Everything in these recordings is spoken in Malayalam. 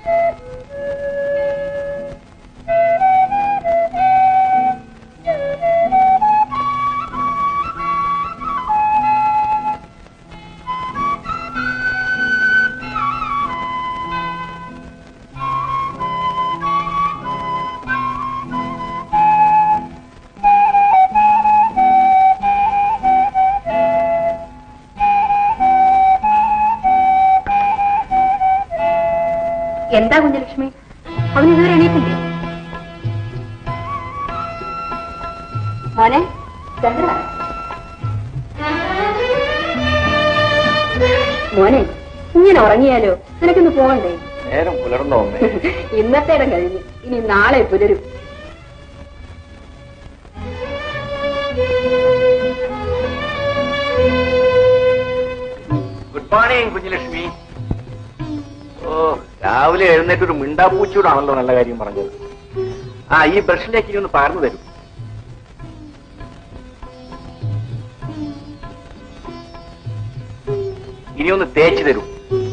എന്താ കുഞ്ഞലക്ഷ്മി അവൻ ഇതുവരെ എണീറ്റില്ലേ മോനെ ചന്ദ്ര മോനെ ഇങ്ങനെ ഉറങ്ങിയാലോ നിനക്കൊന്ന് പോകണ്ടേ നേരം പുലർന്നോ അമ്മേ ഇന്നത്തെ ഇടം കഴിഞ്ഞു ഇനി നാളെ പുലരും ഗുഡ് മോർണിംഗ് കുഞ്ഞലക്ഷ്മി ഓ രാവിലെ എഴുന്നേറ്റ് ഒരു മിണ്ടാപ്പൂച്ചൂടാണല്ലോ നല്ല കാര്യം പറഞ്ഞത് ആ ഈ ബ്രഷിലേക്ക് ഇനി ഒന്ന് പാർന്നു തരും ഇനി ഒന്ന് തേച്ച് തരൂ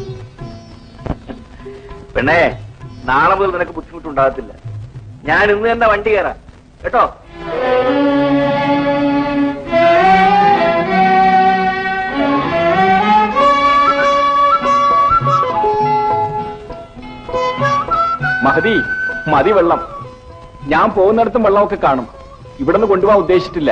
പെണ്ണേ നാളെ മുതൽ നിനക്ക് ബുദ്ധിമുട്ടുണ്ടാകത്തില്ല ഞാൻ ഇന്ന് തന്നെ വണ്ടി കയറാം കേട്ടോ മഹതി മതി വെള്ളം ഞാൻ പോകുന്നിടത്തും വെള്ളമൊക്കെ കാണും ഇവിടുന്ന് കൊണ്ടുപോകാൻ ഉദ്ദേശിച്ചിട്ടില്ല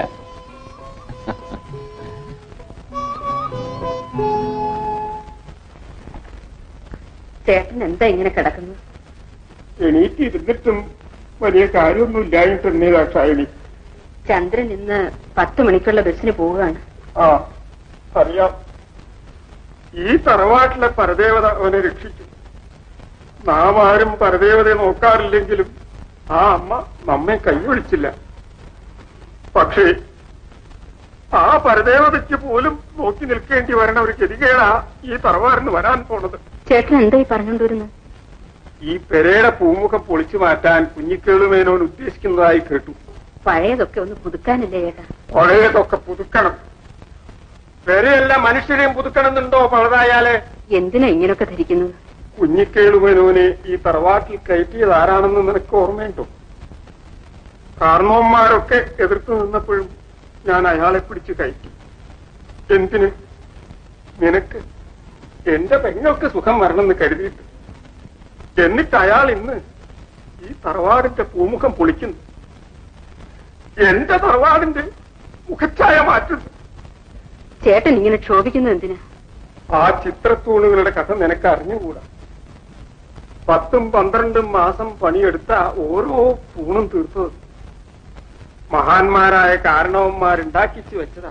ചേട്ടൻ എന്താ ഇങ്ങനെ കിടക്കുന്നത് എണീറ്റ് ഇരുന്നിട്ടും വലിയ കാര്യമൊന്നും ഇല്ലായിട്ടെന്നേ ദാക്ഷായണി ചന്ദ്രൻ ഇന്ന് പത്ത് മണിക്കുള്ള ബസ്സിന് പോവുകയാണ് ആ അറിയാം ഈ തറവാട്ടിലെ പരദേവത അവനെ രക്ഷിച്ചു നാം ആരും പരദേവതയെ നോക്കാറില്ലെങ്കിലും ആ അമ്മ നമ്മെ കൈയൊഴിച്ചില്ല പക്ഷേ ആ പരദേവതയ്ക്ക് പോലും നോക്കി നിൽക്കേണ്ടി വരണ ഒരു ഗതികേടാ ഈ തറവാടിന് വരാൻ പോണത് ചേട്ടൻ എന്തായി പറഞ്ഞുകൊണ്ടിരുന്നത് ഈ പെരയുടെ പൂമുഖം പൊളിച്ചു മാറ്റാൻ കുഞ്ഞിക്കേളുമേനോൻ ഉദ്ദേശിക്കുന്നതായി കേട്ടു പഴയതൊക്കെ ഒന്ന് പുതുക്കാനല്ലേ ചേട്ടാ പഴയതൊക്കെ പുതുക്കണം പെരയല്ല മനുഷ്യരെയും പുതുക്കണമെന്നുണ്ടോ പഴതായാലേ എന്തിനാ ഇങ്ങനൊക്കെ ധരിക്കുന്നത് കുഞ്ഞിക്കേളുമേനോനെ ഈ തറവാട്ടിൽ കയറ്റിയത് ആരാണെന്ന് നിനക്ക് ഓർമ്മയുണ്ടോ കാരണവന്മാരൊക്കെ എതിർത്ത് നിന്നപ്പോഴും ഞാൻ അയാളെ പിടിച്ച് കയറ്റി എന്തിന് നിനക്ക് എന്റെ പെങ്ങൾക്ക് സുഖം വരണമെന്ന് കരുതിയിട്ട് എന്നിട്ട് അയാൾ ഇന്ന് ഈ തറവാടിന്റെ പൂമുഖം പൊളിക്കുന്നു എന്റെ തറവാടിന്റെ മുഖച്ഛായ മാറ്റുന്നു ചേട്ടൻ ഇങ്ങനെ ക്ഷോഭിക്കുന്നത് എന്തിനാ ആ ചിത്രത്തൂണുകളുടെ കഥ നിനക്ക് അറിഞ്ഞുകൂടാ പത്തും പന്ത്രണ്ടും മാസം പണിയെടുത്ത ഓരോ തൂണും തീർത്തത് മഹാന്മാരായ കാരണവന്മാരുണ്ടാക്കിച്ചു വെച്ചതാ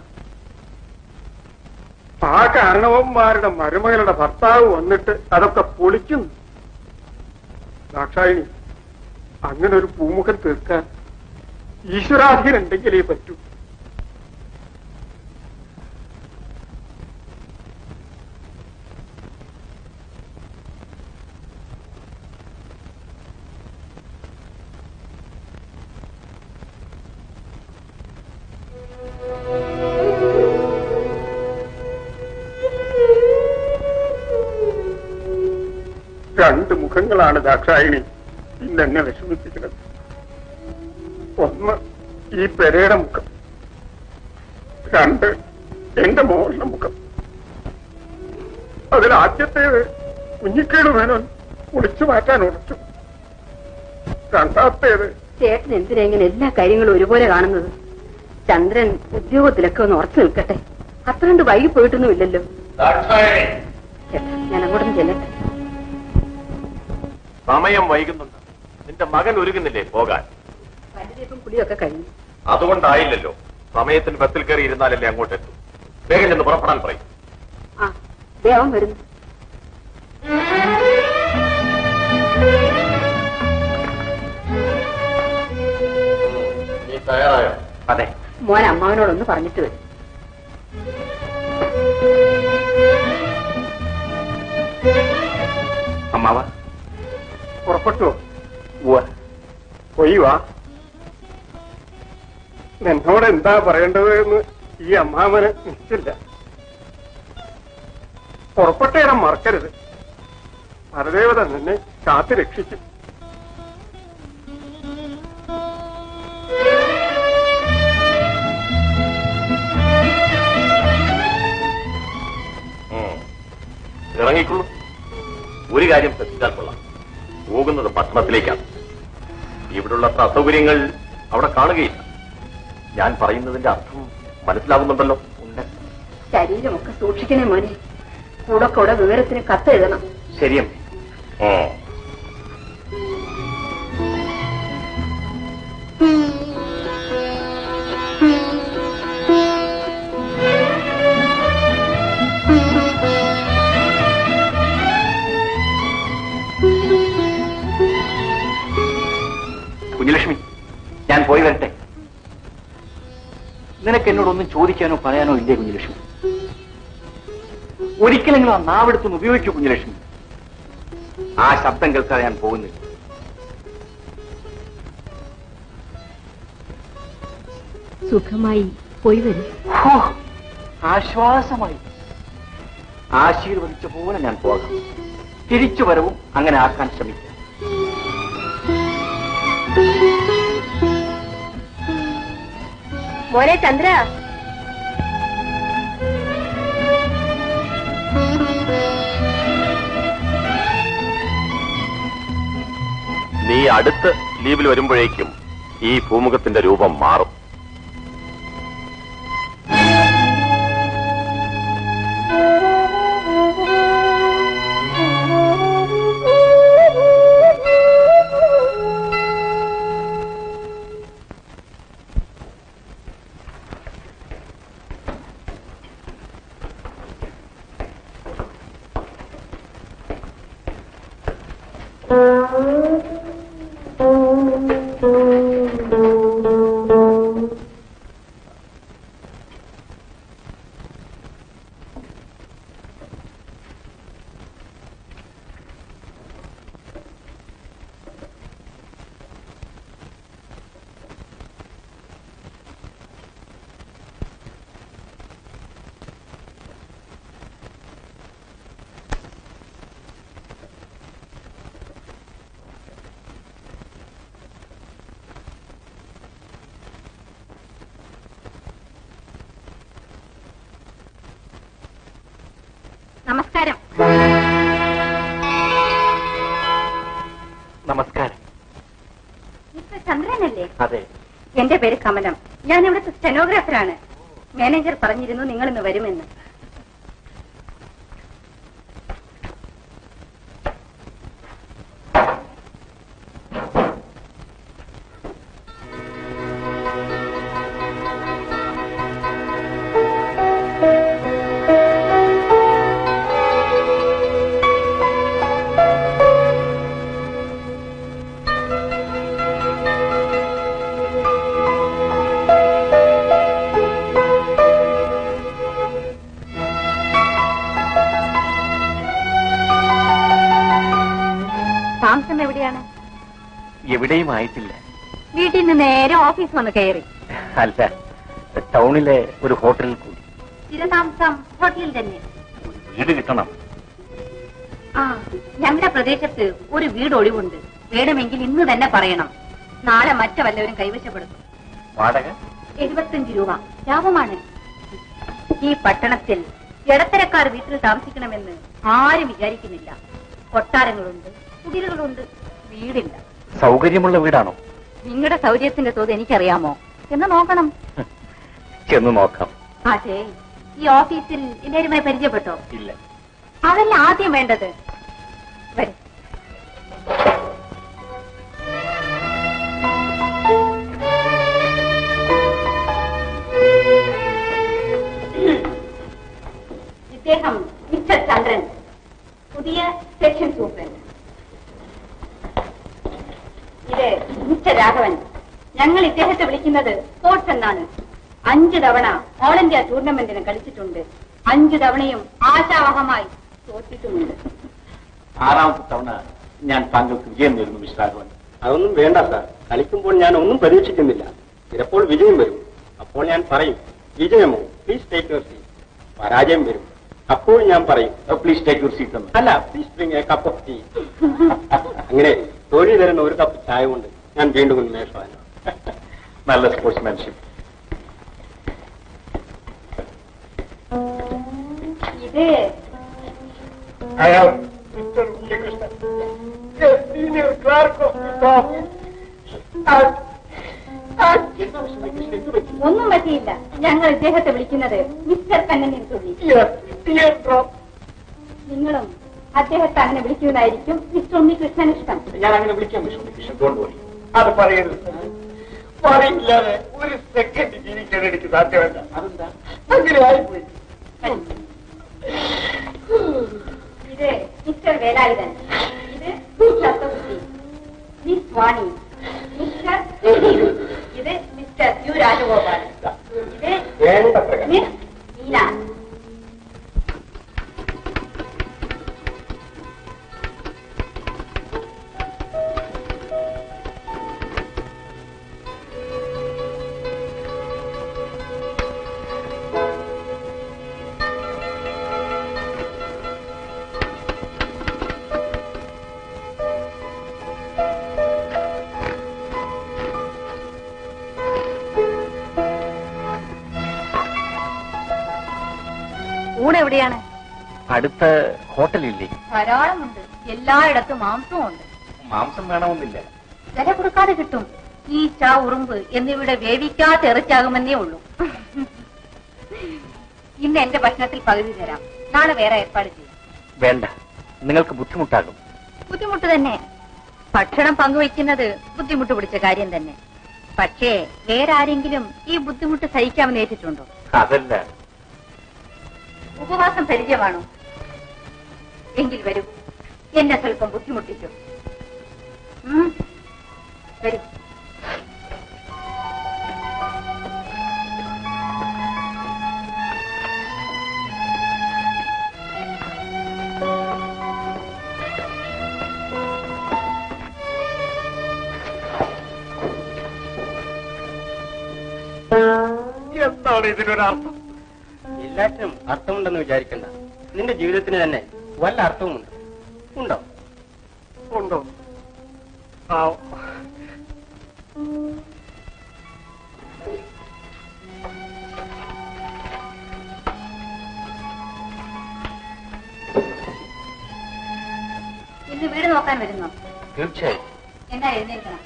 ആ കാരണവന്മാരുടെ മരുമകളുടെ ഭർത്താവ് വന്നിട്ട് അതൊക്കെ പൊളിക്കുന്നു ദാക്ഷായിണി അങ്ങനെ ഒരു പൂമുഖം തീർക്കാൻ ഈശ്വരാധീനുണ്ടെങ്കിലേ പറ്റൂ രണ്ട് മുഖങ്ങളാണ് ദാക്ഷായിണി ഇന്നെന്നെ വിഷമിപ്പിക്കുന്നത് ഒന്ന് ഈ പെരയുടെ മുഖം രണ്ട് എന്റെ മോളുടെ മുഖം അതിൽ ആദ്യത്തേത് കുഞ്ഞിക്കേട് വേണം ഒളിച്ചു മാറ്റാൻ ഉറച്ചു രണ്ടാമത്തേത് ചേട്ടൻ എന്തിനാ ഇങ്ങനെ എല്ലാ കാര്യങ്ങളും ഒരുപോലെ കാണുന്നത് ചന്ദ്രൻ ഉദ്യോഗത്തിലൊക്കെ ഒന്ന് ഉറച്ചു നിൽക്കട്ടെ അത്ര കണ്ട് വൈകി പോയിട്ടൊന്നും ഇല്ലല്ലോ ചേട്ടാ ഞാൻ അങ്ങോട്ടൊന്ന് ചെല്ലട്ടെ സമയം വൈകുന്നുണ്ട് നിന്റെ മകൻ ഒരുങ്ങുന്നില്ലേ പോകാൻ പല്ലുതേപ്പും കുളിയൊക്കെ കഴിഞ്ഞു അതുകൊണ്ടായില്ലല്ലോ സമയത്തിന് ബസ്സിൽ കയറി ഇരുന്നാലല്ലേ അങ്ങോട്ട് എത്തും വേഗം ചെന്ന് പുറപ്പെടാൻ പറയും ആ ദേവൻ വരുന്നു നീ തയ്യാറായോ അതെ മോൻ അമ്മാവനോടൊന്ന് പറഞ്ഞിട്ട് വരും അമ്മാവ പുറപ്പെട്ടോ പോയി വാ എന്നോട് എന്താ പറയേണ്ടത് എന്ന് ഈ അമ്മാവന് നിശ്ചില്ല പുറപ്പെട്ട ഇടം മറക്കരുത് പരദേവത നിന്നെ കാത്തു രക്ഷിക്കും ഉം. ഇറങ്ങിക്കൊള്ളൂ ഒരു കാര്യം ശ്രദ്ധിച്ചാൽ കൊള്ളാം പോകുന്നത് പട്ടണത്തിലേക്കാണ് ഇവിടുള്ള അത്ര അസൗകര്യങ്ങൾ അവിടെ കാണുകയില്ല ഞാൻ പറയുന്നതിന്റെ അർത്ഥം മനസ്സിലാവുന്നുണ്ടല്ലോ ഉണ്ട് ശരീരമൊക്കെ സൂക്ഷിക്കണേ മോനെ കൂടെ കൂടെ വിവരത്തിന് കത്തെഴുതണം ശരിയമ്മേ ഉം. കുഞ്ഞലക്ഷ്മി ഞാൻ പോയി വരട്ടെ നിനക്ക് എന്നോടൊന്നും ചോദിക്കാനോ പറയാനോ ഇല്ലേ കുഞ്ഞലക്ഷ്മി ഒരിക്കലെങ്കിലും ആ നാവെടുത്തൊന്ന് ഉപയോഗിക്കൂ കുഞ്ഞലക്ഷ്മി ആ ശബ്ദം കേൾക്കാതെ ഞാൻ പോകുന്നില്ല സുഖമായി പോയി വരും ഹോ, ആശ്വാസമായി ആശീർവദിച്ച പോലെ ഞാൻ പോകാം തിരിച്ചു വരവും അങ്ങനെ ആക്കാൻ ശ്രമിക്കാം മോനെ ചന്ദ്ര നീ അടുത്ത് ലീവിൽ വരുമ്പോഴേക്കും ഈ ഭൂമുഖത്തിന്റെ രൂപം മാറും നമസ്കാരം നമസ്കാരം മിസ്റ്റർ ചന്ദ്രനല്ലേ അതെ എന്റെ പേര് കമലം ഞാൻ ഇവിടുത്തെ സ്റ്റെനോഗ്രാഫറാണ് മാനേജർ പറഞ്ഞിരുന്നു നിങ്ങൾ ഇന്ന് വരുമെന്ന് താമസം എവിടെയാണ് എവിടെയും ആയിട്ടില്ല വീട്ടിൽ നിന്ന് നേരെ ഓഫീസ് വന്ന് കയറി അല്ല ടൗണിലെ ഒരു ഹോട്ടലിൽ കൂടി സ്ഥിരതാമസം ഹോട്ടലിൽ തന്നെ ഒരു വീട് കിട്ടണം ആ ഞങ്ങളുടെ പ്രദേശത്ത് ഒരു വീട് ഒഴിവുണ്ട് വേണമെങ്കിൽ ഇന്ന് തന്നെ പറയണം നാളെ മറ്റ വല്ലവരും കൈവശപ്പെടുത്തും വാടക എഴുപത്തഞ്ച് രൂപ ലാഭമാണ് ഈ പട്ടണത്തിൽ ഇടത്തരക്കാർ വീട്ടിൽ താമസിക്കണമെന്ന് ആരും വിചാരിക്കുന്നില്ല കൊട്ടാരങ്ങളുണ്ട് കുടിലുകളുണ്ട് വീടില്ല സൗകര്യമുള്ള വീടാണോ നിങ്ങളുടെ സൗകര്യത്തിന്റെ തോത് എനിക്കറിയാമോ എന്ന് നോക്കണം ചെന്ന് നോക്കാം അതെ ഈ ഓഫീസിൽ എല്ലാവരുമായി പരിചയപ്പെട്ടോ ഇല്ല അതല്ല ആദ്യം വേണ്ടത് വരും ഇദ്ദേഹം മിസ്റ്റർ ചന്ദ്രൻ പുതിയ സെക്ഷൻ സൂപ്രണ്ട് ഇത് മിസ്റ്റർ രാഘവൻ ഞങ്ങൾ ഇദ്ദേഹത്തെ വിളിക്കുന്നത് സ്പോർട്സ് എന്നാണ് അഞ്ചു തവണ ഓൾ ഇന്ത്യ ടൂർണമെന്റിന് കളിച്ചിട്ടുണ്ട് അഞ്ചു തവണയും ആശാവഹമായി തോറ്റിട്ടുമുണ്ട് ആറാമത്തെ തവണ ഞാൻ താങ്കൾക്ക് വിജയം നേരുന്നു മിസ്റ്റർ രാഘവൻ അതൊന്നും വേണ്ട സാർ കളിക്കുമ്പോൾ ഞാൻ ഒന്നും പ്രതീക്ഷിക്കുന്നില്ല ചിലപ്പോൾ വിജയം വരും അപ്പോൾ ഞാൻ പറയും വിജയമോ പ്ലീസ് ടേക്ക് യുവർ സീറ്റ് പരാജയം വരും അപ്പോൾ ഞാൻ പറയും പ്ലീസ് ടേക്ക് യുവർ സീറ്റ് എന്ന് അല്ല please bring a cup of tea അങ്ങനെ തൊഴിൽ തരുന്ന ഒരു കപ്പ് ചായ കൊണ്ട് ഞാൻ വീണ്ടും ഉന്മേഷമാണ് നല്ല സ്പോർട്സ്മാൻഷിപ്പ് ഇത് I am Mr. Unnikrishnan, a senior clerk of this office. And, and ഒന്നും പറ്റിയില്ല ഞങ്ങൾ ഇദ്ദേഹത്തെ വിളിക്കുന്നത് മിസ്റ്റർ കണ്ണനിൽ തുള്ളി yes, dear drop. നിങ്ങളും അദ്ദേഹത്തെ അങ്ങനെ വിളിക്കുന്നതായിരിക്കും മിസ്റ്റർ ഉണ്ണികൃഷ്ണൻ ഇഷ്ടം ഞാൻ അങ്ങനെ വിളിക്കാം മിസ്റ്റർ ഉണ്ണികൃഷ്ണൻ ഡോണ്ട് വറി അത് പറയരുത് പറയില്ലാതെ ഒരു സെക്കൻഡ് ജീവിക്കാൻ എനിക്ക് സാധ്യമല്ല അതെന്താ അങ്ങനെ ആയിപ്പോയി ഇത് മിസ്റ്റർ വേലായുധൻ ഇത് mister Athakutty miss Vani mister Sudheer ഇത് മിസ്റ്റർ യു രാജഗോപാൽ ഇത് വേണ്ട പ്രകാരം മിസ് മീന ഊണ് എവിടെയാണ് അടുത്ത ഹോട്ടലില്ലേ ധാരാളമുണ്ട് എല്ലായിടത്തും മാംസവും ഉണ്ട് മാംസം വേണമെന്നില്ല വില കൊടുക്കാതെ കിട്ടും ഈ ചാ ഉറുമ്പ് എന്നിവയുടെ വേവിക്കാത്ത ഇറച്ചാകുമെന്നേ ഉള്ളൂ ഇന്ന് എന്റെ ഭക്ഷണത്തിൽ പകുതി തരാം നാളെ വേറെ ഏർപ്പാട് ചെയ്യാം വേണ്ട നിങ്ങൾക്ക് ബുദ്ധിമുട്ടാകും ബുദ്ധിമുട്ട് തന്നെ ഭക്ഷണം പങ്കുവയ്ക്കുന്നത് ബുദ്ധിമുട്ട് പിടിച്ച കാര്യം തന്നെ പക്ഷേ വേറെ ആരെങ്കിലും ഈ ബുദ്ധിമുട്ട് സഹിക്കാമെന്ന് ഏറ്റിട്ടുണ്ടോ അതല്ല ഉപവാസം പരിചയമാണോ എങ്കിൽ വരൂ എന്നെ സ്വല്പം ബുദ്ധിമുട്ടിച്ചു ഉം. വരൂ എന്താണ് ഇതിനൊരർത്ഥം എല്ലാറ്റിനും അർത്ഥമുണ്ടെന്ന് വിചാരിക്കണ്ട നിന്റെ ജീവിതത്തിന് തന്നെ വല്ല അർത്ഥവുമുണ്ട് ഉണ്ടോ ഉണ്ടോ ആ ഇന്ന് വീട് നോക്കാൻ വരുന്നോ തീർച്ചയായും എന്നാ എഴുന്നേൽക്കണം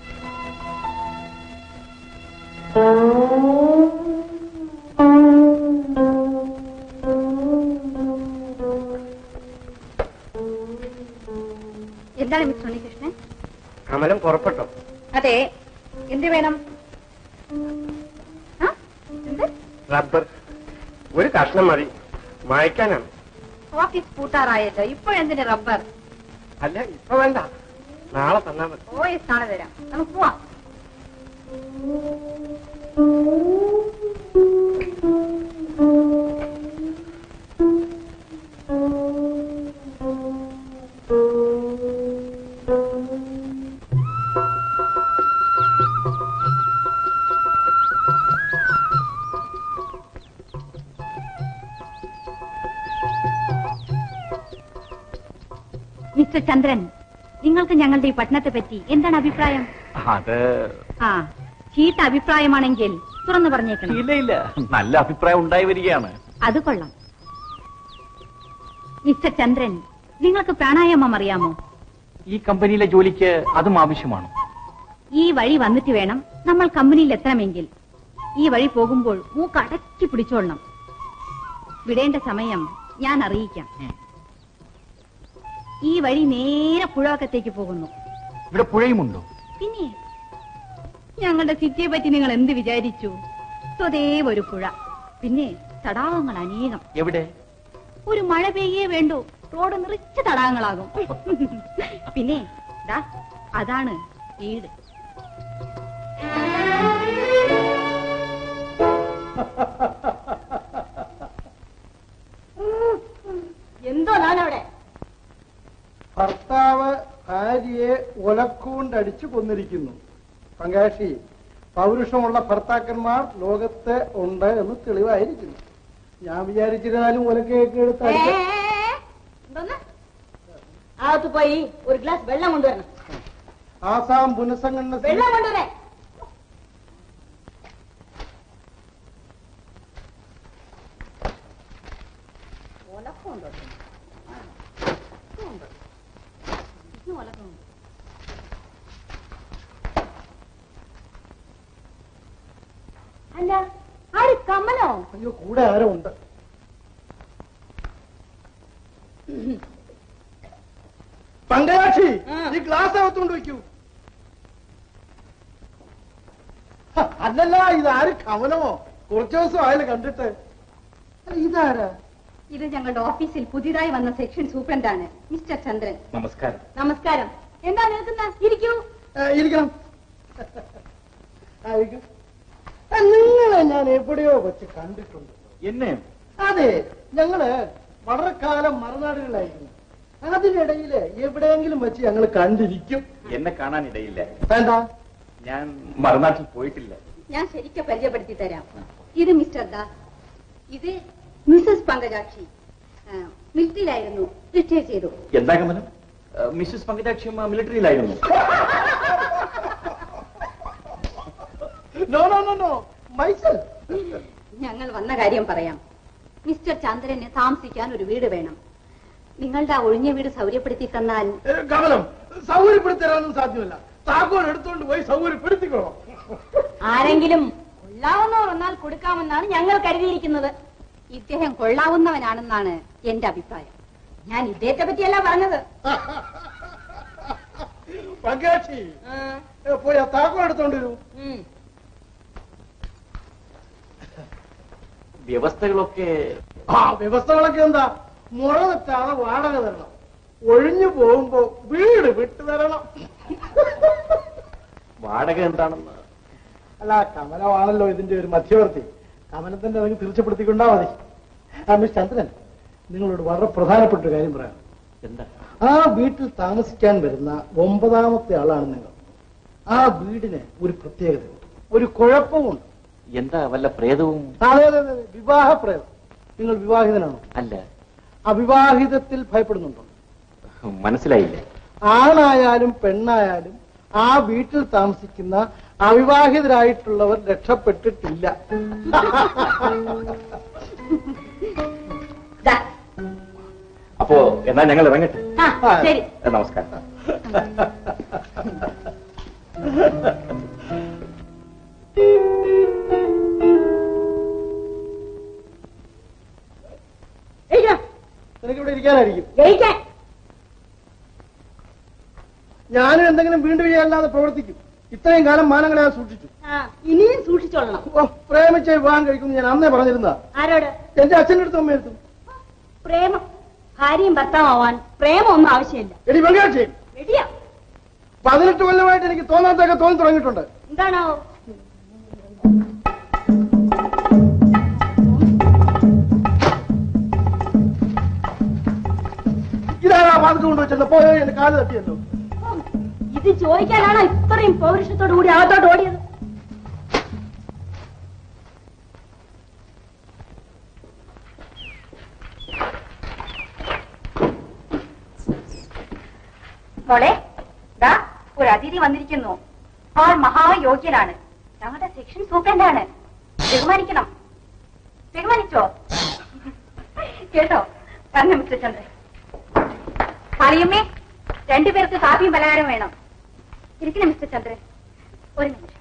എന്താണ് മിസ് ഉണ്ണികൃഷ്ണൻ അമലം പുറപ്പെട്ടോ അതെ എന്ത് വേണം ആ? എന്ത് റബ്ബർ ഒരു കഷ്ണം മതി മായ്ക്കാനാണ് ഓഫീസ് പൂട്ടാറായല്ലോ ഇപ്പോഴെന്തിന് റബ്ബർ അല്ല ഇപ്പൊ വേണ്ട നാളെ തന്നാ മതി ഓ എസ് നാളെ തരാം നമുക്ക് പോവാം മിസ്റ്റർ ചന്ദ്രൻ നിങ്ങൾക്ക് ഞങ്ങളുടെ ഈ പട്ടണത്തെ പറ്റി എന്താണ് അഭിപ്രായം അത് ആ ചീത്ത അഭിപ്രായമാണെങ്കിൽ തുറന്നു പറഞ്ഞേക്കണം ഇല്ല ഇല്ല നല്ല അഭിപ്രായം ഉണ്ടായി വരികയാണ് അത് കൊള്ളാം മിസ്റ്റർ ചന്ദ്രൻ നിങ്ങൾക്ക് പ്രാണായാമം അറിയാമോ ഈ കമ്പനിയിലെ ജോലിക്ക് അതും ആവശ്യമാണ് ഈ വഴി വന്നിട്ട് വേണം നമ്മൾ കമ്പനിയിൽ എത്തണമെങ്കിൽ ഈ വഴി പോകുമ്പോൾ മൂക്ക് അടക്കി പിടിച്ചോളണം വിടേണ്ട സമയം ഞാൻ അറിയിക്കാം ഉം. ഈ വഴി നേരെ പുഴവക്കത്തേക്ക് പോകുന്നു ഇവിടെ പുഴയുമുണ്ടോ പിന്നെ ഞങ്ങളുടെ സിറ്റിയെ പറ്റി നിങ്ങൾ എന്ത് വിചാരിച്ചു സ്വതേവ ഒരു പുഴ പിന്നെ തടാകങ്ങൾ അനേകം എവിടെ ഒരു മഴ പെയ്യേ വേണ്ടു റോഡ് നിറച്ച് തടാകങ്ങളാകും പിന്നെ ദാ അതാണ് വീട് എന്തോ ഞാനവിടെ ഭർത്താവ് ഭാര്യയെ ഒലക്കൂണ്ടടിച്ചു കൊന്നിരിക്കുന്നു പങ്കാശി പൗരുഷമുള്ള ഭർത്താക്കന്മാർ ലോകത്ത് ഉണ്ട് എന്ന് തെളിവായിരിക്കുന്നു ഞാൻ വിചാരിച്ചിരുന്നാലും ഒലക്കയൊക്കെ എടുത്ത് അടിച്ച എന്തോന്ന് അകത്ത് പോയി ഒരു ഗ്ലാസ് വെള്ളം കൊണ്ടുവരണം ആസാം പുനഃസംഘടന സി- വെള്ളം കൊണ്ടുവരേ ഒലക്കമുണ്ടോ ആ, ഉണ്ട്. ഇതിനും ഒലക്കമുണ്ട്. അല്ല ആര് കമലോ അയ്യോ കൂടെ ആരോ ഉണ്ട് പങ്കജാക്ഷി ആ. ഈ ഗ്ലാസ് അകത്തോണ്ട് വെക്കൂ ഹ, അല്ലല്ല ഇതാര് കമലമോ കുറച്ചു ദിവസം ആയാലും കണ്ടിട്ട് അല്ല ഇതാരാ ഇത് ഞങ്ങളുടെ ഓഫീസിൽ പുതിയതായി വന്ന സെക്ഷൻ സൂപ്രണ്ടാണ് മിസ്റ്റർ ചന്ദ്രൻ നമസ്കാരം നമസ്കാരം എന്താ നിൽക്കുന്ന ഇരിക്കൂ ആ, ഇരിക്കണം ആ, ഇരിക്കൂ. ആ, നിങ്ങളെ ഞാൻ എവിടെയോ വെച്ച് കണ്ടിട്ടുണ്ട് എന്നെ അതെ ഞങ്ങള് വളരെ കാലം മറുനാടുകളിലായിരുന്നു അതിനിടയില് എവിടെയെങ്കിലും വെച്ച് ഞങ്ങൾ കണ്ടിരിക്കും എന്നെ കാണാനിടയില്ല വേണ്ട ഞാൻ മറുനാട്ടിൽ പോയിട്ടില്ല ഞാൻ ശരിക്കും പരിചയപ്പെടുത്തി തരാം ഇത് മിസ്റ്റർ ദാസ് ഇത് മിസസ് പങ്കജാക്ഷി ആ, മിലിറ്ററിയിലായിരുന്നു റിട്ടയർ ചെയ്തു എന്താ കമലം മിസ്സസ് പങ്കജാക്ഷിയമ്മ മിലിറ്ററിയിലായിരുന്നു നോ നോ നോ നോ മൈസൽ ഞങ്ങൾ വന്ന കാര്യം പറയാം മിസ്റ്റർ ചന്ദ്രന് താമസിക്കാൻ ഒരു വീട് വേണം നിങ്ങളുടെ ആ ഒഴിഞ്ഞ വീട് സൗകര്യപ്പെടുത്തി തന്നാൽ കമലം സൗകര്യപ്പെടുത്തി തരാനൊന്നും സാധ്യമല്ല താക്കോൽ എടുത്തുകൊണ്ട് പോയി സൗകര്യപ്പെടുത്തിക്കോ ആരെങ്കിലും കൊള്ളാവുന്നവർ വന്നാൽ കൊടുക്കാമെന്നാണ് ഞങ്ങൾ കരുതിയിരിക്കുന്നത് ഇദ്ദേഹം കൊള്ളാവുന്നവനാണെന്നാണ് എന്റെ അഭിപ്രായം ഞാൻ ഇദ്ദേഹത്തെ പറ്റിയല്ല പറഞ്ഞത് പങ്കാക്ഷി ഏ, പോയി ആ താക്കോൽ എടുത്തോണ്ട് വരൂ ഉം. വ്യവസ്ഥകളൊക്കെ ആ വ്യവസ്ഥകളൊക്കെ എന്താ മുറ തെറ്റാതെ വാടക തരണം ഒഴിഞ്ഞു പോകുമ്പോ വീട് വിട്ടു തരണം വാടക എന്താണെന്ന് അല്ല കമലമാണല്ലോ ഇതിന്റെ ഒരു മധ്യവർത്തി കമലത്തിന്റെ നമുക്ക് തീർച്ചപ്പെടുത്തിക്കൊണ്ടാ മതി ആ മിസ് ചന്ദ്രൻ നിങ്ങളോട് വളരെ പ്രധാനപ്പെട്ട ഒരു കാര്യം പറയാം എന്താ ആ വീട്ടിൽ താമസിക്കാൻ വരുന്ന ഒമ്പതാമത്തെ ആളാണ് നിങ്ങൾ ആ വീടിന് ഒരു പ്രത്യേകതയുണ്ട് ഒരു കുഴപ്പമുണ്ട് എന്താ വല്ല പ്രേതവും അതെ അതെ അതെ വിവാഹപ്രേതം നിങ്ങൾ വിവാഹിതനാണോ അല്ല അവിവാഹിതത്തിൽ ഭയപ്പെടുന്നുണ്ടോ മനസ്സിലായില്ല ആണായാലും പെണ്ണായാലും ആ വീട്ടിൽ താമസിക്കുന്ന അവിവാഹിതരായിട്ടുള്ളവർ രക്ഷപ്പെട്ടിട്ടില്ല ദാ. അപ്പോ എന്നാ ഞങ്ങൾ ഇറങ്ങട്ടെ ആ, ശരി ഏ, നമസ്കാരം എഴുതാം. നിനക്ക് ഇവിടെ ഇരിക്കാനായിരിക്കും ജയിക്കാൻ ഞാനും എന്തെങ്കിലും വീണ്ടും ചെയ്യാല്ലാതെ പ്രവർത്തിക്കും ഇത്രയും കാലം മാനങ്ങളെ ഞാൻ സൂക്ഷിച്ചു ആ, ഇനിയും സൂക്ഷിച്ചോളണം ഓ പ്രേമിച്ച വിവാഹം കഴിക്കുന്നു ഞാൻ അന്നേ പറഞ്ഞിരുന്ന ആരോട് എന്റെ അച്ഛൻ്റെ അടുത്തും അമ്മയെടുത്തും പ്രേമം ഭാര്യയും ഭർത്താവാൻ പ്രേമം ഒന്നും ആവശ്യമില്ല എടി വെങ്കാഴ്ച റെഡിയാ പതിനെട്ട് കൊല്ലമായിട്ട് എനിക്ക് തോന്നാത്തൊക്കെ തോന്നി തുടങ്ങിയിട്ടുണ്ട് എന്താണോ ഇതാണ് ആ വാതിൽ കൊണ്ടുവച്ചത് പോയോ എന്റെ കാല് തട്ടിയല്ലോ ഇത് ചോദിക്കാനാണോ ഇത്രയും പൗരുഷത്തോടു കൂടി അകത്തോട്ട് ഓടിയത് മോളെ ദാ ഒരു അതിഥി വന്നിരിക്കുന്നു ആൾ മഹായോഗ്യനാണ് ഞങ്ങളുടെ സെക്ഷൻ സൂപ്രണ്ടാണ് ബഹുമാനിക്കണം ബഹുമാനിച്ചോ കേട്ടോ പറഞ്ഞു മിസ്റ്റർ ചന്ദ്രൻ അറിയമ്മേ രണ്ടുപേർക്ക് കാപ്പിയും പലഹാരം വേണം ഇരിക്കണം മിസ്റ്റർ ചന്ദ്രൻ ഒരു നിമിഷം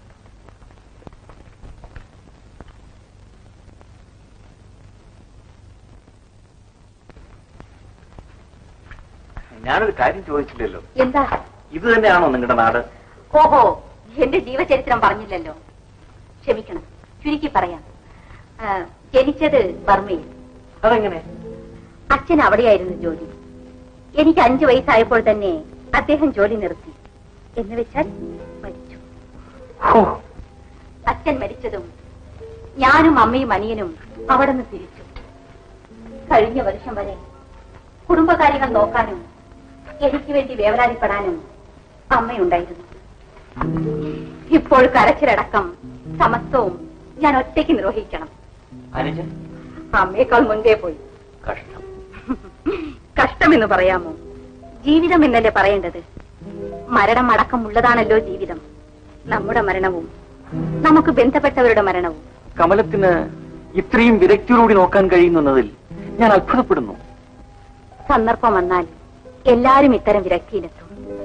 ഞാനൊരു കാര്യം ചോദിച്ചില്ലല്ലോ എന്താ ഇത് തന്നെയാണോ നിങ്ങളുടെ നാട് ഓഹോ എന്റെ ജീവചരിത്രം പറഞ്ഞില്ലല്ലോ ക്ഷമിക്കണം ചുരുക്കി പറയാം ആ, ജനിച്ചത് ബർമയിൽ അതെങ്ങനെ അച്ഛൻ അവിടെയായിരുന്നു ജോലി എനിക്ക് അഞ്ചു വയസ്സായപ്പോൾ തന്നെ അദ്ദേഹം ജോലി നിർത്തി എന്ന് വെച്ചാൽ മരിച്ചു ഹോ, അച്ഛൻ മരിച്ചതും ഞാനും അമ്മയും അനിയനും അവിടെ നിന്ന് തിരിച്ചു കഴിഞ്ഞ വർഷം വരെ കുടുംബകാര്യങ്ങൾ നോക്കാനും എനിക്ക് വേണ്ടി വേവലാതിപ്പെടാനും അമ്മയുണ്ടായിരുന്നു ഇപ്പോൾ കരച്ചിലടക്കം സമസ്തവും ഞാൻ ഒറ്റയ്ക്ക് നിർവഹിക്കണം അനുജൻ അമ്മയേക്കാൾ മുൻപേ പോയി കഷ്ടം കഷ്ടമെന്ന് പറയാമോ ജീവിതം എന്നല്ലേ പറയേണ്ടത് മരണം അടക്കമുള്ളതാണല്ലോ ജീവിതം നമ്മുടെ മരണവും നമുക്ക് ബന്ധപ്പെട്ടവരുടെ മരണവും കമലത്തിന് ഇത്രയും വിദഗ്ധയോടുകൂടി നോക്കാൻ കഴിയുന്നതിൽ ഞാൻ അത്ഭുതപ്പെടുന്നു സന്ദർഭം വന്നാൽ എല്ലാരും ഇത്തരം വിരക്തിയിലെത്തും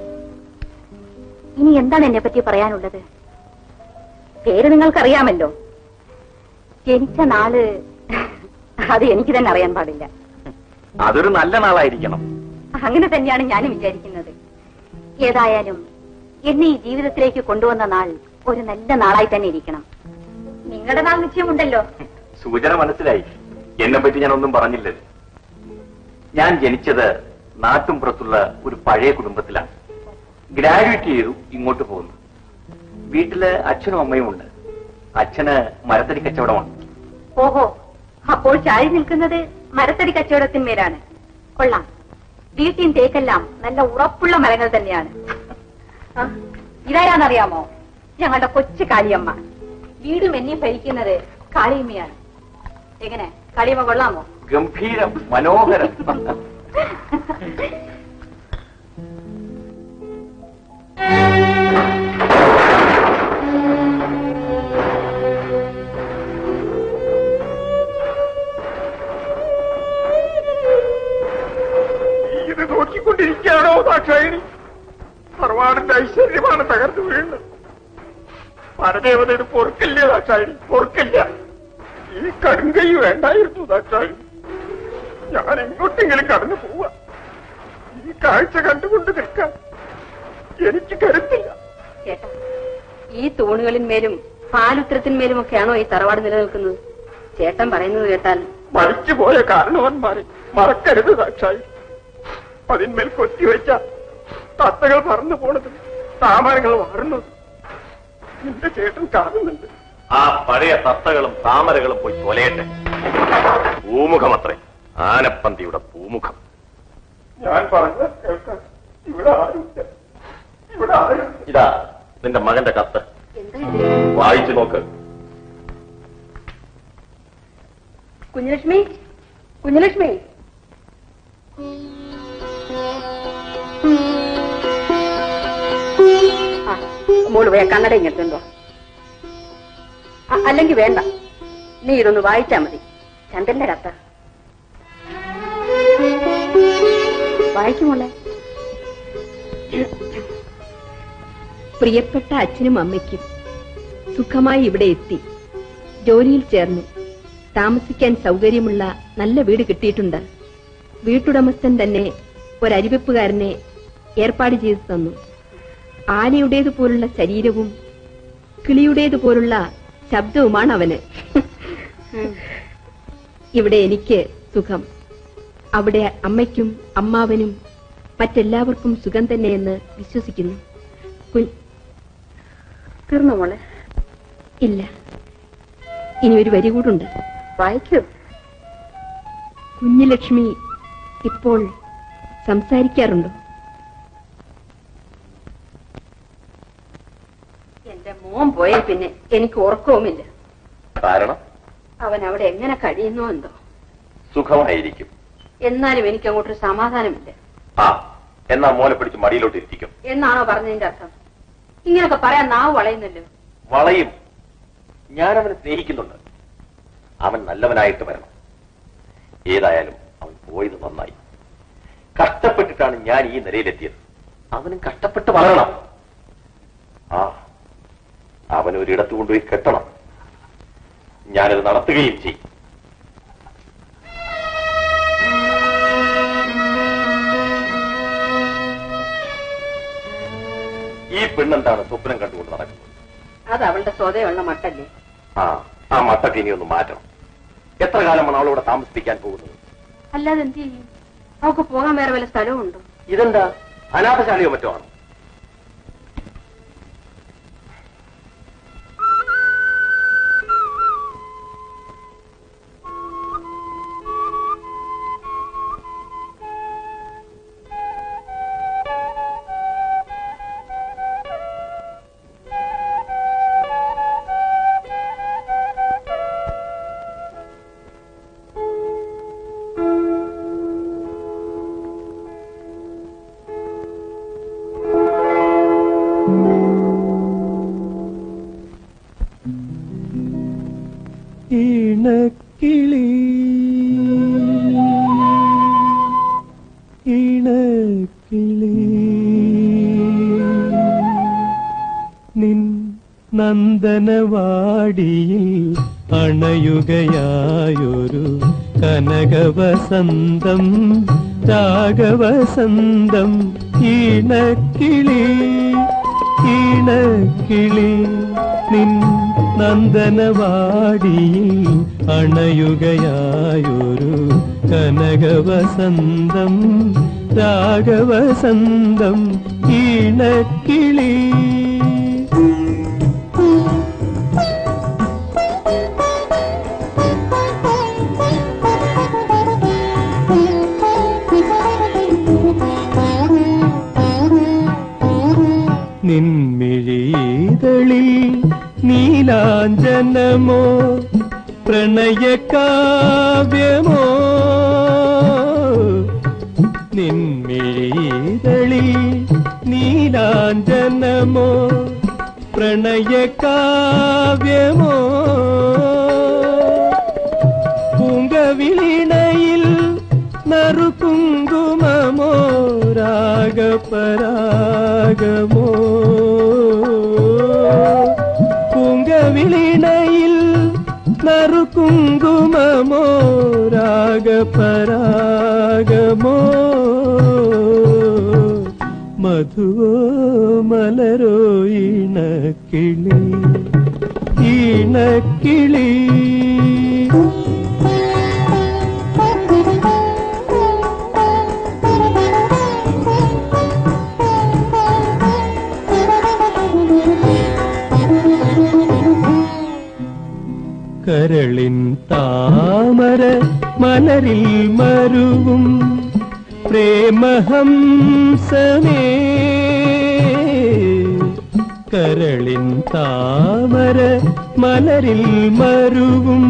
ഇനി എന്താണ് എന്നെ പറ്റി പറയാനുള്ളത് പേര് നിങ്ങൾക്കറിയാമല്ലോ ജനിച്ച നാള് അത് എനിക്ക് തന്നെ അറിയാൻ പാടില്ല അതൊരു നല്ല നാളായിരിക്കണം അങ്ങനെ തന്നെയാണ് ഞാനും വിചാരിക്കുന്നത് ഏതായാലും എന്നെ ഈ ജീവിതത്തിലേക്ക് കൊണ്ടുവന്ന നാൾ ഒരു നല്ല നാളായി തന്നെ ഇരിക്കണം നിങ്ങളുടെ നാൾ നിശ്ചയമുണ്ടല്ലോ സൂചന മനസ്സിലായി എന്നെ പറ്റി ഞാൻ ഒന്നും പറഞ്ഞില്ലല്ലോ ഞാൻ ജനിച്ചത് നാട്ടും പുറത്തുള്ള ഒരു പഴയ കുടുംബത്തിലാണ് ഗ്രാജുവേറ്റ് ചെയ്തു ഇങ്ങോട്ട് പോകുന്നു വീട്ടില് അച്ഛനും അമ്മയും ഉണ്ട് അച്ഛന് മരത്തടി കച്ചവടമാണ് ഓഹോ അപ്പോൾ ചാരി നിൽക്കുന്നത് മരത്തടി കച്ചവടത്തിന്മേലാണ് കൊള്ളാം വീട്ടിൻ തേക്കെല്ലാം നല്ല ഉറപ്പുള്ള മരങ്ങൾ തന്നെയാണ് ആ, ഇതാരാന്നറിയാമോ ഞങ്ങളുടെ കൊച്ചു കാളിയമ്മ വീടും എന്നെ ഭരിക്കുന്നത് കാളിയമ്മയാണ് എങ്ങനെ കാളിയമ്മ കൊള്ളാമോ ഗംഭീരം മനോഹരം നീ ഇത് നോക്കിക്കൊണ്ടിരിക്കുകയാണോ ദാക്ഷായണി സർവാടിന്റെ ഐശ്വര്യമാണ് തകർന്നു വീഴുന്നത് പരദേവതയുടെ പൊറുക്കില്ല ദാക്ഷായണി പൊറുക്കില്ല ഈ കടുങ്കൈ വേണ്ടായിരുന്നു ദാക്ഷായണി ഞാൻ എങ്ങോട്ടെങ്കിലും കടന്നു പോവാ ഈ കാഴ്ച കണ്ടുകൊണ്ട് നിൽക്കാൻ എനിക്ക് കരുത്തില്ല ചേട്ടാ ഈ തൂണുകളിന്മേലും പാലുത്രത്തിന്മേലും ഒക്കെയാണോ ഈ തറവാട് നിലനിൽക്കുന്നത് ചേട്ടൻ പറയുന്നത് കേട്ടാൽ മരിച്ചുപോയ കാരണവന്മാരെ മറക്കരുത് ദാക്ഷായി അതിന്മേൽ കൊത്തിവെച്ച തത്തകൾ പറന്നു പോണതും താമരങ്ങൾ വാറുന്നതും നിന്റെ ചേട്ടൻ കാണുന്നുണ്ട് ആ പഴയ തത്തകളും താമരകളും പോയി തൊലയട്ടെ പൂമുഖമത്രേ ആനപ്പന്തിയുടെ പൂമുഖം ഞാൻ പറഞ്ഞത് കേൾക്കാൻ ഇവിടെ ആരുമില്ല ഇവിടെ ആരുമില്ല ഇതാ നിന്റെ മകന്റെ കത്ത് വായിച്ചു നോക്ക് കുഞ്ഞലക്ഷ്മി കുഞ്ഞലക്ഷ്മി ആ, മോള് പോയ കണ്ണട ഇങ്ങെടുത്തുണ്ടോ അല്ലെങ്കിൽ വേണ്ട നീ ഇതൊന്ന് വായിച്ചാ മതി ചന്ദ്രന്റെ കത്ത വായിക്കുമോളെ പ്രിയപ്പെട്ട അച്ഛനും അമ്മയ്ക്കും സുഖമായി ഇവിടെ എത്തി ജോലിയിൽ ചേർന്നു താമസിക്കാൻ സൗകര്യമുള്ള നല്ല വീട് കിട്ടിയിട്ടുണ്ട് വീട്ടുടമസ്ഥൻ തന്നെ ഒരരിവെപ്പുകാരനെ ഏർപ്പാട് ചെയ്തു തന്നു ആനയുടേതുപോലുള്ള ശരീരവും കിളിയുടേതുപോലുള്ള ശബ്ദവുമാണ് അവന് ഇവിടെ എനിക്ക് സുഖം അവിടെ അമ്മയ്ക്കും അമ്മാവനും മറ്റെല്ലാവർക്കും സുഖം തന്നെയെന്ന് വിശ്വസിക്കുന്നു കു- തീർന്നു മോളെ ഇല്ല ഇനി ഒരു വരി കൂടുണ്ട് വായിക്കൂ കുഞ്ഞുലക്ഷ്മി ഇപ്പോൾ സംസാരിക്കാറുണ്ടോ എന്റെ മോൻ പോയ പിന്നെ എനിക്ക് ഉറക്കവുമില്ല കാരണം അവൻ അവിടെ എങ്ങനെ കഴിയുന്നു എന്തോ സുഖമായിരിക്കും എന്നാലും എനിക്ക് അങ്ങോട്ടൊരു സമാധാനമില്ല ആ എന്നാ മോനെ പിടിച്ച് മടിയിലോട്ട് ഇരിക്കും എന്നാണോ പറഞ്ഞതിന്റെ അർത്ഥം ഇങ്ങനൊക്കെ പറയാൻ നാവ് വളയുന്നല്ലോ വളയും ഞാൻ അവനെ സ്നേഹിക്കുന്നുണ്ട് അവൻ നല്ലവനായിട്ട് വരണം ഏതായാലും അവൻ പോയത് നന്നായി കഷ്ടപ്പെട്ടിട്ടാണ് ഞാൻ ഈ നിലയിലെത്തിയത് അവനും കഷ്ടപ്പെട്ട് വളരണം ആ അവൻ ഒരിടത്ത് കൊണ്ടുപോയി കെട്ടണം ഞാനത് നടത്തുകയും ചെയ്യും ഈ പെണ്ണെന്താണ് സ്വപ്നം കണ്ടുകൊണ്ട് നടക്കുന്നത് അത് അവളുടെ സ്വതയുള്ള മട്ടല്ലേ ആ ആ മട്ടൊക്കെ ഇനി ഒന്ന് മാറ്റണം എത്ര കാലമാണ് അവളോട് താമസിപ്പിക്കാൻ പോകുന്നത് അല്ലാതെ എന്ത് ചെയ്യും അവക്ക് പോകാൻ വേറെ വല്ല സ്ഥലവും ഉണ്ടോ ഇതെന്താ അനാഥശാലയോ മറ്റോ ആണ് നന്ദനവാടിയിൽ അണയുകയായൊരു കനകവസന്തം രാഗവസന്തം ഈണക്കിളി ഈണക്കിളി നിൻ നന്ദനവാടിയിൽ അണയുകയായൊരു കനകവസന്തം രാഗവസന്തം ഈണക്കിളി നിൻമിഴിതളിൽ നീലാഞ്ജനമോ പ്രണയകാവ്യമോ നിൻമിഴിതളിൽ നീലാഞ്ജനമോ പ്രണയകാവ്യമോ പൂങ്കവിളിണയിൽ നറുകുങ്കുമമോ രാഗപരാഗമോ പൂങ്കവിളിണയിൽ നറുകുങ്കുമമോ രാഗപരാഗമോ മധുവോ മലരോ ഈണക്കിളി ഈണക്കിളി കരളിൻ താമര മലരിൽ മരുവും പ്രേമഹംസമേ കരളിൻ താമര മലരിൽ മരുവും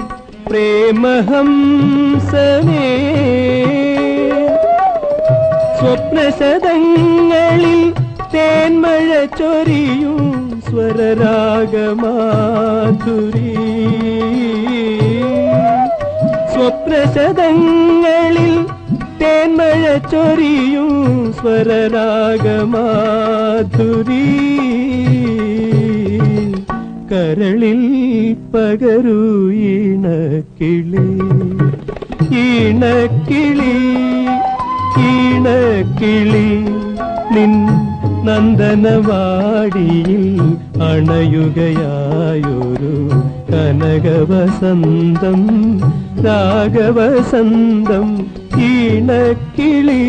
പ്രേമഹംസമേ സ്വപ്നശതങ്ങളിൽ തേന്മഴ ചൊരിയും സ്വരരാഗമാധുരി സ്വപ്നശതങ്ങളിൽ തേന്മഴ ചൊരിയും സ്വരരാഗമാധുരി കരളിൽ പകരൂ ഈണക്കിളി ഈണക്കിളി ഈണക്കിളി നിൻ നന്ദനവാടിയിൽ അണയുകയായൊരു കനകവസന്തം രാഗവസന്തം ഈണക്കിളി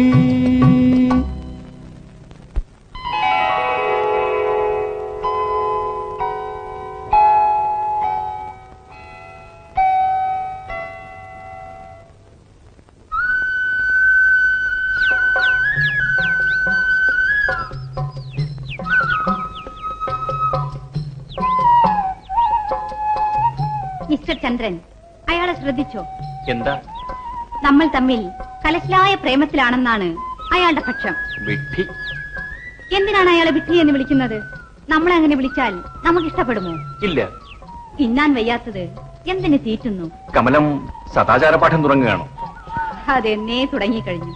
മിസ്റ്റർ ചന്ദ്രൻ അയാളെ ശ്രദ്ധിച്ചോ എന്താ നമ്മൾ തമ്മിൽ കലശലായ പ്രേമത്തിലാണെന്നാണ് അയാളുടെ പക്ഷം വിഡ്ഢി എന്തിനാണ് അയാളെ വിട്ടി എന്ന് വിളിക്കുന്നത് നമ്മളെ അങ്ങനെ വിളിച്ചാൽ നമുക്ക് ഇഷ്ടപ്പെടുമോ ഇല്ല തിന്നാൻ വയ്യാത്തത് എന്തിന് തീറ്റുന്നു കമലം സദാചാര പാഠം തുടങ്ങുകയാണോ അതെന്നേ തുടങ്ങിക്കഴിഞ്ഞു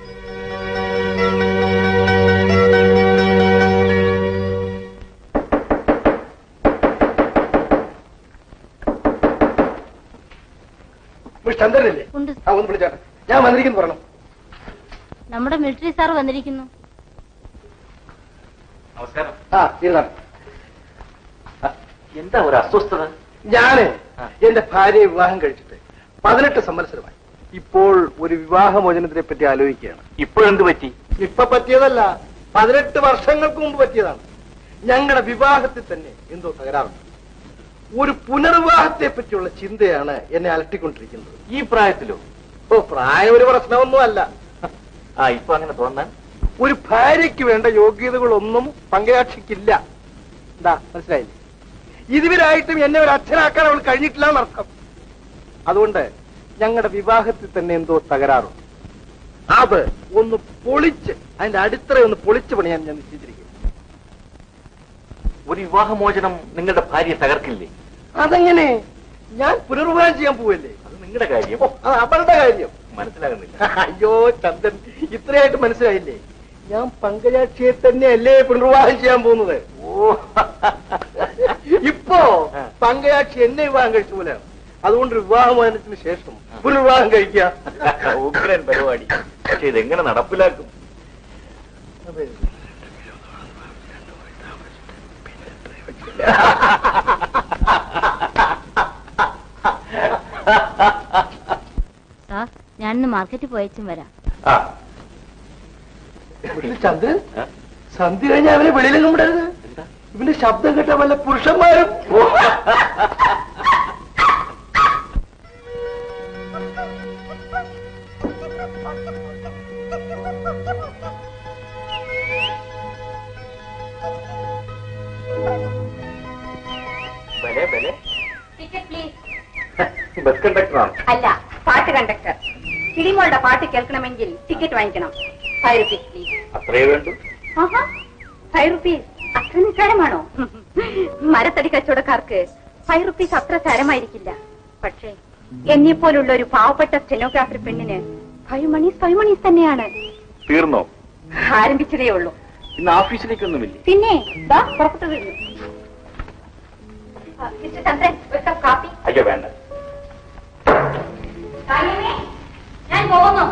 മിസ് ചന്ദ്രനല്ലേ ഉണ്ട് ആ ഒന്ന് വിളിച്ചാട്ടെ ഞാൻ വന്നിരിക്കുന്നു പറഞ്ഞു നമ്മുടെ മിലിറ്ററി സാർ വന്നിരിക്കുന്നു നമസ്കാരം ആ ഇരുന്നാ എന്താ ഒരു അസ്വസ്ഥത ഞാന് എന്റെ ഭാര്യയെ വിവാഹം കഴിച്ചിട്ട് പതിനെട്ട് സംവത്സരമായി ഇപ്പോൾ ഒരു വിവാഹമോചനത്തിനെ പറ്റി ആലോചിക്കുകയാണ് ഇപ്പോഴെന്ത് പറ്റി ഇപ്പൊ പറ്റിയതല്ല പതിനെട്ട് വർഷങ്ങൾക്ക് മുമ്പ് പറ്റിയതാണ് ഞങ്ങളുടെ വിവാഹത്തിൽ തന്നെ എന്തോ തകരാറുണ്ട് ഒരു പുനർവിവാഹത്തെ പറ്റിയുള്ള ചിന്തയാണ് എന്നെ അലട്ടിക്കൊണ്ടിരിക്കുന്നത് ഈ പ്രായത്തിലോ ഓ പ്രായം ഒരു പ്രശ്നമൊന്നുമല്ല ആ ഇപ്പൊ അങ്ങനെ തോന്നാൻ ഒരു ഭാര്യയ്ക്ക് വേണ്ട യോഗ്യതകളൊന്നും പങ്കയാക്ഷിക്കില്ല എന്താ മനസ്സിലായില്ലേ ഇതുവരായിട്ടും എന്നെ ഒരു അച്ഛനാക്കാൻ അവൾ കഴിഞ്ഞിട്ടില്ല എന്നർത്ഥം അതുകൊണ്ട് ഞങ്ങളുടെ വിവാഹത്തിൽ തന്നെ എന്തോ തകരാറുണ്ട് അത് ഒന്ന് പൊളിച്ച് അതിന്റെ അടിത്തറ ഒന്ന് പൊളിച്ച് പണിയാൻ ഞാൻ നിശ്ചയിച്ചിരിക്കുന്നു ഒരു വിവാഹമോചനം നിങ്ങളുടെ ഭാര്യയെ തകർക്കില്ലേ അതെങ്ങനെ ഞാൻ പുനർവിവാഹം ചെയ്യാൻ പോവല്ലേ അത് നിങ്ങളുടെ കാര്യം ഓ, അത് അവളുടെ കാര്യം മനസ്സിലാകുന്നില്ല അയ്യോ ചന്ദൻ ഇത്രയായിട്ട് മനസ്സിലായില്ലേ ഞാൻ പങ്കജാക്ഷിയെ തന്നെയല്ലേ പുനർവിവാഹം ചെയ്യാൻ പോകുന്നത് ഓ ഇപ്പോ പങ്കയാക്ഷി എന്നെ വിവാഹം കഴിച്ച പോലെയാണ് അതുകൊണ്ട് ഒരു വിവാഹമോചനത്തിന് ശേഷം ഒരു വിവാഹം കഴിക്കുക ഉഗ്രൻ പരിപാടി പക്ഷെ ഇതെങ്ങനെ നടപ്പിലാക്കും സാർ ഞാനിന്ന് മാർക്കറ്റിൽ പോയച്ചും വരാം ആ വീട്ടിൽ ചന്ദ്രൻ സന്ധ്യ കഴിഞ്ഞാൽ അവനെ വെളിയിലെങ്ങും വിടരുത് ഇവന്റെ ശബ്ദം കേട്ട വല്ല പുരുഷന്മാരും ബലെ ബലെ ടിക്കറ്റ് പ്ലീസ് ബസ് കണ്ടക്ടറാണ് അല്ല പാട്ട് കണ്ടക്ടർ കിളിമോളുടെ പാട്ട് കേൾക്കണമെങ്കിൽ ടിക്കറ്റ് വാങ്ങിക്കണം ഫൈവ് റുപ്പീസ് പ്ലീസ് അത്രയേ വേണ്ടു ആഹാ ഫൈവ് റുപ്പീസ് അത്ര നിസ്സാരമാണോ മരത്തടി കച്ചവടക്കാർക്ക് ഫൈവ് റുപ്പീസ് അത്ര സാരമായിരിക്കില്ല പക്ഷേ എന്നെ പോലുള്ള ഒരു പാവപ്പെട്ട സ്റ്റെനോഗ്രാഫർ പെണ്ണിന് ഫൈവ് മണീസ് ഫൈവ് മണീസ് തന്നെയാണ് തീർന്നോ ആരംഭിച്ചതേ ഉള്ളൂ ഇന്ന് ഓഫീസിലേക്കൊന്നുമില്ലേ പിന്നെ ദാ പുറപ്പെട്ടു കഴിഞ്ഞു ആ, മിസ്റ്റർ ചന്ദ്രൻ ഒരു കപ്പ് കാപ്പി അയ്യോ വേണ്ട കാളിയമ്മേ, ഞാൻ പോകുന്നു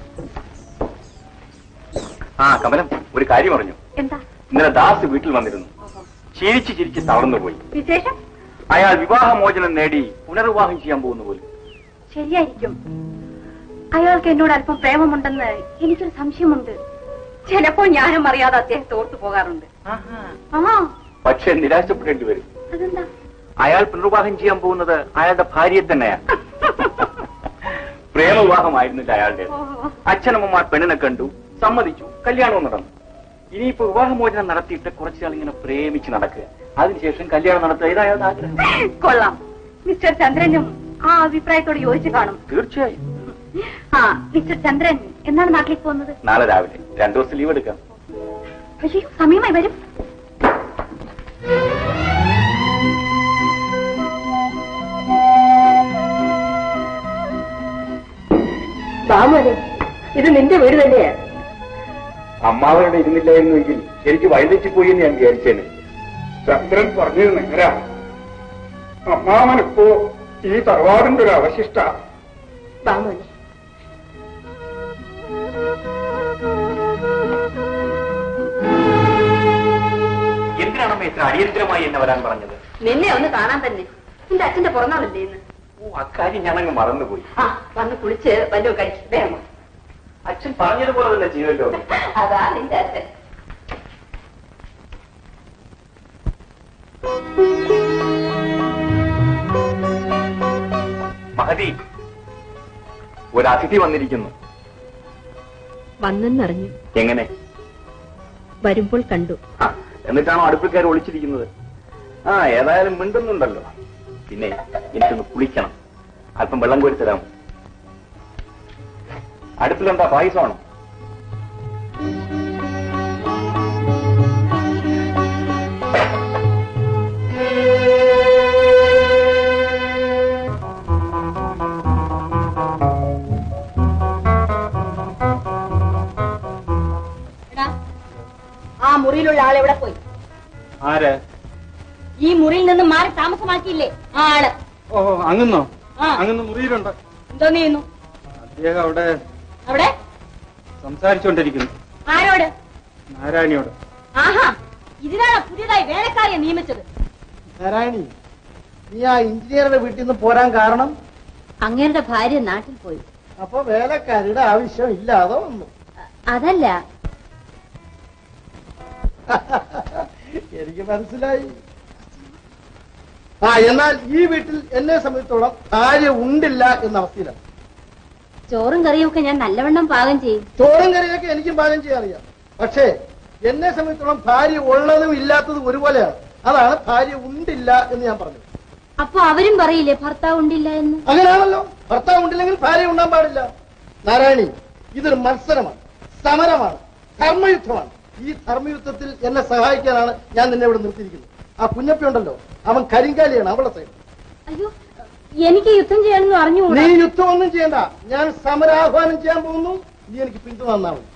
ആ കമലം ഒരു കാര്യം പറഞ്ഞു എന്താ ഇന്നലെ ദാസ് വീട്ടിൽ വന്നിരുന്നു ചിരിച്ച് ചിരിച്ച് തളർന്നു പോയി വിശേഷം അയാൾ വിവാഹമോചനം നേടി പുനർവിവാഹം ചെയ്യാൻ പോകുന്നു പോലും ശരിയായിരിക്കും അയാൾക്ക് എന്നോട് അല്പം പ്രേമമുണ്ടെന്ന് എനിക്കൊരു സംശയമുണ്ട് ചിലപ്പോൾ ഞാനും അറിയാതെ അദ്ദേഹത്തെ ഓർത്തു പോകാറുണ്ട് ആ പക്ഷെ നിരാശപ്പെടേണ്ടി വരും അതെന്താ അയാൾ പുനർവിവാഹം ചെയ്യാൻ പോകുന്നത് അയാളുടെ ഭാര്യയെ തന്നെയാണ് പ്രേമവിവാഹമായിരുന്നില്ല അയാളുടെ ഓ, അച്ഛനമ്മമാർ പെണ്ണിനെ കണ്ടു സമ്മതിച്ചു കല്യാണവും നടന്നു ഇനിയിപ്പോ വിവാഹമോചനം നടത്തിയിട്ട് കുറച്ചാൾ ഇങ്ങനെ പ്രേമിച്ച് നടക്കുക അതിനുശേഷം കല്യാണം നടത്തുക ഇത് അയാളുടെ ആഗ്രഹം കൊള്ളാം മിസ്റ്റർ ചന്ദ്രനും ആ അഭിപ്രായത്തോട് യോജിച്ചു കാണും തീർച്ചയായും ആ മിസ്റ്റർ ചന്ദ്രൻ എന്നാണ് നാട്ടിലേക്ക് പോകുന്നത് നാളെ രാവിലെ രണ്ടു ദിവസം ലീവ് എടുക്കാം അയ്യോ സമയമായി വരും ബാമോനെ ഇത് നിന്റെ വീട് തന്നെയാ അമ്മാവനോട് ഇരുന്നില്ലായിരുന്നുവെങ്കിൽ ശരിക്ക് വഴിതെറ്റിപ്പോയി എന്ന് ഞാൻ വിചാരിച്ചേനെ ചന്ദ്രൻ പറഞ്ഞത് നേരാ അമ്മാവനിപ്പോ ഈ തറവാടിന്റെ ഒരു അവശിഷ്ട ബാമോനെ എന്തിനാണമ്മ ഇത്ര അടിയന്തരമായി എന്നെ വരാൻ പറഞ്ഞത് നിന്നെ ഒന്ന് കാണാൻ തന്നെ നിന്റെ അച്ഛന്റെ പുറന്നാളല്ലേ ഇന്ന് ഓ അക്കാര്യം ഞാനങ്ങ് മറന്നുപോയി ആ വന്ന് കുളിച്ച് വല്ലോ കഴിച്ചു വേഗം വാ. അച്ഛൻ പറഞ്ഞതുപോലെ തന്നെ ചെയ്യുമല്ലോ അതാ നിന്റെ അച്ഛൻ മഹതി ഒരു അതിഥി വന്നിരിക്കുന്നു വന്നെന്നറിഞ്ഞു എങ്ങനെ വരുമ്പോൾ കണ്ടു ആ, എന്നിട്ടാണോ അടുപ്പിൽ കയറി ഒളിച്ചിരിക്കുന്നത് ആ ഏതായാലും മിണ്ടുന്നുണ്ടല്ലോ പിന്നെ എനിക്കൊന്ന് കുളിക്കണം അല്പം വെള്ളം കോരി തരാമോ അടുപ്പിലെന്താ പായസമാണോ എടാ, ആ മുറിയിലുള്ള ആൾ എവിടെ പോയി ആര് ഈ മുറിയിൽ നിന്ന് മാറി താമസമാക്കിയില്ലേ ആ ആള് ഓ അങ്ങന്നോ ആ. അങ്ങന്ന് മുറിയിലുണ്ട് എന്തോ ചെയ്യുന്നു അദ്ദേഹം അവിടെ അവിടെ സംസാരിച്ചുകൊണ്ടിരിക്കുന്നു ആരോട് നാരായണിയോട് ആഹാ ഇതിനാണ് പുതിയതായി വേലക്കാരിയെ നിയമിച്ചത് നാരായണി നീ ആ എഞ്ചിനീയറുടെ വീട്ടിൽ നിന്ന് പോരാൻ കാരണം അങ്ങേരുടെ ഭാര്യ നാട്ടിൽ പോയി അപ്പൊ വേലക്കാരുടെ ആവശ്യം ഇല്ലാതെ വന്നു അതല്ല എനിക്ക് മനസ്സിലായി ആ എന്നാൽ ഈ വീട്ടിൽ എന്നെ സംബന്ധിച്ചോളം ഭാര്യ ഉണ്ടില്ല എന്ന അവസ്ഥയിലാണ് ചോറും കറിയും ഒക്കെ ഞാൻ നല്ലവണ്ണം പാകം ചെയ്യും ചോറും കറിയൊക്കെ എനിക്കും പാചകം ചെയ്യാൻ അറിയാം പക്ഷേ എന്നെ സംബന്ധിച്ചോളം ഭാര്യ ഉള്ളതും ഇല്ലാത്തതും ഒരുപോലെയാണ് അതാണ് ഭാര്യ ഉണ്ടില്ല എന്ന് ഞാൻ പറഞ്ഞത് അപ്പൊ അവരും പറയില്ലേ ഭർത്താവ് ഉണ്ടില്ല എന്ന് അങ്ങനെയാണല്ലോ ഭർത്താവ് ഉണ്ടില്ലെങ്കിൽ ഭാര്യ ഉണ്ടാൻ പാടില്ല നാരായണി ഇതൊരു മത്സരമാണ് സമരമാണ് ധർമ്മയുദ്ധമാണ് ഈ ധർമ്മയുദ്ധത്തിൽ എന്നെ സഹായിക്കാനാണ് ഞാൻ നിന്നെ ഇവിടെ നിർത്തിയിരിക്കുന്നത് ആ കുഞ്ഞപ്പി ഉണ്ടല്ലോ അവൻ കരിങ്കാലിയാണ് അവളെ സൈഡ് അയ്യോ എനിക്ക് യുദ്ധം ചെയ്യണമെന്ന് അറിഞ്ഞുകൂടാ നീ യുദ്ധമൊന്നും ചെയ്യണ്ട ഞാൻ സമരാഹ്വാനം ചെയ്യാൻ പോകുന്നു നീ എനിക്ക് പിന്തുണ തന്നാ മതി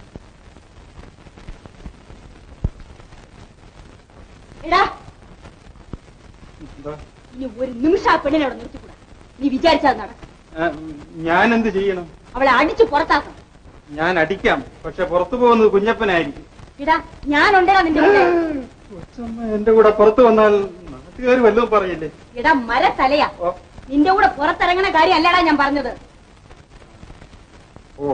എടാ എന്താ ഇനി ഒരു നിമിഷം ആ പെണ്ണിനെ അവിടെ നിർത്തിക്കൂടാ നീ വിചാരിച്ചാൽ നടക്കും ഞാൻ എന്ത് ചെയ്യണം അവളെ അടിച്ചു പുറത്താക്കണം ഞാൻ അടിക്കാം പക്ഷെ പുറത്തു പോകുന്നത് കുഞ്ഞപ്പനായിരിക്കും ഇടാ ഞാൻ ഉണ്ടേടാ നിന്റെ കൂടെ കൊച്ചമ്മ എന്റെ കൂടെ പുറത്തു വന്നാൽ നാട്ടുകാർ വല്ലതും പറയില്ലേ ഇടാ മര തലയാ ഓ നിന്റെ കൂടെ പുറത്തിറങ്ങണ കാര്യം അല്ലടാ ഞാൻ പറഞ്ഞത് ഓ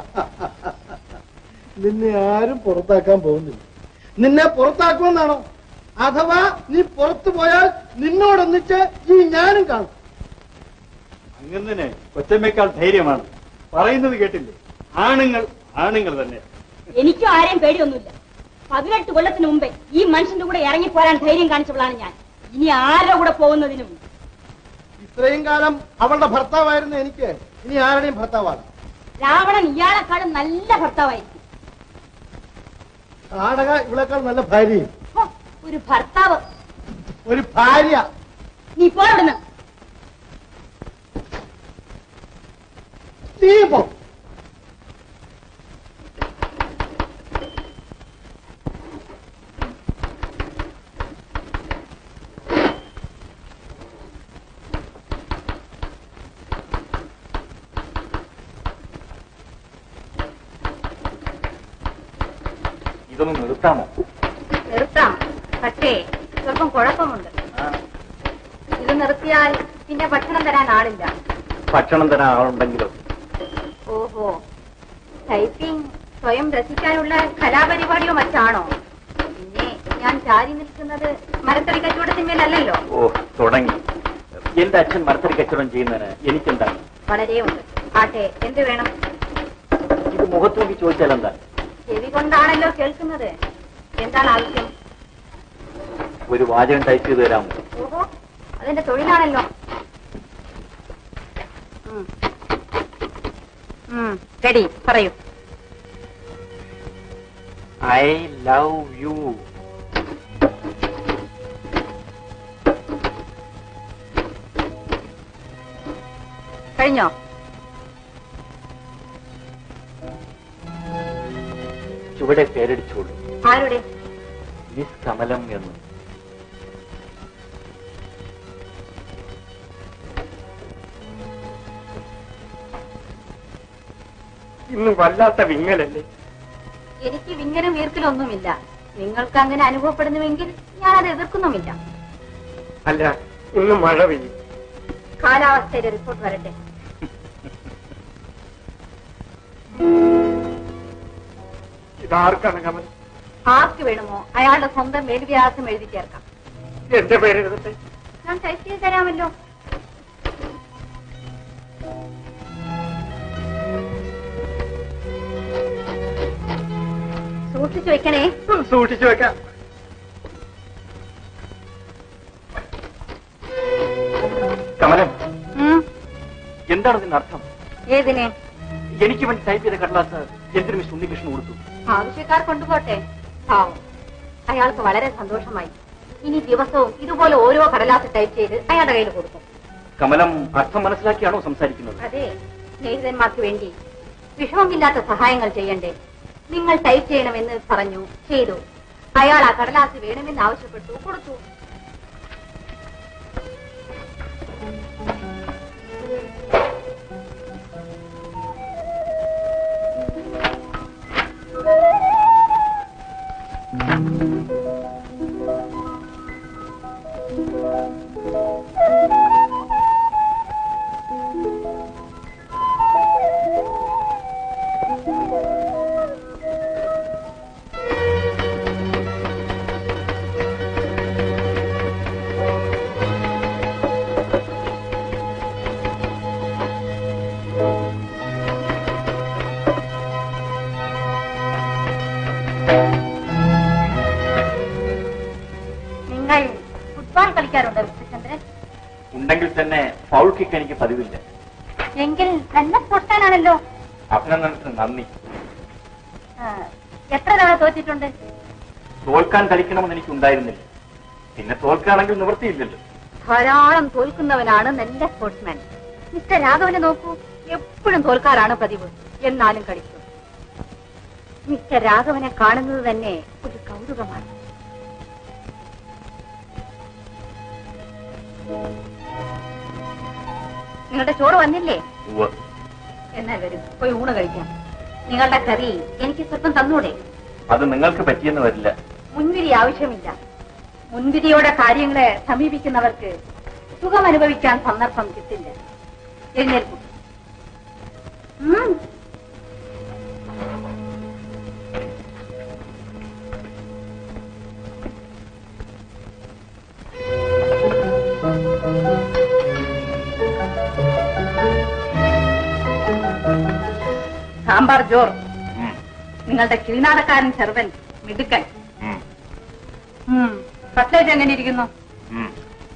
നിന്നെ ആരും പുറത്താക്കാൻ പോകുന്നില്ല നിന്നെ പുറത്താക്കുമെന്നാണോ അഥവാ നീ പുറത്തു പോയാൽ നിന്നോടൊന്നിച്ച് ഈ ഞാനും കാണും അങ്ങനെ കൊച്ചമ്മേക്കാൾ ധൈര്യമാണ് പറയുന്നത് കേട്ടില്ലേ ആണുങ്ങൾ ആണുങ്ങൾ തന്നെ എനിക്കും ആരെയും പേടിയൊന്നുമില്ല പതിനെട്ട് കൊല്ലത്തിന് മുമ്പേ ഈ മനുഷ്യന്റെ കൂടെ ഇറങ്ങി പോരാൻ ധൈര്യം കാണിച്ചവളാണ് ഞാൻ ഇനി ആരുടെ കൂടെ പോകുന്നതിനും ഇത്രയും കാലം അവളുടെ ഭർത്താവായിരുന്ന എനിക്ക് ഇനി ആരുടെയും ഭർത്താവാണ് രാവണൻ ഇയാളെക്കാളും നല്ല ഭർത്താവായിരിക്കും നാടക ഇവളെക്കാൾ നല്ല ഭാര്യയും ഹോ, ഒരു ഭർത്താവ് ഒരു ഭാര്യ നീ പോവിടുന്ന് നീ പോ ഇതൊന്ന് നിർത്താമോ നിർത്താം പക്ഷേ സ്വല്പം കുഴപ്പമുണ്ട് ഇത് നിർത്തിയാൽ പിന്നെ ഭക്ഷണം തരാൻ ആളില്ല ഭക്ഷണം തരാൻ ആളുണ്ടെങ്കിലോ ഓഹോ ടൈപ്പിംഗ് സ്വയം രസിക്കാനുള്ള കലാപരിപാടിയോ മറ്റാണോ പിന്നെ ഞാൻ ചാരി നിൽക്കുന്നത് മരത്തടി കച്ചവടത്തിന്മേലല്ലോ ഓ തുടങ്ങി എന്റെ അച്ഛൻ മരത്തടി കച്ചവടം ചെയ്യുന്നതിന് എനിക്കെന്താണ് വളരെ ഉണ്ട് ആട്ടെ എന്ത് വേണം ഇത് മുഖത്ത് നോക്കി ചോദിച്ചാൽ എന്താ ചെവി കൊണ്ടാണല്ലോ കേൾക്കുന്നത് എന്താണ് ആവശ്യം ഒരു വാചകം ടൈപ്പ് ചെയ്ത് തരാമോ ഓഹോ അതെന്റെ തൊഴിലാണല്ലോ ഉം. ഉം, റെഡി പറയൂ ഐ ലവ് യു കഴിഞ്ഞോ ചുവടെ പേരടിച്ചോളൂ ആരുടെ മിസ് കമലം എന്ന് ഇന്ന് വല്ലാത്ത വിങ്ങലല്ലേ എനിക്ക് വിങ്ങനും വീർക്കലൊന്നുമില്ല നിങ്ങൾക്ക് അങ്ങനെ അനുഭവപ്പെടുന്നുവെങ്കിൽ ഞാൻ അത് എതിർക്കുന്നുമില്ല അല്ല ഇന്ന് മഴ പെയ്യും കാലാവസ്ഥയുടെ റിപ്പോർട്ട് വരട്ടെ ഇതാർക്കാണ് കമൽ ആർക്ക് വേണമോ അയാളുടെ സ്വന്തം മേൽവിലാസം എഴുതി ചേർക്കാം എന്റെ പേര് എഴുതട്ടെ ഞാൻ ടൈപ്പ് ചെയ്ത് തരാമല്ലോ സൂക്ഷിച്ചു വെക്കണേ സൂക്ഷിച്ചു വെക്കാം കമലം ഉം, എന്താണ് ഇതിന്റെ അർത്ഥം ഏതിനെ എനിക്ക് വേണ്ടി ടൈപ്പ് ചെയ്ത കടലാസ് എന്തിനു മിസ് ഉണ്ണികൃഷ്ണൻ കൊടുത്തു ആവശ്യക്കാർ കൊണ്ടുപോട്ടെ പാവം അയാൾക്ക് വളരെ സന്തോഷമായി ഇനി ദിവസവും ഇതുപോലെ ഓരോ കടലാസ് ടൈപ്പ് ചെയ്ത് അയാളുടെ കയ്യിൽ കൊടുക്കും കമലം അർത്ഥം മനസ്സിലാക്കിയാണോ സംസാരിക്കുന്നത് അതെ സ്നേഹിതന്മാർക്ക് വേണ്ടി വിഷമമില്ലാത്ത സഹായങ്ങൾ ചെയ്യണ്ടേ നിങ്ങൾ ടൈപ്പ് ചെയ്യണമെന്ന് പറഞ്ഞു ചെയ്തു അയാൾ ആ കടലാസ് വേണമെന്ന് ആവശ്യപ്പെട്ടു കൊടുത്തു നിങ്ങൾ ഫുട്ബോൾ കളിക്കാറുണ്ടോ മിസ്റ്റർ ചന്ദ്രൻ ഉണ്ടെങ്കിൽ തന്നെ ഫൗൾ കിക്ക് എനിക്ക് പതിവില്ല എങ്കിൽ നല്ല സ്പോർട്സ്മാനാണല്ലോ അഭിനന്ദനത്തിന് നന്ദി ആ, എത്ര തവണ തോറ്റിട്ടുണ്ട് തോൽക്കാൻ കളിക്കണമെന്ന് എനിക്ക് ഉണ്ടായിരുന്നില്ല പിന്നെ തോൽക്കുകയാണെങ്കിൽ നിവൃത്തിയില്ലല്ലോ ധാരാളം തോൽക്കുന്നവനാണ് നല്ല സ്പോർട്സ്മാൻ മിസ്റ്റർ രാഘവനെ നോക്കൂ എപ്പോഴും തോൽക്കാറാണ് പതിവ് എന്നാലും കളിക്കും മിസ്റ്റർ രാഘവനെ കാണുന്നത് തന്നെ ഒരു കൗതുകമാണ് നിങ്ങളുടെ ചോറ് വന്നില്ലേ ഉവ്വ്. എന്നാൽ വരും പോയി ഊണ് കഴിക്കാം നിങ്ങളുടെ കറി എനിക്ക് സ്വല്പം തന്നൂടെ അത് നിങ്ങൾക്ക് പറ്റിയെന്ന് വരില്ല മുൻവിധി ആവശ്യമില്ല മുൻവിധിയോടെ കാര്യങ്ങളെ സമീപിക്കുന്നവർക്ക് സുഖം അനുഭവിക്കാൻ സന്ദർഭം കിട്ടില്ല എഴുന്നേൽക്കും ഉം. സാമ്പാർ ജോർ ഉം, നിങ്ങളുടെ കിളിനാടക്കാരൻ സെർവന്റ് മിടുക്കൻ ഉം, ഉം. കട്ട്ലേറ്റ് എങ്ങനെ ഇരിക്കുന്നു ഉം.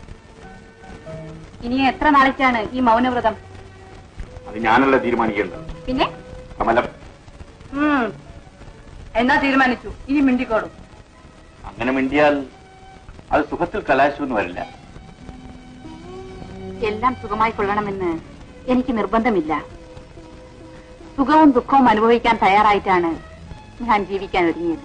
ഇനി എത്ര നാളേക്കാണ് ഈ മൗനവ്രതം അത് ഞാനല്ല തീരുമാനിക്കേണ്ടത് പിന്നെ കമലം ഉം. എന്നാ തീരുമാനിച്ചു ഇനി മിണ്ടിക്കോളും അങ്ങനെ മിണ്ടിയാൽ അത് സുഖത്തിൽ കലാശമൊന്നും വരില്ല എല്ലാം സുഖമായി കൊള്ളണമെന്ന് എനിക്ക് നിർബന്ധമില്ല സുഖവും ദുഃഖവും അനുഭവിക്കാൻ തയ്യാറായിട്ടാണ് ഞാൻ ജീവിക്കാൻ ഒരുങ്ങിയത്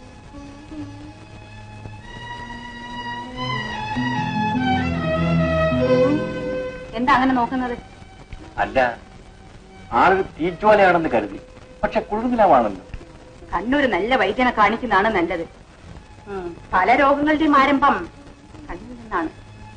എന്താ അങ്ങനെ നോക്കുന്നത് അല്ല ആളൊരു തീജ്വാലയാണെന്ന് കരുതി പക്ഷെ കുഴുനിലമാണല്ലോ കണ്ണൊരു നല്ല വൈദ്യനെ കാണിക്കുന്നതാണ് നല്ലത് ഉം. പല രോഗങ്ങളുടെയും ആരംഭം കണ്ണിൽ നിന്നാണ്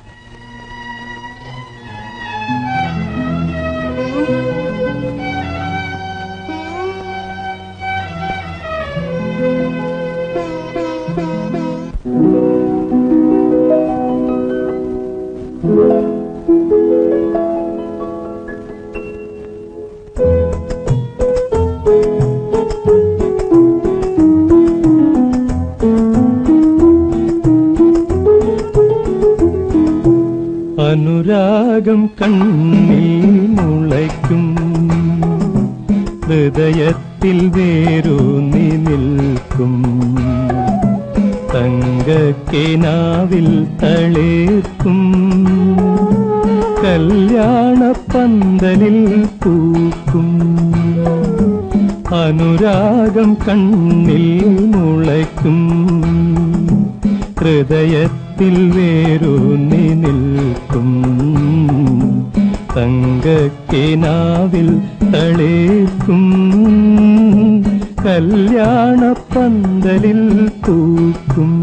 അനുരാഗം കണ്ണിൽ മുളയ്ക്കും ഹൃദയത്തിൽ വേരൂന്നി നിൽക്കും തങ്കക്കിനാവിൽ തളേർക്കും കല്യാണ പന്തലിൽ പൂക്കും അനുരാഗം കണ്ണിൽ മുളയ്ക്കും ഹൃദയത്തിൽ വേരൂന്നി നിൽക്കും തങ്കക്കിനാവിൽ തളേക്കും കല്യാണ പന്തലിൽ പൂക്കും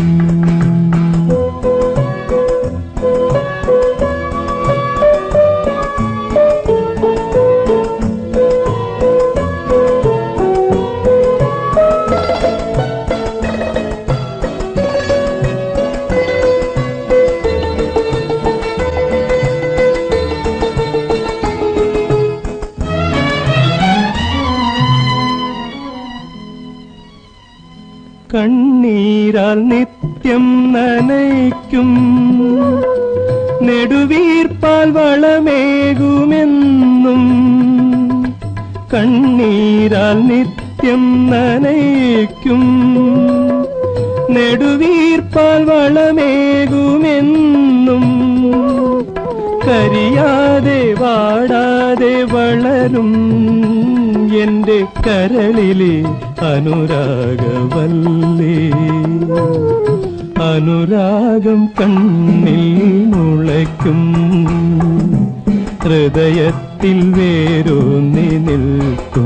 കണ്ണീരാൽ നിത്യം നനയ്ക്കും നെടുവീർപ്പാൽ വളമേകുമെന്നും കണ്ണീരാൽ നിത്യം നനയ്ക്കും നെടുവീർപ്പാൽ വളമേകുമെന്നും കരിയാതെ വാടാതെ വളരും എന്റെ കരളിലെ അനുരാഗവല്ലേ അനുരാഗം കണ്ണിൽ മുളയ്ക്കും ഹൃദയത്തിൽ വേരൂന്നി നിൽക്കും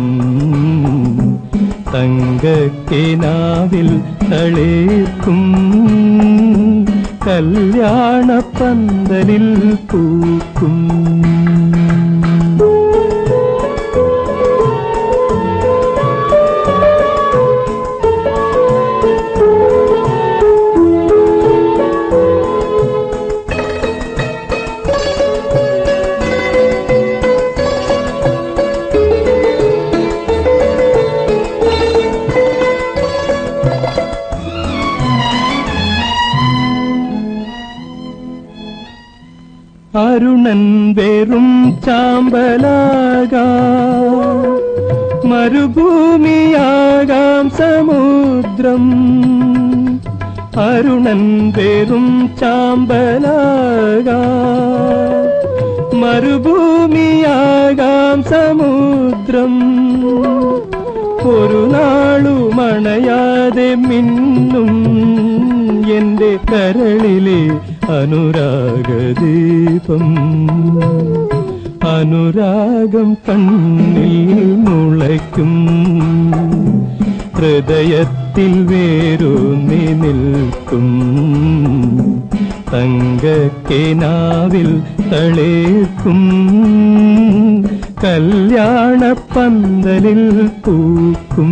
തങ്കക്കിനാവിൽ തളേക്കും കല്യാണ പന്തലിൽ പൂക്കും അരുണൻ വെറും ചാമ്പലാകാം മരുഭൂമിയാകാം സമുദ്രം അരുണൻ വെറും ചാമ്പലാകാം മരുഭൂമിയാകാം സമുദ്രം ഒരു നാളുമണയാതെ മിന്നും എന്റെ കരളിലെ അനുരാഗദീപം അനുരാഗം കണ്ണിൽ മുളയ്ക്കും ഹൃദയത്തിൽ വേരൂന്നി നിൽക്കും തങ്കക്കിനാവിൽ തളേക്കും കല്യാണ പന്തലിൽ പൂക്കും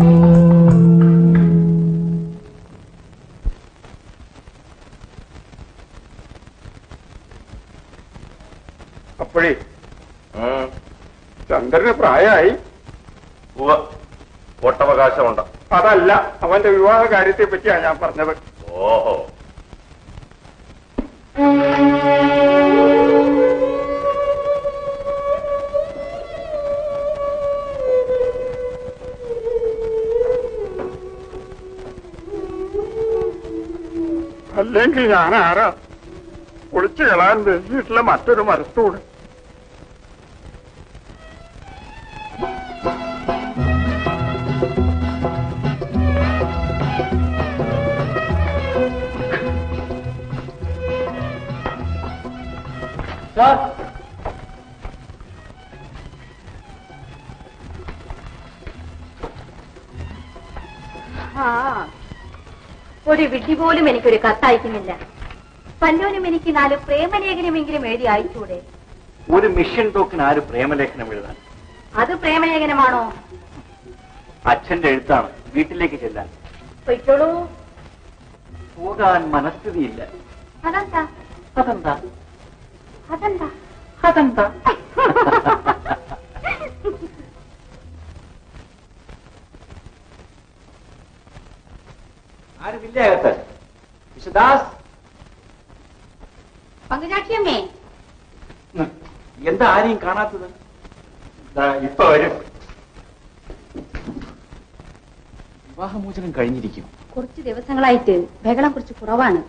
അപ്പോഴേ ചന്ദ്രന് പ്രായമായി വോട്ടവകാശമുണ്ട് അതല്ല അവന്റെ വിവാഹ കാര്യത്തെ പറ്റിയാ ഞാൻ പറഞ്ഞത് ഓഹോ അല്ലെങ്കിൽ ഞാൻ ആരാ കുളിച്ചു കളാൻ വീട്ടിലെ മറ്റൊരു മരത്തോട് ആ ഒരു വിഡ്ഢി പോലും എനിക്കൊരു കത്തയക്കുന്നില്ല പല്ലോനും എനിക്ക് നാല് പ്രേമലേഖനമെങ്കിലും എഴുതി അയച്ചൂടെ ഒരു മിഷൻ ടോക്കിന് ആര് പ്രേമലേഖനം എഴുതാൻ അത് പ്രേമലേഖനമാണോ അച്ഛന്റെ എഴുത്താണ് വീട്ടിലേക്ക് ചെല്ലാൻ പൊയ്ക്കോളൂ പോകാൻ മനസ്ഥിതിയില്ല അതെന്താ അതെന്താ അതെന്താ അതെന്താ ആരുമില്ല അകത്ത് വിശദാസ് പങ്കുചാക്ഷിയമ്മേ എന്താ ആരെയും കാണാത്തത് ഇപ്പൊ വരും വിവാഹമോചനം കഴിഞ്ഞിരിക്കും കുറച്ച് ദിവസങ്ങളായിട്ട് ബഹളം കുറച്ച് കുറവാണ്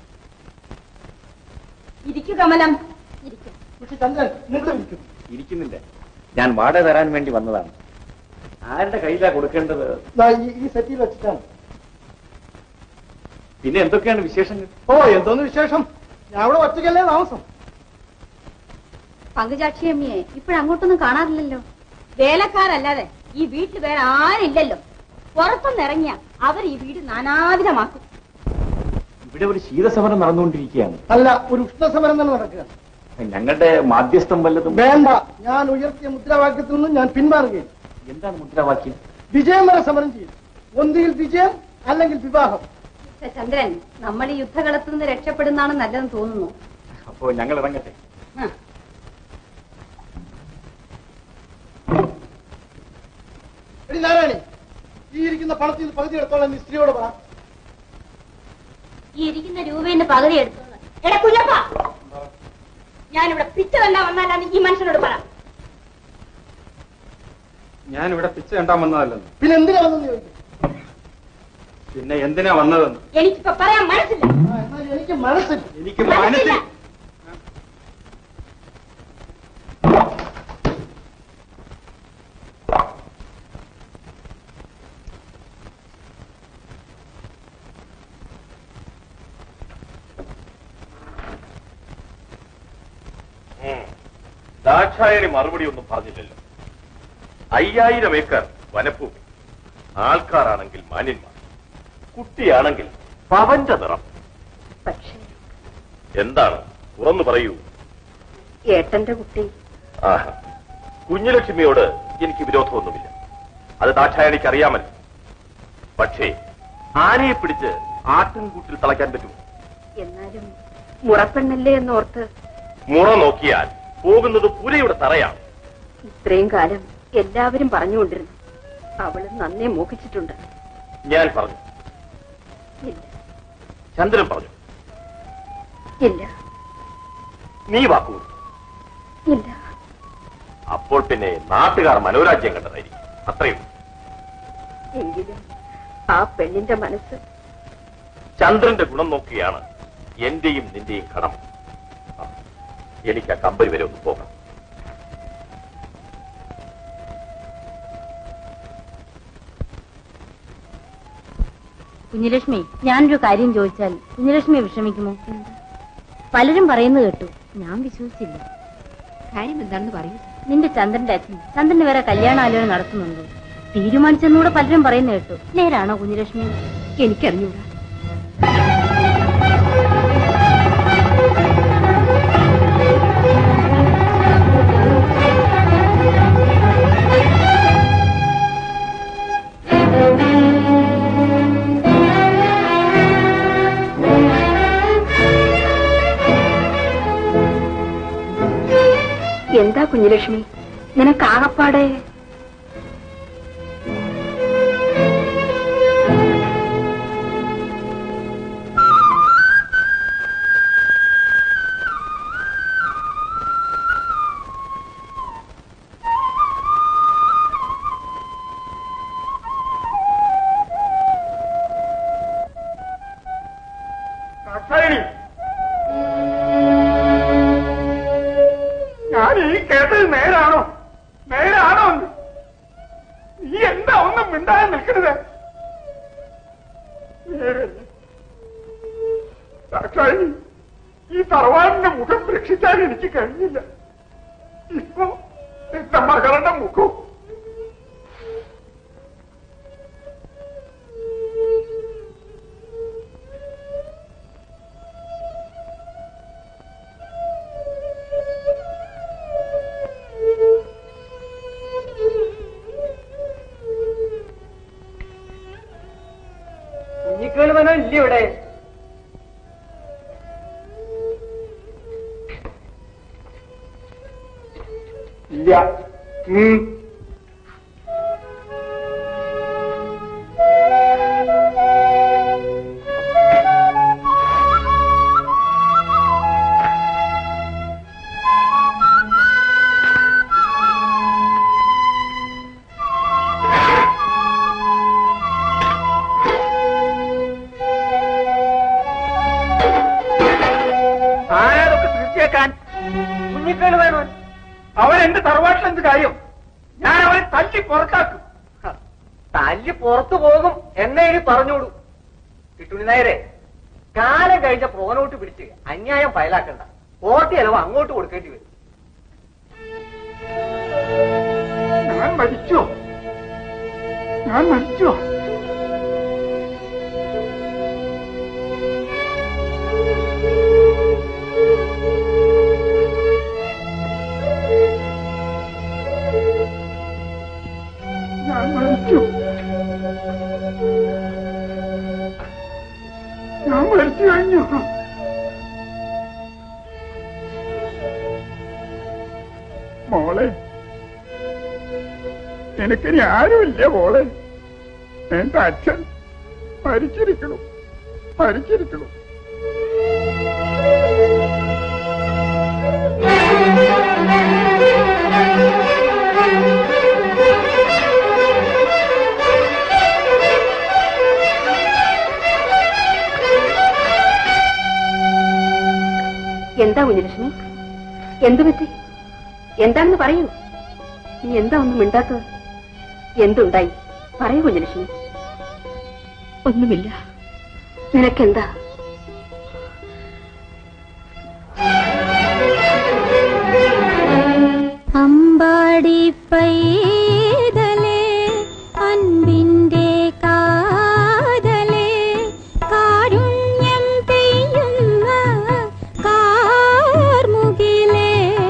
ഇരിക്കു കമലം പക്ഷെ ചന്ദ്രൻ നിങ്ങൾ വിളിക്കും ഇരിക്കുന്നില്ല ഞാൻ വാടക തരാൻ വേണ്ടി വന്നതാണ് ആരുടെ കയ്യിലാ കൊടുക്കേണ്ടത് ദാ ഈ ഈ സെറ്റിൽ വെച്ചിട്ടാണ് പിന്നെ എന്തൊക്കെയാണ് വിശേഷങ്ങൾ ഓ എന്തോന്ന് വിശേഷം ഞാൻ അവിടെ ഒറ്റയ്ക്കല്ലേ താമസം പങ്കുചാക്ഷിയമ്മയെ ഇപ്പോഴങ്ങോട്ടൊന്നും കാണാറില്ലല്ലോ വേലക്കാരല്ലാതെ ഈ വീട്ടിൽ വേറെ ആരില്ലല്ലോ പുറത്തൊന്ന് ഇറങ്ങിയ അവർ ഈ വീട് നാനാവിധമാക്കും ഇവിടെ ഒരു ശീതസമരം നടന്നുകൊണ്ടിരിക്കുകയാണ് അല്ല ഒരു ഉഷ്ണസമരം തന്നെ നടക്കുക ഞങ്ങളുടെ മാധ്യസ്ഥം വല്ലതും വേണ്ട ഞാൻ ഉയർത്തിയ മുദ്രാവാക്യത്തിൽ നിന്നും ഞാൻ പിന്മാറുകയും എന്താണ് മുദ്രാവാക്യം വിജയം വരെ സമരം ചെയ്യും ഒന്നുകിൽ വിജയം അല്ലെങ്കിൽ വിവാഹം പക്ഷെ ചന്ദ്രൻ നമ്മൾ ഈ യുദ്ധകളത്തിൽ നിന്ന് രക്ഷപ്പെടുന്നതാണ് നല്ലതെന്ന് തോന്നുന്നു അപ്പോ ഞങ്ങൾ ഇറങ്ങട്ടെ എടി നാരായണി ഈ ഇരിക്കുന്ന പണത്തിൽ നിന്ന് പകുതി എടുത്തോളാം നീ സ്ത്രീയോട് പറ ഈ ഇരിക്കുന്ന രൂപയുടെ പകുതി എടുത്തോളാം എടാ കുഞ്ഞപ്പ ഞാനിവിടെ പിച്ച തന്നെ വന്നാലാണ് ഈ മനുഷ്യനോട് പറ ഞാൻ ഇവിടെ പിച്ച കണ്ടാൻ വന്നതല്ലെന്ന് പിന്നെ എന്തിനാണെന്ന് ചോദിക്കും പിന്നെ എന്തിനാ വന്നതെന്ന് എനിക്കിപ്പോ പറയാൻ മനസ്സില്ല ആ, എന്നാൽ എനിക്ക് മനസ്സില്ല എനിക്ക് മനസ്സിൽ ദാക്ഷായണി മറുപടി ഒന്നും പറഞ്ഞില്ലല്ലോ അയ്യായിരം ഏക്കർ വനഭൂമി ആൾക്കാരാണെങ്കിൽ മാന്യന്മാർ കുട്ടിയാണെങ്കിൽ പവന്റെ നിറം പക്ഷേ എന്താണ് തുറന്നു പറയൂ ഏട്ടന്റെ കുട്ടി ആഹാ കുഞ്ഞുലക്ഷ്മിയോട് എനിക്ക് വിരോധമൊന്നുമില്ല അത് ദാക്ഷായണിക്ക് അറിയാമല്ലോ പക്ഷേ ആനയെ പിടിച്ച് ആട്ടിൻകൂട്ടിൽ തളയ്ക്കാൻ പറ്റുമോ എന്നാലും മുറപ്പെണ്ണല്ലേ എന്നോർത്ത് മുറ നോക്കിയാൽ പോകുന്നത് പുരയുടെ തറയാണ് ഇത്രയും കാലം എല്ലാവരും പറഞ്ഞുകൊണ്ടിരുന്നു അവള് നന്നേ മോഹിച്ചിട്ടുണ്ട് ഞാൻ പറഞ്ഞു ഇല്ല ചന്ദ്രൻ പറഞ്ഞു ഇല്ല നീ വാക്കൂ ഇല്ല അപ്പോൾ പിന്നെ നാട്ടുകാർ മനോരാജ്യം കണ്ടതായിരിക്കും അത്രയും എങ്കിലും ആ പെണ്ണിന്റെ മനസ്സ് ചന്ദ്രന്റെ ഗുണം നോക്കിയാണ് എന്റെയും നിന്റെയും കടമ ആ, എനിക്ക് ആ കമ്പനി വരെ ഒന്ന് പോകാം കുഞ്ഞുലക്ഷ്മി ഞാനൊരു കാര്യം ചോദിച്ചാൽ കുഞ്ഞുലക്ഷ്മി വിഷമിക്കുമോ പലരും പറയുന്നത് കേട്ടു ഞാൻ വിശ്വസിച്ചില്ല കാര്യം എന്താണെന്ന് പറയൂ നിന്റെ ചന്ദ്രന്റെ അച്ഛൻ ചന്ദ്രന് വേറെ കല്യാണാലോചന നടത്തുന്നുണ്ട് തീരുമാനിച്ചെന്നൂടെ പലരും പറയുന്ന കേട്ടു നേരാണോ കുഞ്ഞുലക്ഷ്മി എനിക്കറിഞ്ഞൂടാ എന്താ കുഞ്ഞുലക്ഷ്മി നിനക്ക് ആകപ്പാടെ ദാക്ഷായണി ഞാൻ ഈ കേട്ടത് നേരാണോ നേരാണോ എന്ന് നീ എന്താ ഒന്നും മിണ്ടാതെ നിൽക്കരുത് നേരല്ലേ ദാക്ഷായണി ഈ തറവാടിന്റെ മുഖം രക്ഷിക്കാൻ എനിക്ക് കഴിഞ്ഞില്ല ഇപ്പൊ എന്റെ മകളുടെ മുഖം കുഞ്ഞിക്കേളുവനോ ഇല്ല ഇവിടെ ഇല്ല ഉം. ആരാതൊക്കെ തീർച്ചയാക്കാൻ കുഞ്ഞിക്കേളുവനോൻ അവൻ എന്റെ തറവാട്ടിൽ എന്ത് കാര്യം ഞാൻ അവനെ തല്ലി പുറത്താക്കും തല്ലി പുറത്തു പോകും എന്നേ ഇനി പറഞ്ഞോളൂ കിട്ടുണി നേരെ കാലം കഴിഞ്ഞ പ്രോനോട്ട് പിടിച്ച് അന്യായം ഫയലാക്കണ്ട കോർട്ട് ചെലവ് അങ്ങോട്ട് കൊടുക്കേണ്ടി വരും ഞാൻ മരിച്ചോ ഞാൻ മരിച്ചോ ഞാൻ മരിച്ചു ഞാൻ മരിച്ചു കഴിഞ്ഞു മോളെ എനിക്കിനി ആരുമില്ല മോളെ എന്റെ അച്ഛൻ മരിച്ചിരിക്കണം മരിച്ചിരിക്കണം എന്താ കുഞ്ഞലക്ഷ്മി എന്തു പറ്റി എന്താണെന്ന് പറയൂ നീ എന്താ ഒന്നും മിണ്ടാത്തത് എന്തുണ്ടായി പറയൂ കുഞ്ഞലക്ഷ്മി ഒന്നുമില്ല നിനക്കെന്താ അമ്പാടി പൈതലേ അൻപിന്റെ കാതലേ കാരുണ്യം പെയ്യുന്ന കാർമുകിലേ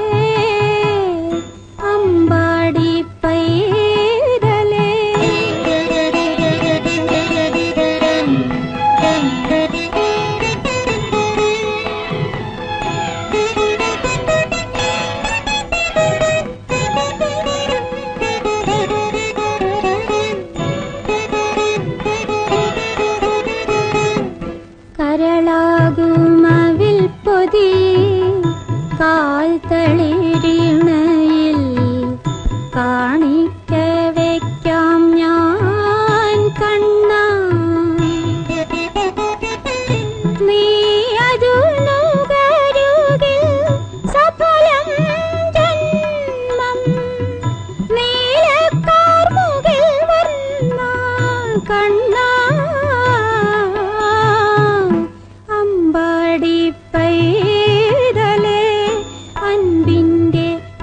അമ്പാടി പൈതലേ കരളാകുമവിൽ പൊതി കാൽ തളിരിണയിൽ കാണിക്ക വയ്ക്കാം ഞാൻ കണ്ണ നീ അതു നുകരുകിൽ സഫലം ജന്മം നീലക്കാർമുകിൽ വർണ്ണ കണ്ണ അമ്പാടി പൈതലേ അൻപിന്റെ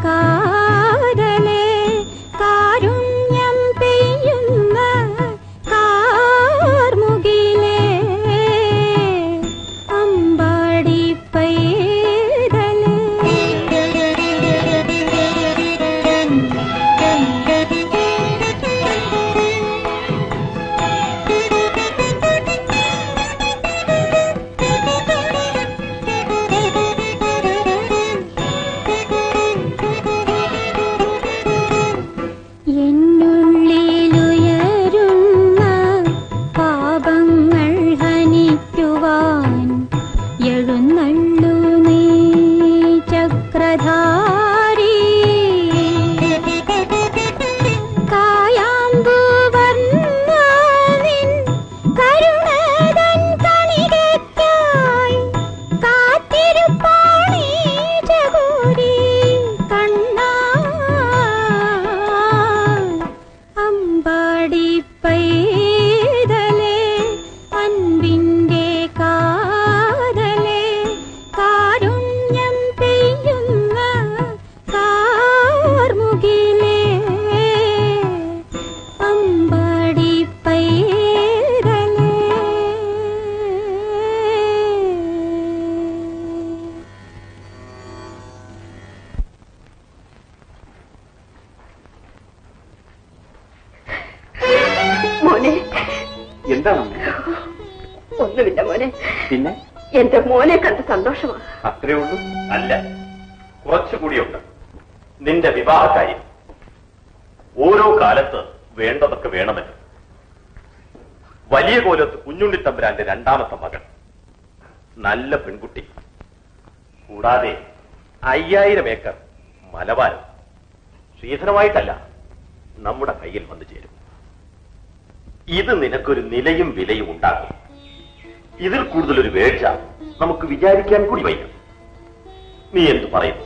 എന്താണ് അമ്മേ? ഒന്നുമില്ല മോനെ പിന്നെ എന്റെ മോനെ കണ്ട് സന്തോഷമാണ് അത്രേ ഉള്ളൂ അല്ല കുറച്ചുകൂടിയുണ്ട് നിന്റെ വിവാഹ കാര്യം ഓരോ കാലത്ത് വേണ്ടതൊക്കെ വേണമെന്ന് വലിയ കോലത്ത് കുഞ്ഞുണ്ണി തമ്പുരാന്റെ രണ്ടാമത്തെ മകൾ നല്ല പെൺകുട്ടി കൂടാതെ അയ്യായിരം ഏക്കർ മലബാരം ശ്രീധരമായിട്ടല്ല നമ്മുടെ കയ്യിൽ വന്നു ചേരും ഇത് നിനക്കൊരു നിലയും വിലയും ഉണ്ടാകും ഇതിൽ കൂടുതലൊരു വേഴ്ച നമുക്ക് വിചാരിക്കാൻ കൂടി വയ്യ നീ എന്തു പറയുന്നു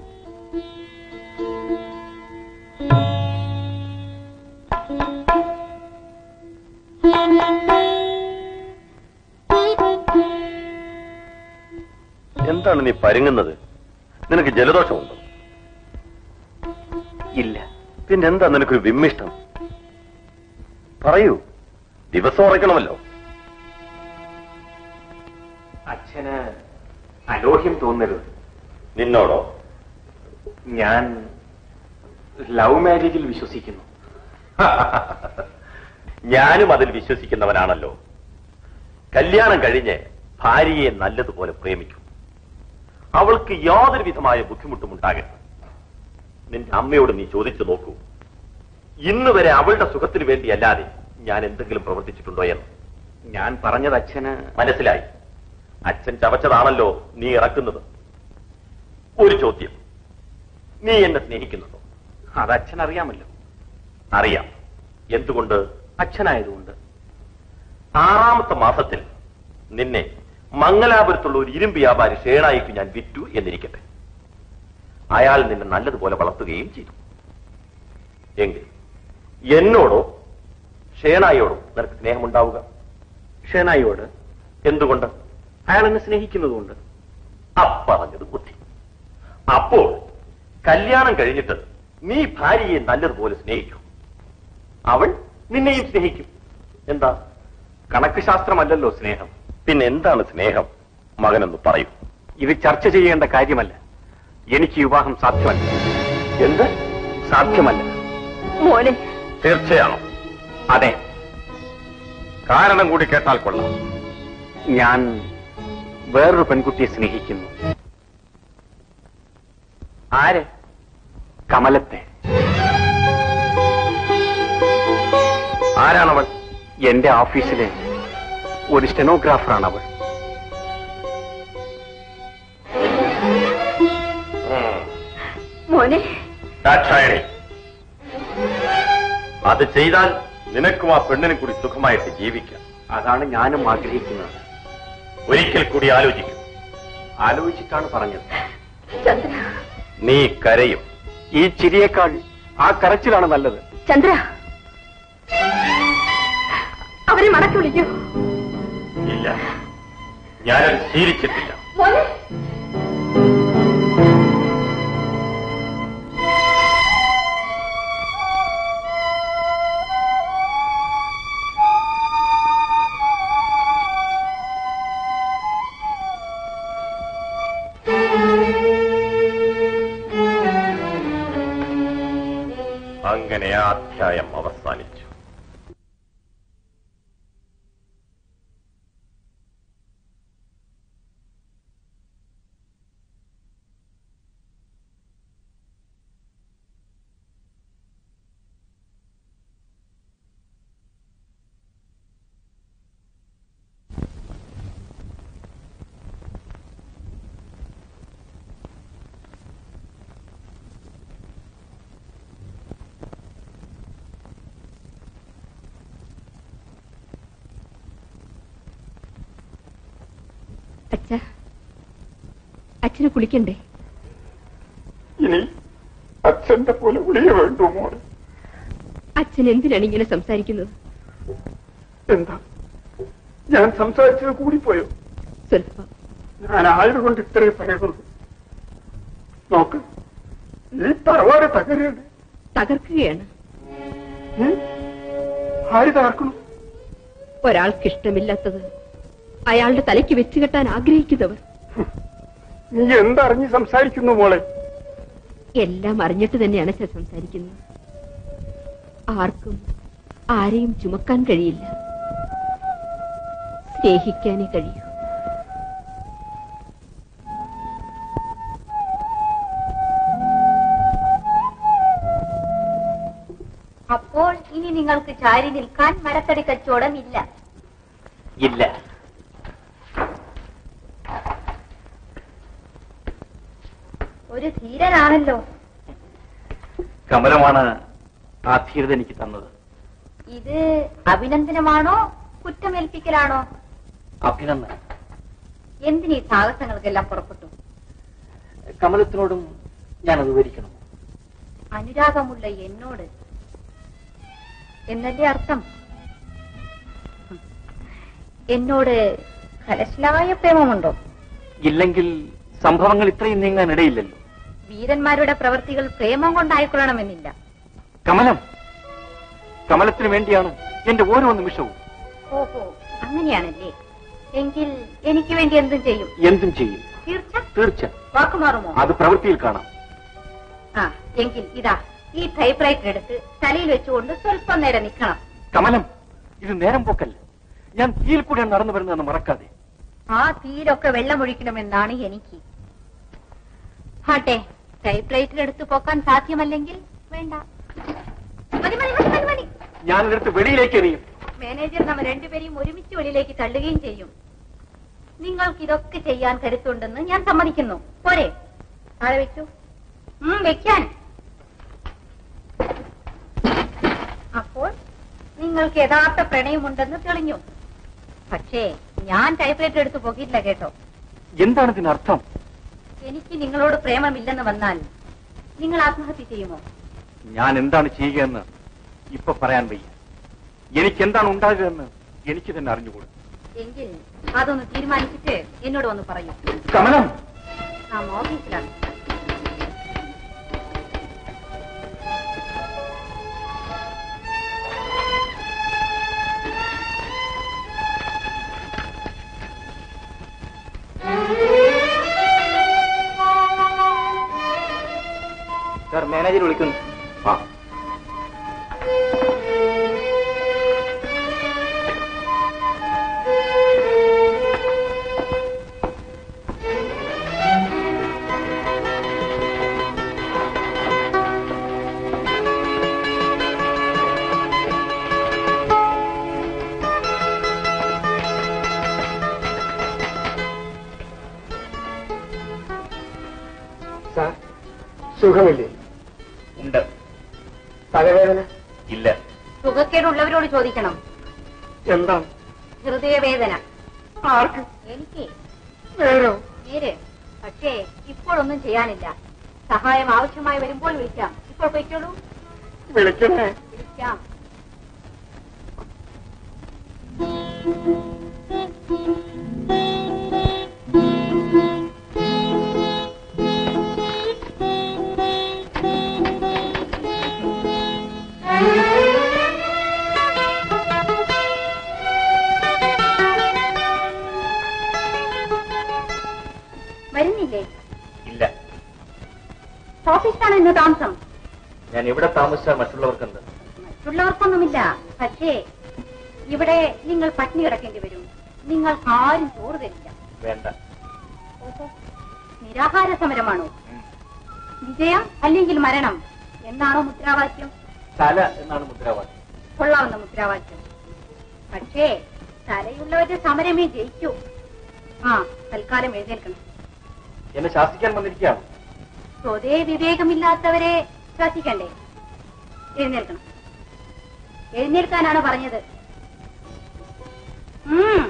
എന്താണ് നീ പരുങ്ങുന്നത് നിനക്ക് ജലദോഷമുണ്ടോ ഇല്ല പിന്നെന്താ നിനക്കൊരു വിമ്മിഷ്ടം പറയൂ ദിവസം ഉറയ്ക്കണമല്ലോ അച്ഛന് അലോഹ്യം തോന്നരുത് നിന്നോടോ ഞാൻ ലവ് മാരേജിൽ വിശ്വസിക്കുന്നു ഞാനും അതിൽ വിശ്വസിക്കുന്നവനാണല്ലോ കല്യാണം കഴിഞ്ഞ് ഭാര്യയെ നല്ലതുപോലെ പ്രേമിക്കും അവൾക്ക് യാതൊരു വിധമായ ബുദ്ധിമുട്ടും ഉണ്ടാകരുത് നിന്റെ അമ്മയോട് നീ ചോദിച്ചു നോക്കൂ ഇന്ന് വരെ അവളുടെ സുഖത്തിന് വേണ്ടി അല്ലാതെ ഞാൻ എന്തെങ്കിലും പ്രവർത്തിച്ചിട്ടുണ്ടോ എന്ന് ഞാൻ പറഞ്ഞത് അച്ഛന് മനസ്സിലായി അച്ഛൻ ചവച്ചതാണല്ലോ നീ ഇറക്കുന്നത് ഒരു ചോദ്യം നീ എന്നെ സ്നേഹിക്കുന്നുണ്ടോ അത് അച്ഛൻ അറിയാമല്ലോ അറിയാം എന്തുകൊണ്ട് അച്ഛനായതുകൊണ്ട് ആറാമത്തെ മാസത്തിൽ നിന്നെ മംഗലാപുരത്തുള്ള ഒരു ഇരുമ്പ് വ്യാപാരി ഷേണായിക്ക് ഞാൻ വിറ്റു എന്നിരിക്കട്ടെ അയാൾ നിന്നെ നല്ലതുപോലെ വളർത്തുകയും ചെയ്തു എങ്കിൽ എന്നോടോ ഷേണായിയോടോ നിനക്ക് സ്നേഹമുണ്ടാവുക ഷേണായിയോട് എന്തുകൊണ്ട് അയാൾ എന്നെ സ്നേഹിക്കുന്നതുകൊണ്ട് അപ്പറഞ്ഞത് ബുദ്ധി അപ്പോൾ കല്യാണം കഴിഞ്ഞിട്ട് നീ ഭാര്യയെ നല്ലതുപോലെ സ്നേഹിക്കും അവൾ നിന്നെയും സ്നേഹിക്കും എന്താ കണക്ക് ശാസ്ത്രമല്ലല്ലോ സ്നേഹം പിന്നെ എന്താണ് സ്നേഹം മകനെന്ന് പറയൂ ഇത് ചർച്ച ചെയ്യേണ്ട കാര്യമല്ല എനിക്ക് ഈ വിവാഹം സാധ്യമല്ല എന്ത് സാധ്യമല്ല മോനെ തീർച്ചയാണോ അതെ കാരണം കൂടി കേട്ടാൽ കൊള്ളാം ഞാൻ വേറൊരു പെൺകുട്ടിയെ സ്നേഹിക്കുന്നു ആര് കമലത്തെ ആരാണവൾ എന്റെ ഓഫീസിലെ ഒരു സ്റ്റെനോഗ്രാഫറാണ് അവൾ മോനെ ദാക്ഷായണി അത് ചെയ്താൽ നിനക്കും ആ പെണ്ണിനും കൂടി സുഖമായിട്ട് ജീവിക്കാം അതാണ് ഞാനും ആഗ്രഹിക്കുന്നത് ഒരിക്കൽ കൂടി ആലോചിക്കും ആലോചിച്ചിട്ടാണ് പറഞ്ഞത് ചന്ദ്ര നീ കരയും ഈ ചിരിയേക്കാൾ ആ കരച്ചിലാണ് നല്ലത് ചന്ദ്ര അവരെ മടക്കി വിളിക്കൂ ഇല്ല ഞാനത് ശീലിച്ചിട്ടില്ല മോനെ അങ്ങനെ ആ അധ്യായം അവസാനിച്ചു അച്ഛ അച്ഛന് കുളിക്കണ്ടേ ഇനി അച്ഛന്റെ പോലെ ഗുളിക വേണ്ടു മോളെ അച്ഛൻ എന്തിനാണ് ഇങ്ങനെ സംസാരിക്കുന്നത് എന്താ ഞാൻ സംസാരിച്ചത് കൂടിപ്പോയോ സ്വല്പം ഞാൻ ആയതുകൊണ്ട് ഇത്രയും പറയുന്നത് നോക്ക് ഈ തറവാട് തകരുകയാണ് തകർക്കുകയാണ് ഉം? ആര് തകർക്കണം ഒരാൾക്ക് ഇഷ്ടമില്ലാത്തത് അയാളുടെ തലയ്ക്ക് വെച്ച് കെട്ടാൻ ആഗ്രഹിക്കുന്നവർ നീ എന്തറിഞ്ഞ് സംസാരിക്കുന്നു മോളെ എല്ലാം അറിഞ്ഞിട്ട് തന്നെയാണ് അച്ഛൻ സംസാരിക്കുന്നത് ആർക്കും ആരെയും ചുമക്കാൻ കഴിയില്ല സ്നേഹിക്കാനേ കഴിയൂ അപ്പോൾ ഇനി നിങ്ങൾക്ക് ചാരി നിൽക്കാൻ മരത്തടി കച്ചവടം ഇല്ല ഇല്ല ഒരു ധീരനാണല്ലോ കമലമാണ് ആ ധീരത എനിക്ക് തന്നത് ഇത് അഭിനന്ദനമാണോ കുറ്റമേൽപ്പിക്കലാണോ അഭിനന്ദനം എന്തിനീ സാഹസങ്ങൾക്കെല്ലാം പുറപ്പെട്ടു കമലത്തിനോടും ഞാനത് വിവരിക്കണം അനുരാഗമുള്ള എന്നോട് എന്നല്ലേ അർത്ഥം എന്നോട് കലശലായ പ്രേമമുണ്ടോ ഇല്ലെങ്കിൽ സംഭവങ്ങൾ ഇത്രയും നീങ്ങാൻ ഇടയില്ലല്ലോ വീരന്മാരുടെ പ്രവൃത്തികൾ പ്രേമം കൊണ്ടായിക്കൊള്ളണമെന്നില്ല കമലം കമലത്തിന് വേണ്ടിയാണ് എന്റെ ഓരോ നിമിഷവും ഓഹോ അങ്ങനെയാണല്ലേ എങ്കിൽ എനിക്ക് വേണ്ടി എന്തും ചെയ്യും എന്തും ചെയ്യും തീർച്ച തീർച്ച വാക്കുമാറുമോ അത് പ്രവൃത്തിയിൽ കാണാം ആ എങ്കിൽ ഇതാ ഈ ടൈപ്പ് റൈറ്റർ എടുത്ത് തലയിൽ വെച്ചുകൊണ്ട് സ്വല്പം നേരം നിൽക്കണം കമലം ഇത് നേരം പോക്കല്ല ഞാൻ തീയിൽ കൂടെയാണ് നടന്നു വരുന്നതെന്ന് മറക്കാതെ ആ തീയിലൊക്കെ വെള്ളമൊഴിക്കണമെന്നാണ് എനിക്ക് ആട്ടെ ടൈപ്പ് റൈറ്റർ എടുത്ത് പോക്കാൻ സാധ്യമല്ലെങ്കിൽ വേണ്ട മതി മതി മതി മതി മതി ഞാനിതെടുത്ത് വെളിയിലേക്ക് എറിയും മാനേജർ നമ്മ രണ്ടുപേരെയും ഒരുമിച്ച് വെളിയിലേക്ക് തള്ളുകയും ചെയ്യും നിങ്ങൾക്ക് ഇതൊക്കെ ചെയ്യാൻ കരുത്തുണ്ടെന്ന് ഞാൻ സമ്മതിക്കുന്നു പോരെ ആരെ വെച്ചു ഉം, വെക്കാൻ അപ്പോൾ നിങ്ങൾക്ക് യഥാർത്ഥ പ്രണയമുണ്ടെന്ന് തെളിഞ്ഞു പക്ഷേ ഞാൻ ടൈപ്പ്റൈറ്റർ എടുത്ത് പോകില്ല കേട്ടോ എന്താണ് ഇതിനർത്ഥം എനിക്ക് നിങ്ങളോട് പ്രേമമില്ലെന്ന് വന്നാൽ നിങ്ങൾ ആത്മഹത്യ ചെയ്യുമോ ഞാൻ എന്താണ് ചെയ്യുക എന്ന് ഇപ്പൊ പറയാൻ വയ്യ എനിക്ക് എന്താണ് ഉണ്ടാകുക എന്ന് എനിക്ക് തന്നെ അറിഞ്ഞുകൂടും എങ്കിൽ അതൊന്ന് തീരുമാനിച്ചിട്ട് എന്നോട് വന്ന് പറയൂ കമലം നാം ഓഫീസിലാണ് സാർ മാനേജർ വിളിക്കുന്നു ആ സാർ സുഖമില്ലേ ഉണ്ട് തലവേദന ഇല്ല സുഖക്കേടുള്ളവരോട് ചോദിക്കണം എന്താണ് ഹൃദയവേദന ആർക്ക് എനിക്ക് നേരോ നേര് പക്ഷേ ഇപ്പോഴൊന്നും ചെയ്യാനില്ല സഹായം ആവശ്യമായി വരുമ്പോൾ വിളിക്കാം ഇപ്പോൾ പൊയ്ക്കോളൂ വിളിക്കണേ വിളിക്കാം വരുന്നില്ലേ ഇല്ല ഓഫീസിലാണ് ഇന്ന് താമസം ഞാൻ എവിടെ താമസിച്ചാൽ മറ്റുള്ളവർക്കെന്ത് മറ്റുള്ളവർക്കൊന്നുമില്ല പക്ഷേ ഇവിടെ നിങ്ങൾ പട്ടിണി കിടക്കേണ്ടി വരും നിങ്ങൾക്ക് ആരും ചോറ് തരില്ല വേണ്ട ഓഹോ, നിരാഹാര സമരമാണോ വിജയം അല്ലെങ്കിൽ മരണം എന്നാണോ മുദ്രാവാക്യം തല എന്നാണ് മുദ്രാവാക്യം കൊള്ളാവുന്ന മുദ്രാവാക്യം പക്ഷേ തലയുള്ളവരുടെ സമരമേ ജയിക്കൂ ആ തൽക്കാലം എഴുന്നേൽക്കണം എന്നെ ശാസിക്കാൻ വന്നിരിക്കുകയാണ് സ്വതേ വിവേകമില്ലാത്തവരെ ശ്രദ്ധിക്കണ്ടേ എഴുന്നേൽക്കണം എഴുന്നേൽക്കാനാണ് പറഞ്ഞത് ഉം.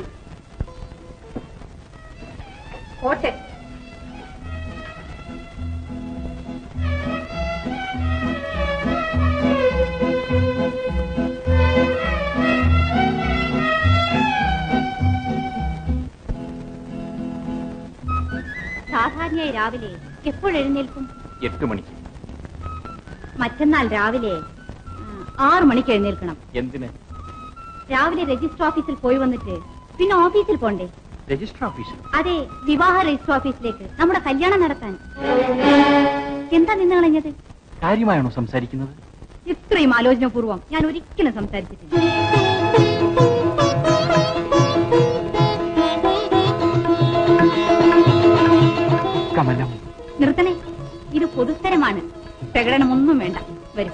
കോട്ട് സാധാരണയായി രാവിലെ എപ്പോഴെഴുന്നേൽക്കും എട്ട് മണിക്ക് മറ്റന്നാൾ രാവിലെ ആറു മണിക്ക് എഴുന്നേൽക്കണം എന്തിന് രാവിലെ രജിസ്റ്റർ ഓഫീസിൽ പോയി വന്നിട്ട് പിന്നെ ഓഫീസിൽ പോണ്ടേ രജിസ്റ്റർ ഓഫീസിൽ അതെ വിവാഹ രജിസ്റ്റർ ഓഫീസിലേക്ക് നമ്മുടെ കല്യാണം നടത്താൻ എന്താ നിന്ന് കളഞ്ഞത് കാര്യമായാണോ സംസാരിക്കുന്നത് ഇത്രയും ആലോചനപൂർവ്വം ഞാൻ ഒരിക്കലും സംസാരിച്ചിട്ടില്ല കമലം നിർത്തണേ ഇത് പൊതുസ്ഥലമാണ് പ്രകടനമൊന്നും വേണ്ട വരും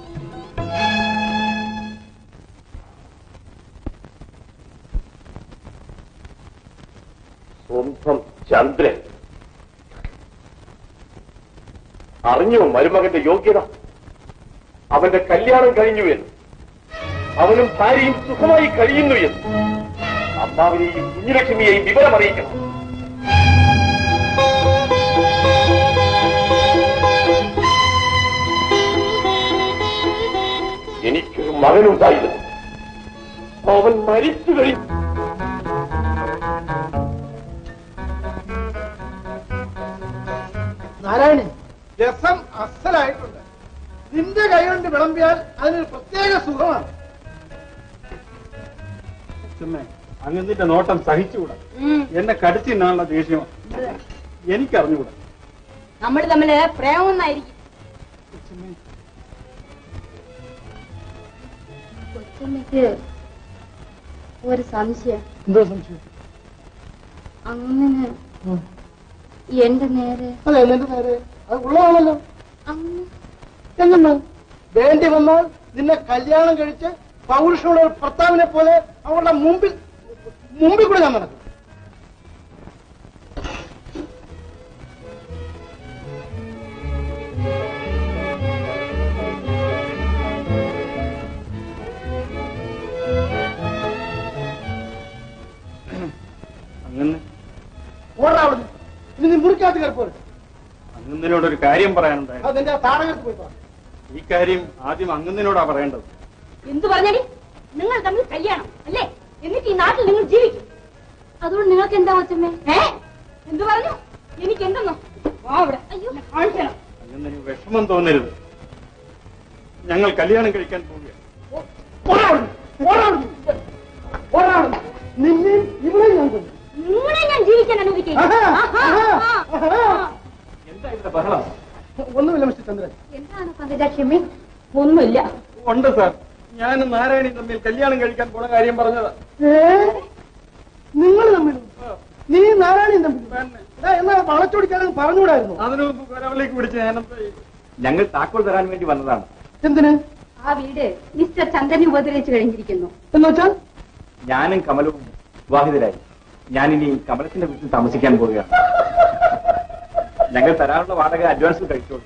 സ്വന്തം ചന്ദ്രൻ അറിഞ്ഞോ മരുമകന്റെ യോഗ്യത അവന്റെ കല്യാണം കഴിഞ്ഞു എന്ന് അവനും ഭാര്യയും സുഖമായി കഴിയുന്നു എന്ന് അമ്മാവിനെയും കുഞ്ഞുലക്ഷ്മിയെയും വിവരം അറിയിക്കണം എനിക്കൊരു മകനുണ്ടായിരുന്നു അവൻ മരിച്ചു കഴിഞ്ഞു നാരായണി രസം അസലായിട്ടുണ്ട് നിന്റെ കൈ കൊണ്ട് വിളമ്പിയാൽ അതിനൊരു പ്രത്യേക സുഖമാണ് ചുമ്മേ അങ്ങനത്തെ നോട്ടം സഹിച്ചുകൂടാ എന്നെ കടിച്ചിന്നാനുള്ള ദേഷ്യമാണ് എനിക്കറിഞ്ഞുകൂടാ നമ്മൾ തമ്മില് പ്രേമൊന്നായിരിക്കും കൊച്ചമ്മയ്ക്ക് ഒരു സംശയം എന്തോ സംശയം അങ്ങനെ എന്റെ നേരെ അതെ എന്നിട്ട് നേരെ അത് ഉള്ളതാണല്ലോ അങ്ങ് എങ്ങനെ വേണ്ടി വന്നാൽ നിന്നെ കല്യാണം കഴിച്ച് പൗരുഷമുള്ള ഒരു ഭർത്താവിനെ പോലെ അവളുടെ മുമ്പിൽ മുമ്പിൽ കൂടെ ഞാൻ നടക്കും അങ്ങനെ ഓടാ അവിടുന്ന് ഇനി നീ മുറിക്കകത്ത് കയറിപ്പോരും അങ്ങനോടൊരു കാര്യം പറയാനുണ്ടായിരുന്നു അത് നിന്റെ ആ താടകത്ത് പോയി പറ ഈ കാര്യം ആദ്യം അങ്ങനോടാ പറയേണ്ടത് എന്തു പറഞ്ഞടി നിങ്ങൾ തമ്മിൽ കല്യാണം അല്ലേ എന്നിട്ട് ഈ നാട്ടിൽ നിങ്ങൾ ജീവിക്കും അതുകൊണ്ട് നിങ്ങൾക്ക് എന്താ കൊച്ചമ്മേ ഏ എന്തു പറഞ്ഞു എനിക്ക് എന്തെന്നോ വാ ഇവിടെ അയ്യോ കാണിക്കണം അങ്ങനെ വിഷമം തോന്നരുത് ഞങ്ങൾ കല്യാണം കഴിക്കാൻ പോവുകയാണ് ഓടാ അവിടുന്ന്. ഓടാ അവിടുന്ന്. ഓടാ അവിടുന്ന്. നിന്നെയും ഇവളെയും ഞാൻ കൊല്ലും നിങ്ങളെ ഞാൻ ജീവിക്കാൻ അനുവദിക്കില്ല ആഹാ, ആഹാ, ആഹാ, ആഹാ. ആഹാ. എന്താ ഇതിന്റെ ബഹളം ഒന്നുമില്ല മിസ്റ്റർ ചന്ദ്രൻ എന്താണ് പങ്കജലക്ഷ്മി ഒന്നുമില്ല ഉണ്ട് സാർ ഞാനും നാരായണി തമ്മിൽ കല്യാണം കഴിക്കാൻ പോണ കാര്യം പറഞ്ഞതാ നിങ്ങൾ തമ്മിൽ നീ നാരായണിയും തമ്മിൽ എടാ, എന്നാ വളച്ചൊടിക്കാനും പറഞ്ഞുകൂടായിരുന്നു അതിനു മുമ്പ് കൊരവലേക്ക് പിടിച്ച് ഞാനെന്താ ഞങ്ങൾ താക്കോൽ തരാൻ വേണ്ടി വന്നതാണ് എന്തിന് ആ വീട് മിസ്റ്റർ ചന്ദ്രനെ ഉപദ്രവിച്ചു കഴിഞ്ഞിരിക്കുന്നു എന്ന് വെച്ചാൽ ഞാനും കമലവും വിവാഹിതരായി ഞാനിനി കമലത്തിന്റെ വീട്ടിൽ താമസിക്കാൻ പോവുകയാണ് ഞങ്ങൾ തരാനുള്ള വാടക അഡ്വാൻസ് കഴിച്ചോളൂ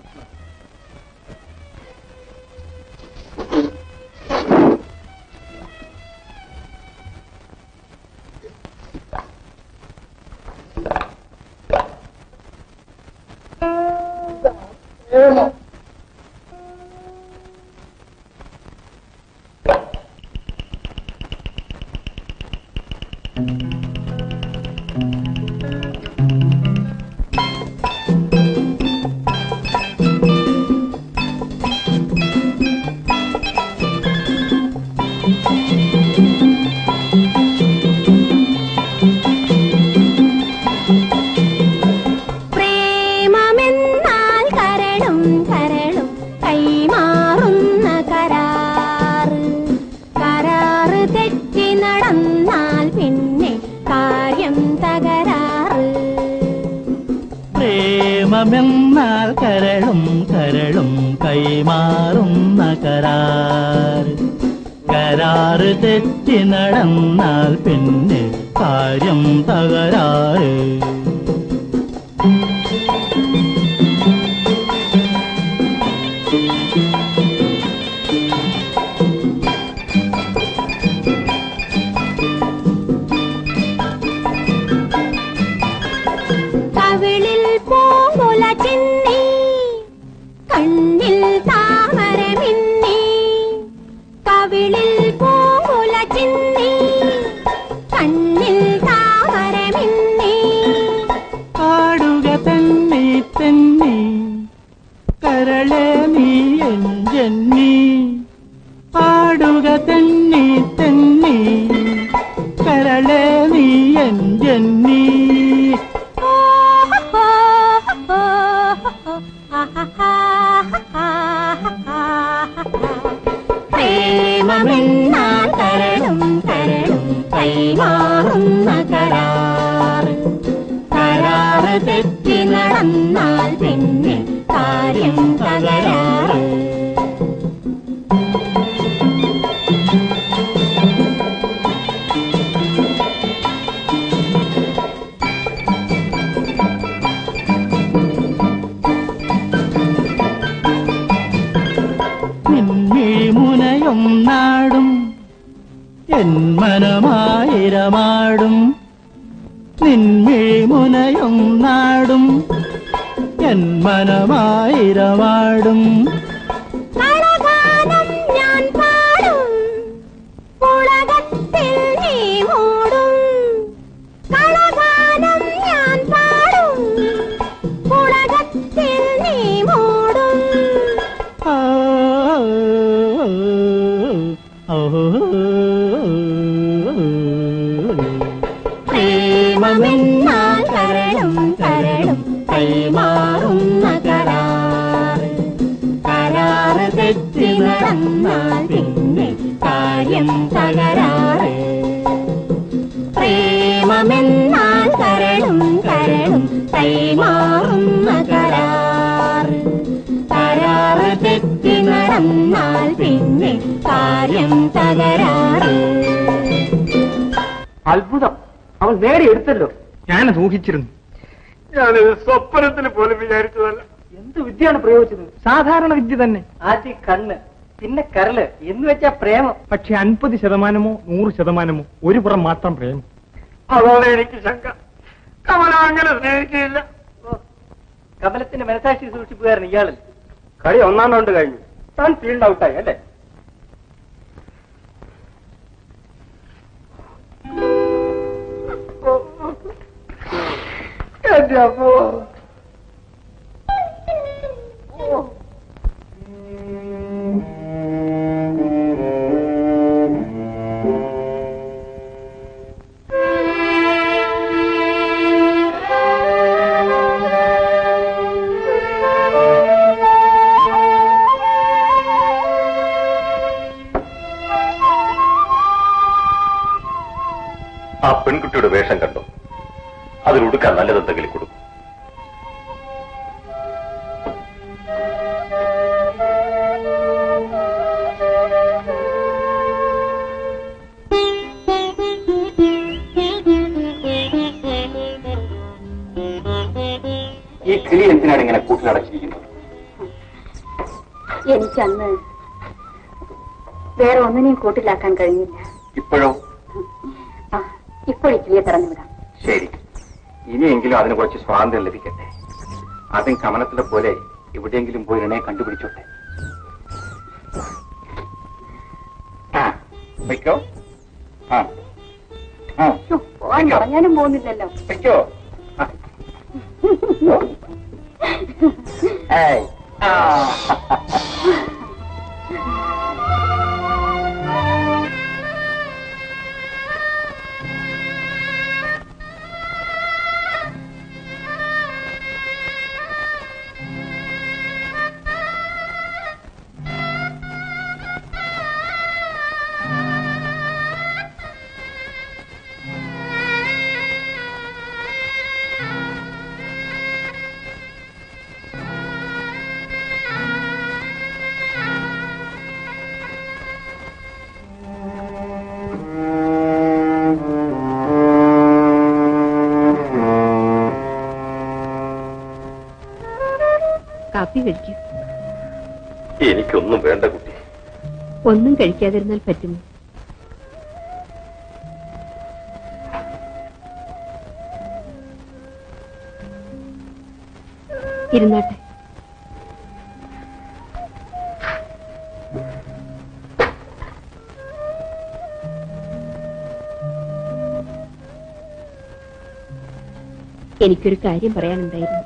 പ്രേമമെന്നാൽ കരളും കരളും കൈമാറുന്ന കരാറ് കരാറ് തെറ്റി നടന്നാൽ പിന്നെ കാര്യം തകരാറ് പ്രേമമെന്നാൽ കരളും കരളും കൈമാറുന്ന കരാർ കരാറ് തെറ്റി നടന്നാൽ പിന്നെ കാര്യം തകരാറ് കവിളിൽ പൂങ്കുല ചിന്നി കണ്ണിൽ താമര മിന്നി കവിളിൽ പൂങ്കുല ചിന്നി കണ്ണിൽ താമര മിന്നി പാടുക തന്നെ തന്നെ കരളെ നീ എൻ ജന്മി പാടുക തന്നെ തന്നെ കരളെ നീ എൻ ജന്മി ഓ കരാറ് തെറ്റി നടന്നാൽ പിന്നെ കാര്യം തകരാറ് നിൻമിഴിമുനയും നാടും എൻ മനമായിരമാടും നിൻമിഴിമുനയും നാടും എൻ മനമായിരമാടും കളഗാനം ഞാൻ പാടും പുളകത്തിൽ നീ മൂടും കളഗാനം ഞാൻ പാടും പുളകത്തിൽ നീ മൂടും ആ, ഓ, പ്രേമമെന്നാൽ കരളും കരളും കൈമാറുന്ന കരാറ് കരാറ് തെറ്റി നടന്നാൽ പിന്നെ കാര്യം തകരാറ് പ്രേമമെന്നാൽ കരളും കരളും കൈമാറുന്ന കരാറ് കരാറ് തെറ്റി നടന്നാൽ പിന്നെ കാര്യം തകരാറ് അത്ഭുതം അവൾ നേടിയെടുത്തല്ലോ ഞാനത് ഊഹിച്ചിരുന്നു ഞാനിത് സ്വപ്നത്തിൽ പോലും വിചാരിച്ചതല്ല എന്ത് വിദ്യയാണ് പ്രയോഗിച്ചത് സാധാരണ വിദ്യ തന്നെ ആദ്യം കണ്ണ് പിന്നെ കരള് എന്ന് വെച്ചാ പ്രേമം പക്ഷെ അൻപത് ശതമാനമോ നൂറ് ശതമാനമോ ഒരു പുറം മാത്രം പ്രേമം അതാണ് എനിക്ക് ശങ്ക കമല അങ്ങനെ സ്നേഹിക്കില്ല ഓ, കമലത്തിന്റെ മനസാക്ഷി സൂക്ഷിപ്പുകാരൻ ഇയാളല്ലേ കളി ഒന്നാം റൗണ്ട് കഴിഞ്ഞു താൻ ഫീൽഡ് ഔട്ടായി അല്ലേ എന്റെ അമ്മോ ആ പെൺകുട്ടിയുടെ വേഷം കണ്ടോ അതിലുടുക്കാൻ നല്ലതെന്തെങ്കിലും കൊടുക്കും ഈ കിളി എന്തിനാണ് ഇങ്ങനെ കൂട്ടിലടച്ചിരിക്കുന്നത് എനിക്കന്ന് വേറെ ഒന്നിനെയും കൂട്ടിലാക്കാൻ കഴിഞ്ഞില്ല ഇപ്പോഴോ ആ ഇപ്പോഴേ കിളിയെ തുറന്നുവിടാം ശരി ഇനിയെങ്കിലും അതിന് കുറച്ച് സ്വാതന്ത്ര്യം ലഭിക്കട്ടെ അതും കമനത്തിലെ പോലെ എവിടെയെങ്കിലും പോയി ഇണയെ കണ്ടുപിടിച്ചോട്ടെ ആ, വയ്ക്കോ ആ ആ ശ്ശോ, പോവാൻ പറഞ്ഞാലും പോകുന്നില്ലല്ലോ വയ്ക്കോ ആ. ഏയ്. ആ. കാപ്പി കഴിക്കൂ എനിക്കൊന്നും വേണ്ട കുട്ടി ഒന്നും കഴിക്കാതിരുന്നാൽ പറ്റുമോ ഇരുന്നാട്ടെ എനിക്കൊരു കാര്യം പറയാനുണ്ടായിരുന്നു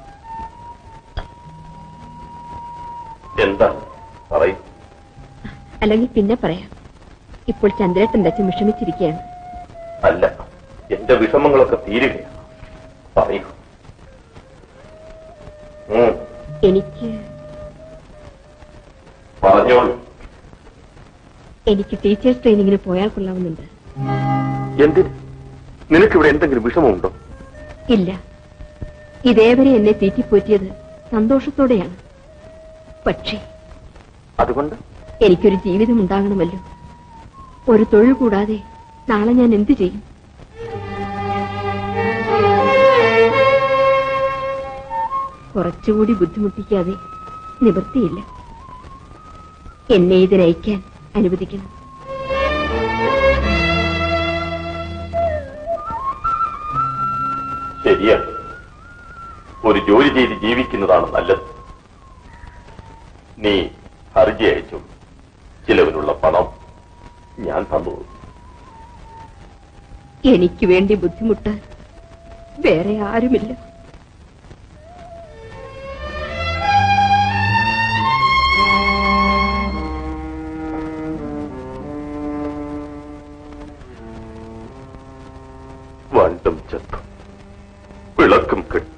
എന്താ പറയൂ അല്ലെങ്കിൽ പിന്നെ പറയാം ഇപ്പോൾ ചന്ദ്രേട്ടൻ അച്ഛൻ വിഷമിച്ചിരിക്കുകയാണ് അല്ല എന്റെ വിഷമങ്ങളൊക്കെ തീരുകയാണ് പറയൂ ഉം, എനിക്ക് പറഞ്ഞോളൂ എനിക്ക് ടീച്ചേഴ്സ് ട്രെയിനിങ്ങിന് പോയാൽ കൊള്ളാവുന്നുണ്ട് എന്തിന് നിനക്കിവിടെ എന്തെങ്കിലും വിഷമമുണ്ടോ ഇല്ല ഇതേവരെ എന്നെ തീറ്റിപ്പോറ്റിയത് സന്തോഷത്തോടെയാണ് പക്ഷേ അതുകൊണ്ട് എനിക്കൊരു ജീവിതം ഉണ്ടാകണമല്ലോ ഒരു തൊഴിൽ കൂടാതെ നാളെ ഞാൻ എന്തു ചെയ്യും കുറച്ചുകൂടി ബുദ്ധിമുട്ടിക്കാതെ നിവൃത്തിയില്ല എന്നെ ഇതിനയക്കാൻ അനുവദിക്കണം ശരിയാണ് ഒരു ജോലി ചെയ്ത് ജീവിക്കുന്നതാണ് നല്ലത് നീ ഹർജി അയച്ചു ചിലവിനുള്ള പണം ഞാൻ തന്നോളൂ എനിക്ക് വേണ്ടി ബുദ്ധിമുട്ടാൻ വേറെ ആരുമില്ല വണ്ടും ചത്തും വിളക്കും കെട്ടി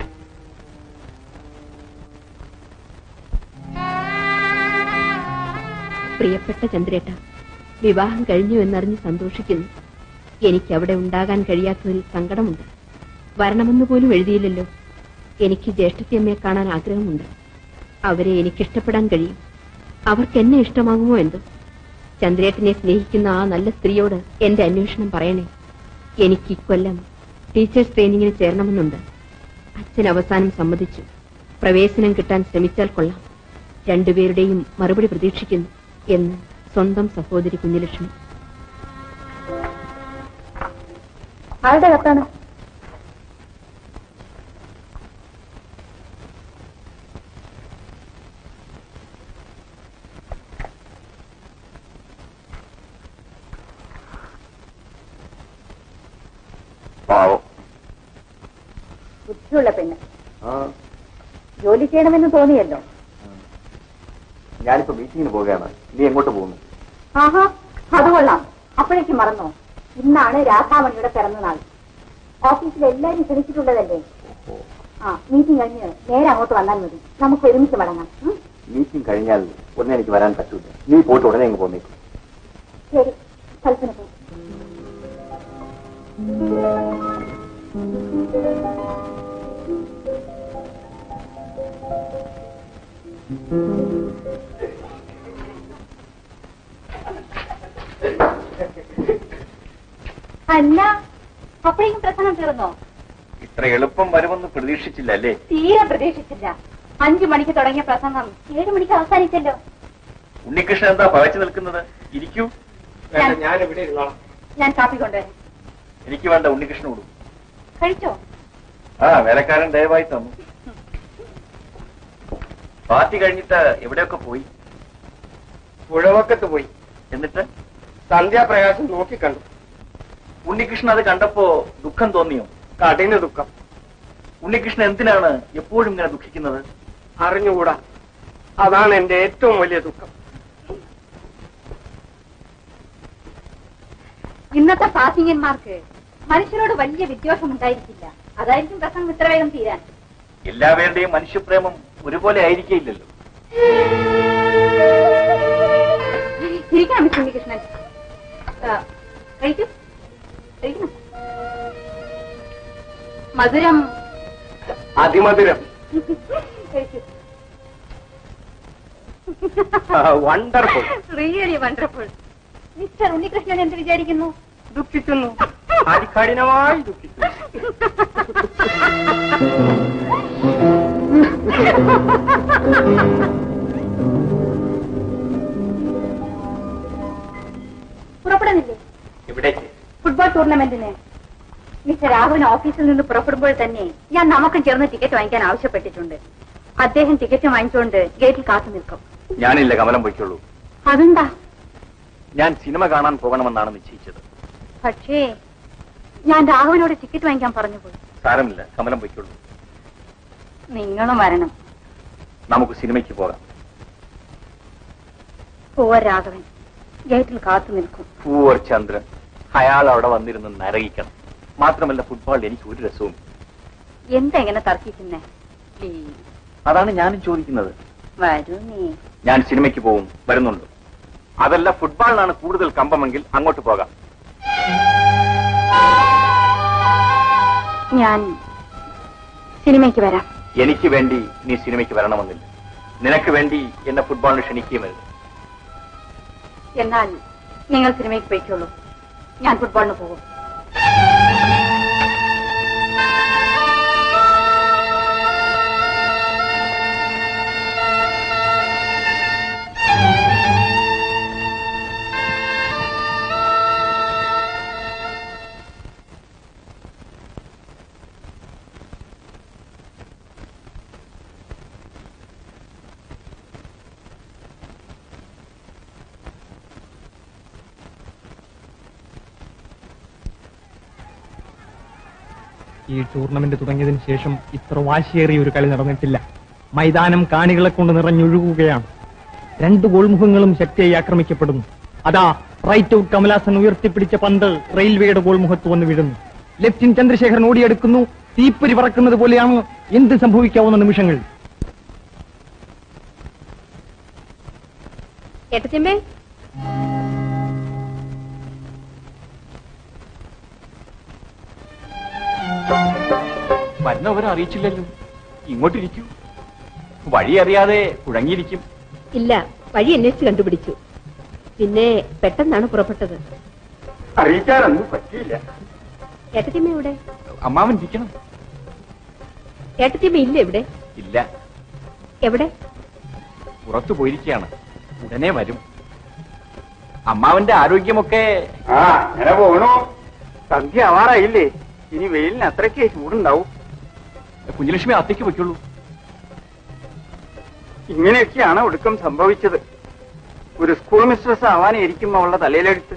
പ്രിയപ്പെട്ട ചന്ദ്രേട്ട വിവാഹം കഴിഞ്ഞു എന്നറിഞ്ഞ് സന്തോഷിക്കുന്നു എനിക്ക് അവിടെ ഉണ്ടാകാൻ കഴിയാത്തതിൽ സങ്കടമുണ്ട് വരണമെന്ന് പോലും എഴുതിയില്ലല്ലോ എനിക്ക് ജ്യേഷ്ഠത്തിയമ്മയെ കാണാൻ ആഗ്രഹമുണ്ട് അവരെ എനിക്കിഷ്ടപ്പെടാൻ കഴിയും അവർക്ക് എന്നെ ഇഷ്ടമാകുമോ എന്തോ ചന്ദ്രേട്ടനെ സ്നേഹിക്കുന്ന ആ നല്ല സ്ത്രീയോട് എന്റെ അന്വേഷണം പറയണേ എനിക്ക് ഇക്കൊല്ലം ടീച്ചേഴ്സ് ട്രെയിനിങ്ങിന് ചേരണമെന്നുണ്ട് അച്ഛൻ അവസാനം സമ്മതിച്ചു പ്രവേശനം കിട്ടാൻ ശ്രമിച്ചാൽ കൊള്ളാം രണ്ടുപേരുടെയും മറുപടി പ്രതീക്ഷിക്കുന്നു എന്ന് സ്വന്തം സഹോദരി കുഞ്ഞുലക്ഷ്മി ആരുടെ കത്താണ് പാവം ബുദ്ധിയുള്ള പെണ്ണ് ജോലി ചെയ്യണമെന്ന് തോന്നിയല്ലോ ഞാനിപ്പോ മീറ്റിങ്ങിന് പോവുകയാണ് നീ എങ്ങോട്ട് പോകുന്നു ആഹാ അത് കൊള്ളാം അപ്പോഴേക്ക് മറന്നോ ഇന്നാണ് രാധാമണിയുടെ പിറന്നനാൾ ഓഫീസിൽ എല്ലാരും ക്ഷണിച്ചിട്ടുള്ളതല്ലേ ആ മീറ്റിംഗ് കഴിഞ്ഞ് നേരെ അങ്ങോട്ട് വന്നാൽ മതി നമുക്ക് ഒരുമിച്ച് മടങ്ങാം ഉം? മീറ്റിംഗ് കഴിഞ്ഞാൽ ഉടനെ എനിക്ക് വരാൻ പറ്റൂല നീ പോയിട്ട് ഉടനെ അങ്ങ് പോന്നേക്കും ശരി കൽപ്പന പോ അല്ല അപ്പോഴേക്കും പ്രസംഗം തീർന്നോ ഇത്ര എളുപ്പം വരുമെന്ന് പ്രതീക്ഷിച്ചില്ല അല്ലേ തീരെ പ്രതീക്ഷിച്ചില്ല അഞ്ചു മണിക്ക് തുടങ്ങിയ പ്രസംഗം ഏഴു മണിക്ക് അവസാനിച്ചല്ലോ ഉണ്ണികൃഷ്ണൻ എന്താ പകച്ചു നിൽക്കുന്നത് ഇരിക്കൂ വേണ്ട ഞാൻ ഇവിടെ ഇരുന്നോളാം ഞാൻ കാപ്പി കൊണ്ടുവരാം എനിക്ക് വേണ്ട ഉണ്ണികൃഷ്ണൻ കൊടുക്കും കഴിച്ചോ ആ വേലക്കാരൻ ദയവായി തന്നു പാർട്ടി കഴിഞ്ഞിട്ട് എവിടെയൊക്കെ പോയി പുഴവക്കത്ത് പോയി എന്നിട്ട് സന്ധ്യാപ്രകാശം നോക്കിക്കണ്ടു ഉണ്ണികൃഷ്ണൻ അത് കണ്ടപ്പോ ദുഃഖം തോന്നിയോ കഠിന ദുഃഖം ഉണ്ണികൃഷ്ണൻ എന്തിനാണ് എപ്പോഴും ഇങ്ങനെ ദുഃഖിക്കുന്നത് അറിഞ്ഞുകൂടാ അതാണ് എന്റെ ഏറ്റവും വലിയ ദുഃഖം ഇന്നത്തെ പാസിംഗന്മാർക്ക് മനുഷ്യരോട് വലിയ വിദ്വേഷം ഉണ്ടായിരിക്കില്ല അതായിരിക്കും പ്രസംഗം ഇത്ര വേഗം തീരാൻ എല്ലാവരുടെയും മനുഷ്യപ്രേമം ഒരുപോലെ ആയിരിക്കില്ലല്ലോ ഇരിക്കണം മിസ് ഉണ്ണികൃഷ്ണൻ ആ, കഴിക്കൂ കഴിക്കണം മധുരം അതിമധുരം കഴിക്കൂ wonderful really wonderful mister Unnikrishnan എന്ത് വിചാരിക്കുന്നു ദുഃഖിക്കുന്നു അതികഠിനമായി ദുഃഖിക്കുന്നു പുറപ്പെടുന്നില്ലേ എവിടേക്ക് ഫുട്ബോൾ ടൂർണമെന്റിന് മിസ്റ്റർ രാഘവൻ ഓഫീസിൽ നിന്ന് പുറപ്പെടുമ്പോൾ തന്നെ ഞാൻ നമുക്കും ചേർന്ന് ടിക്കറ്റ് വാങ്ങിക്കാൻ ആവശ്യപ്പെട്ടിട്ടുണ്ട് അദ്ദേഹം ടിക്കറ്റ് വാങ്ങിച്ചുകൊണ്ട് ഗേറ്റിൽ കാത്തു നിൽക്കും ഞാനില്ല കമലം പൊയ്ക്കുള്ളൂ അതെന്താ ഞാൻ സിനിമ കാണാൻ പോകണമെന്നാണ് നിശ്ചയിച്ചത് പക്ഷേ ഞാൻ രാഘവനോട് ടിക്കറ്റ് വാങ്ങിക്കാൻ പറഞ്ഞു പോയി സാരമില്ല കമലം പൊയ്ക്കുള്ളൂ നിങ്ങളും വരണം നമുക്ക് സിനിമയ്ക്ക് പോകാം ഓ രാഘവൻ ഗേറ്റിൽ കാത്തു നിൽക്കും പൂവർ ചന്ദ്രൻ അയാൾ അവിടെ വന്നിരുന്ന് നരകിക്കണം മാത്രമല്ല ഫുട്ബോളിൽ എനിക്ക് ഒരു രസവും എന്താ ഇങ്ങനെ തർക്കിക്കുന്നേ പ്ലീസ് അതാണ് ഞാനും ചോദിക്കുന്നത് വരൂ നീ ഞാൻ സിനിമയ്ക്ക് പോവും വരുന്നുണ്ട് അതല്ല ഫുട്ബോളിനാണ് കൂടുതൽ കമ്പമെങ്കിൽ അങ്ങോട്ട് പോകാം ഞാൻ സിനിമയ്ക്ക് വരാം എനിക്ക് വേണ്ടി നീ സിനിമയ്ക്ക് വരണമെന്നില്ല നിനക്ക് വേണ്ടി എന്നെ ഫുട്ബോളിന് ക്ഷണിക്കുമരുത് എന്നാൽ നിങ്ങൾ സിനിമയ്ക്ക് പോയിക്കോളൂ ഞാൻ ഫുട്ബോളിന് പോകും ഈ ടൂർണമെന്റ് തുടങ്ങിയതിനു ശേഷം ഇത്ര വാശിയേറിയ ഒരു കളി നടന്നിട്ടില്ല മൈതാനം കാണികളെ കൊണ്ട് നിറഞ്ഞൊഴുകുകയാണ് രണ്ട് ഗോൾമുഖങ്ങളും ശക്തിയായി ആക്രമിക്കപ്പെടുന്നു അതാ റൈറ്റ് ഔട്ട് കമലാസൻ ഉയർത്തിപ്പിടിച്ച പന്ത് റെയിൽവേയുടെ ഗോൾമുഖത്ത് വന്ന് വീഴുന്നു ലെഫ്റ്റിൻ ചന്ദ്രശേഖരൻ ഓടിയെടുക്കുന്നു തീപ്പൊരി പറക്കുന്നത് പോലെയാണ് എന്ത് സംഭവിക്കാവുന്ന നിമിഷങ്ങൾ ഏട്ടത്തിയമ്മേ വരുന്നവരെ അറിയിച്ചില്ലല്ലോ ഇങ്ങോട്ടിരിക്കൂ വഴി അറിയാതെ കുഴങ്ങിയിരിക്കും ഇല്ല വഴി അന്വേഷിച്ച് കണ്ടുപിടിച്ചു പിന്നെ പെട്ടെന്നാണ് പുറപ്പെട്ടത് അറിയിക്കാനൊന്നും പറ്റിയില്ല ഏട്ടത്തിയമ്മ എവിടെ അമ്മാവൻ ഇരിക്കണം ഏട്ടത്തിയമ്മ ഇല്ല ഇവിടെ ഇല്ല എവിടെ പുറത്തു പോയിരിക്കുകയാണ് ഉടനെ വരും അമ്മാവന്റെ ആരോഗ്യമൊക്കെ ആ അങ്ങനെ പോകണു സന്ധ്യ ആവാറായില്ലേ ഇനി വെയിലിന് അത്രയ്ക്ക് ചൂടുണ്ടാവും കുഞ്ഞലക്ഷ്മി അത്തേക്ക് വെക്കുള്ളൂ ഇങ്ങനെയൊക്കെയാണ് ഒടുക്കം സംഭവിച്ചത് ഒരു സ്കൂൾ മിസ്ട്രസ് ആവാനായിരിക്കും അവളുടെ തലയിലെടുത്ത്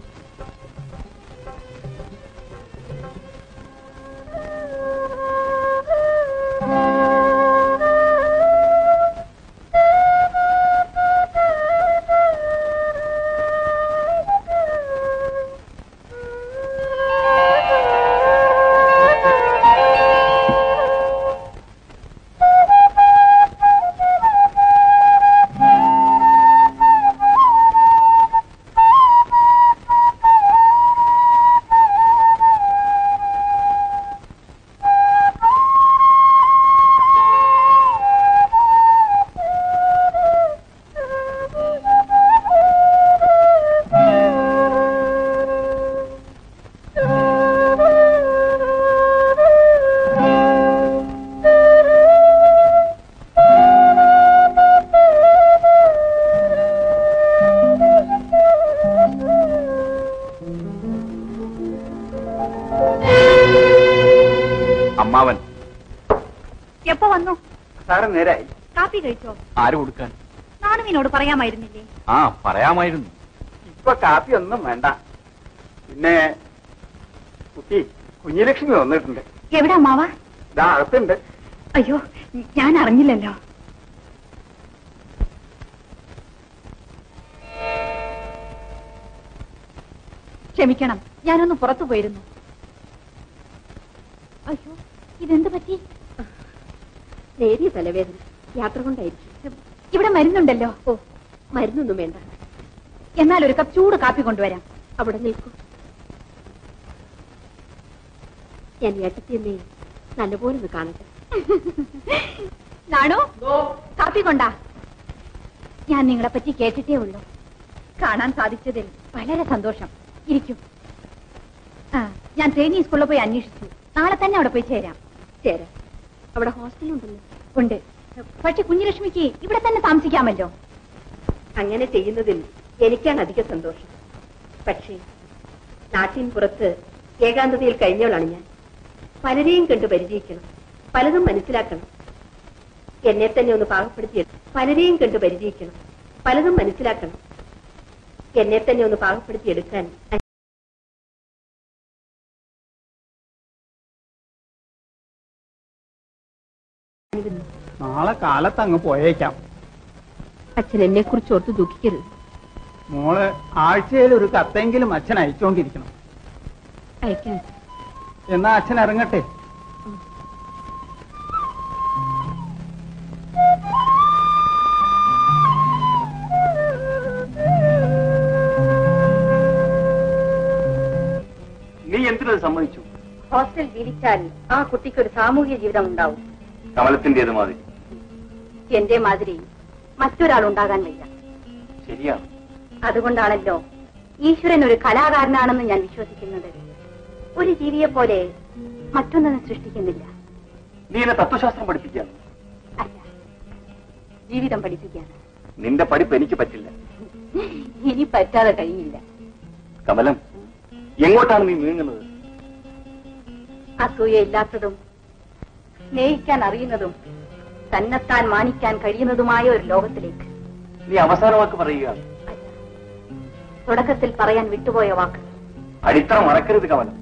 അമ്മാവൻ എപ്പോ വന്നു സാറ് നേരായി കാപ്പി കഴിച്ചോ ആര് കൊടുക്കാൻ നാണുവിനോട് പറയാമായിരുന്നില്ലേ ആ പറയാമായിരുന്നു ഇപ്പൊ കാപ്പി ഒന്നും വേണ്ട പിന്നെ കുട്ടി കുഞ്ഞിലക്ഷ്മി വന്നിട്ടുണ്ട് എവിടെ അമ്മാവ ഇതാ അകത്തുണ്ട് അയ്യോ ഞാൻ അറിഞ്ഞില്ലല്ലോ ക്ഷമിക്കണം ഞാനൊന്ന് പുറത്തു പോയിരുന്നു അയ്യോ ഇതെന്ത് പറ്റി നേരിയ തലവേദന യാത്ര കൊണ്ടായിരിക്കും ഇവിടെ മരുന്നുണ്ടല്ലോ ഓ മരുന്നൊന്നും വേണ്ട എന്നാൽ ഒരു കപ്പ് ചൂട് കാപ്പി കൊണ്ടുവരാം അവിടെ നിൽക്കൂ ഞാൻ ഏട്ടത്തിയമ്മയെ നല്ലപോലെ ഒന്ന് കാണട്ടെ നാണു കാപ്പി കൊണ്ടാ ഞാൻ നിങ്ങളെ പറ്റി കേട്ടിട്ടേ ഉള്ളൂ കാണാൻ സാധിച്ചതിൽ വളരെ സന്തോഷം ഇരിക്കും ആ ഞാൻ ട്രെയിനിങ് സ്കൂളിൽ പോയി അന്വേഷിച്ചു നാളെ തന്നെ അവിടെ പോയി ചേരാം ചേരാം അവിടെ ഹോസ്റ്റലുണ്ടല്ലോ ഉണ്ട് പക്ഷെ കുഞ്ഞുലക്ഷ്മിക്ക് ഇവിടെ തന്നെ താമസിക്കാമല്ലോ അങ്ങനെ ചെയ്യുന്നതിൽ എനിക്കാണ് അധിക സന്തോഷം പക്ഷേ നാട്ടിൻ പുറത്ത് ഏകാന്തതയിൽ കഴിഞ്ഞവളാണ് ഞാൻ പലരെയും കണ്ട് പരിചയിക്കണം പലതും മനസ്സിലാക്കണം എന്നെ തന്നെ ഒന്ന് പാകപ്പെടുത്തി പലരെയും കണ്ട് പരിചയിക്കണം പലതും മനസ്സിലാക്കണം എന്നെ തന്നെ ഒന്ന് പാകപ്പെടുത്തി എടുക്കാൻ നാളെ കാലത്ത് അങ്ങ് പോയേക്കാം അച്ഛൻ എന്നെ കുറിച്ച് ഓർത്ത് ദുഃഖിക്കരുത് മോള് ആഴ്ചയിൽ ഒരു കത്തെങ്കിലും അച്ഛൻ അയച്ചുകൊണ്ടിരിക്കണം അയക്കാൻ എന്നാ അച്ഛൻ ഇറങ്ങട്ടെ നീ എന്തിനത് സമ്മതിച്ചു ഹോസ്റ്റൽ ജീവിച്ചാൽ ആ കുട്ടിക്ക് ഒരു സാമൂഹ്യ ജീവിതം ഉണ്ടാവും കമലത്തിന്റേത് മാതിരി എന്റെ മാതിരി മറ്റൊരാൾ ഉണ്ടാകാൻ വയ്യ ശരിയാണ് അതുകൊണ്ടാണല്ലോ ഈശ്വരൻ ഒരു കലാകാരനാണെന്ന് ഞാൻ വിശ്വസിക്കുന്നത് ഒരു ജീവിയെ പോലെ മറ്റൊന്നും സൃഷ്ടിക്കുന്നില്ല നീ എന്നെ തത്വശാസ്ത്രം പഠിപ്പിക്കാൻ അല്ല ജീവിതം പഠിപ്പിക്കാൻ നിന്റെ പഠിപ്പ് എനിക്ക് പറ്റില്ല ഇനി പറ്റാതെ കഴിയില്ല കമലം എങ്ങോട്ടാണ് നീ നീങ്ങുന്നത് അസൂയ ഇല്ലാത്തതും സ്നേഹിക്കാൻ അറിയുന്നതും തന്നെത്താൻ മാനിക്കാൻ കഴിയുന്നതുമായ ഒരു ലോകത്തിലേക്ക് നീ അവസാന വാക്ക് പറയുക തുടക്കത്തിൽ പറയാൻ വിട്ടുപോയ വാക്ക് അടിത്തറ മറക്കരുത് കമലം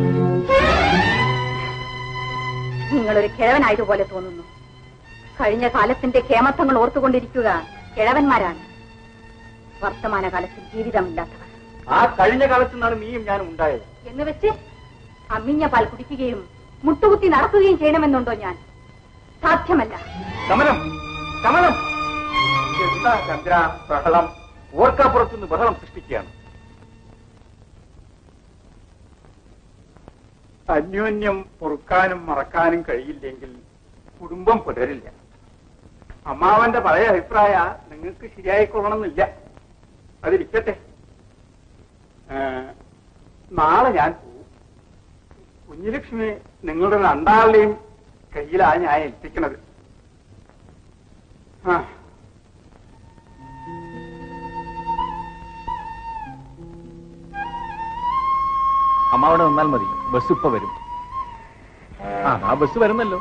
നിങ്ങളൊരു കിഴവനായതുപോലെ തോന്നുന്നു കഴിഞ്ഞ കാലത്തിന്റെ കേമത്വങ്ങൾ ഓർത്തുകൊണ്ടിരിക്കുക കിഴവന്മാരാണ് വർത്തമാനകാലത്തിൽ ജീവിതമില്ലാത്തവർ ആ കഴിഞ്ഞ കാലത്ത് നിന്നാണ് നീയും ഞാനും ഉണ്ടായത് എന്ന് വെച്ച് അമ്മിഞ്ഞ പാൽ കുടിക്കുകയും മുട്ടുകുത്തി നടക്കുകയും ചെയ്യണമെന്നുണ്ടോ ഞാൻ സാധ്യമല്ല കമലം കമലം എന്താ ചന്ദ്ര ബഹളം ഓർക്കാപ്പുറത്തുനിന്ന് ബഹളം സൃഷ്ടിക്കുകയാണ് അന്യോന്യം പൊറുക്കാനും മറക്കാനും കഴിയില്ലെങ്കിൽ കുടുംബം പുലരില്ല അമ്മാവന്റെ പഴയ അഭിപ്രായ നിങ്ങൾക്ക് ശരിയായിക്കൊള്ളണമെന്നില്ല അതിരിക്കട്ടെ ഏ, നാളെ ഞാൻ പോവും കുഞ്ഞിലക്ഷ്മി നിങ്ങളുടെ രണ്ടാളുടെയും കയ്യിലാ ഞാൻ ഏൽപ്പിക്കണത് ആ അമ്മ അവിടെ നിന്നാൽ മതി ബസ് ഇപ്പൊ വരും ആ ആ ബസ് വരുന്നല്ലോ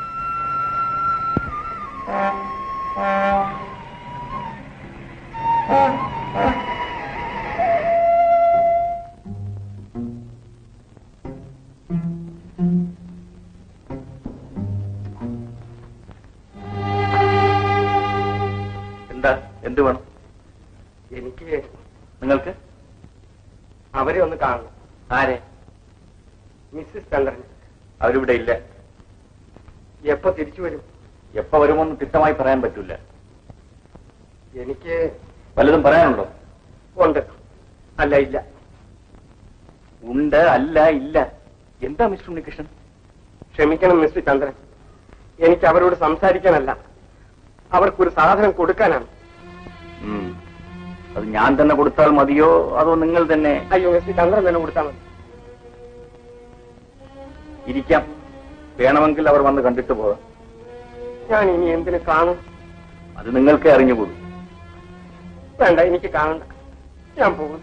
എന്താ എന്ത് വേണം എനിക്ക് നിങ്ങൾക്ക് അവരെ ഒന്ന് കാണണം ആരെ മിസ്സിസ് ചന്ദ്രൻ അവരിവിടെ ഇല്ല എപ്പോ തിരിച്ചു വരും എപ്പോ വരുമെന്ന് തിട്ടമായി പറയാൻ പറ്റൂല എനിക്ക് വല്ലതും പറയാനുണ്ടോ ഉണ്ട് അല്ല ഇല്ല ഉണ്ട് അല്ല ഇല്ല എന്താ മിസ്റ്റർ ഉണ്ണികൃഷ്ണൻ ക്ഷമിക്കണം മിസ്റ്റർ ചന്ദ്രൻ എനിക്ക് അവരോട് സംസാരിക്കാനല്ല അവർക്കൊരു സാധനം കൊടുക്കാനാണ് ഉം. അത് ഞാൻ തന്നെ കൊടുത്താൽ മതിയോ അതോ നിങ്ങൾ തന്നെ അയ്യോ മിസ്റ്റർ ചന്ദ്രൻ തന്നെ കൊടുത്താൽ മതി ഇരിക്കാം വേണമെങ്കിൽ അവർ വന്ന് കണ്ടിട്ട് പോകാം ഞാൻ ഇനി എന്തിനു കാണും അത് നിങ്ങൾക്കേ അറിഞ്ഞുകൂടും വേണ്ട എനിക്ക് കാണണ്ട ഞാൻ പോകുന്നു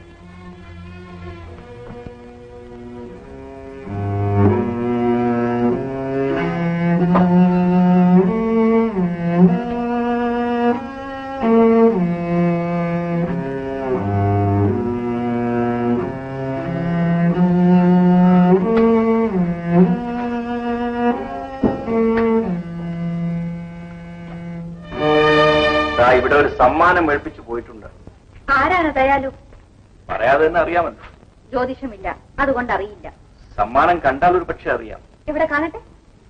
ദാ ഇവിടെ ഒരു സമ്മാനം മേടിപ്പിച്ചു പോയിട്ടുണ്ട് ആരാണ് ദയാലു പറയാതെ തന്നെ അറിയാമല്ലോ ജ്യോതിഷമില്ല അതുകൊണ്ട് അറിയില്ല സമ്മാനം കണ്ടാൽ ഒരു പക്ഷെ അറിയാം എവിടെ കാണട്ടെ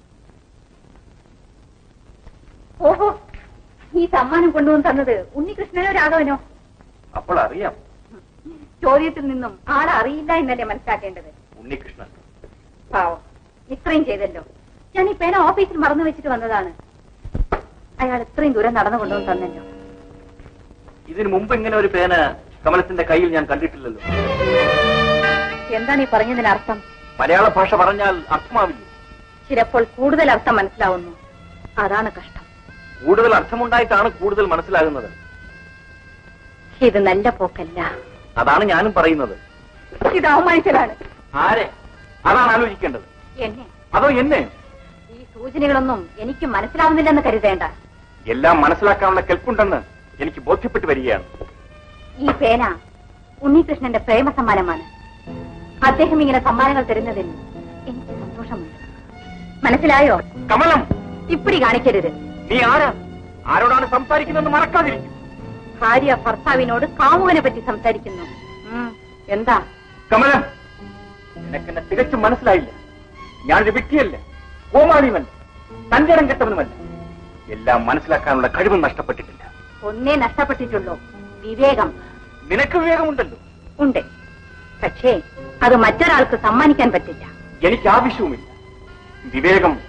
ഓഹോ ഈ സമ്മാനം കൊണ്ടുവന്ന് തന്നത് ഉണ്ണികൃഷ്ണനോ രാഘവനോ അപ്പോൾ അറിയാം ചോദ്യത്തിൽ നിന്നും ആളെ അറിയില്ല എന്നല്ലേ മനസ്സിലാക്കേണ്ടത് ഉണ്ണികൃഷ്ണൻ പാവം ഇത്രയും ചെയ്തല്ലോ ഞാൻ ഈ പേന ഓഫീസിൽ മറന്നു വെച്ചിട്ട് വന്നതാണ് അയാൾ ഇത്രയും ദൂരം നടന്നു കൊണ്ടുവന്ന് തന്നല്ലോ ഇതിനു മുമ്പ് ഇങ്ങനെ ഒരു പേന കമലത്തിന്റെ കയ്യിൽ ഞാൻ കണ്ടിട്ടില്ലല്ലോ എന്താണ് ഈ പറഞ്ഞതിന് അർത്ഥം മലയാള ഭാഷ പറഞ്ഞാൽ അർത്ഥമാവില്ല ചിലപ്പോൾ കൂടുതൽ അർത്ഥം മനസ്സിലാവുന്നു അതാണ് കഷ്ടം കൂടുതൽ അർത്ഥമുണ്ടായിട്ടാണ് കൂടുതൽ മനസ്സിലാകുന്നത് ഇത് നല്ല പോക്കല്ല അതാണ് ഞാനും പറയുന്നത് ഇത് അവമാനിച്ചതാണ് ആരെ അതാണ് ആലോചിക്കേണ്ടത് എന്നെ അതോ എന്നെ ഈ സൂചനകളൊന്നും എനിക്ക് മനസ്സിലാവുന്നില്ലെന്ന് കരുതേണ്ട എല്ലാം മനസ്സിലാക്കാനുള്ള കെൽപ്പുണ്ടെന്ന് എനിക്ക് ബോധ്യപ്പെട്ടു വരികയാണ് ഈ പേന ഉണ്ണികൃഷ്ണന്റെ പ്രേമ സമ്മാനമാണ് അദ്ദേഹം ഇങ്ങനെ സമ്മാനങ്ങൾ തരുന്നതിൽ എനിക്ക് സന്തോഷമുണ്ട് മനസ്സിലായോ കമലം ഇപ്പിടി കാണിക്കരുത് നീ ആരാ ആരോടാണ് സംസാരിക്കുന്നതെന്ന് മറക്കാതിരിക്കും ഭാര്യ ഭർത്താവിനോട് കാമുകനെ പറ്റി സംസാരിക്കുന്നു ഉം, എന്താ കമലം നിനക്കെന്നെ തികച്ചും മനസ്സിലായില്ല ഞാനൊരു വ്യക്തിയല്ല കോമാളിയുമല്ല തഞ്ചടം കെട്ടവനുമല്ല എല്ലാം മനസ്സിലാക്കാനുള്ള കഴിവും നഷ്ടപ്പെട്ടിട്ടില്ല ഒന്നേ നഷ്ടപ്പെട്ടിട്ടുള്ളൂ വിവേകം നിനക്ക് വിവേകമുണ്ടല്ലോ ഉണ്ട് പക്ഷേ അത് മറ്റൊരാൾക്ക് സമ്മാനിക്കാൻ പറ്റില്ല എനിക്ക് ആവശ്യവുമില്ല വിവേകം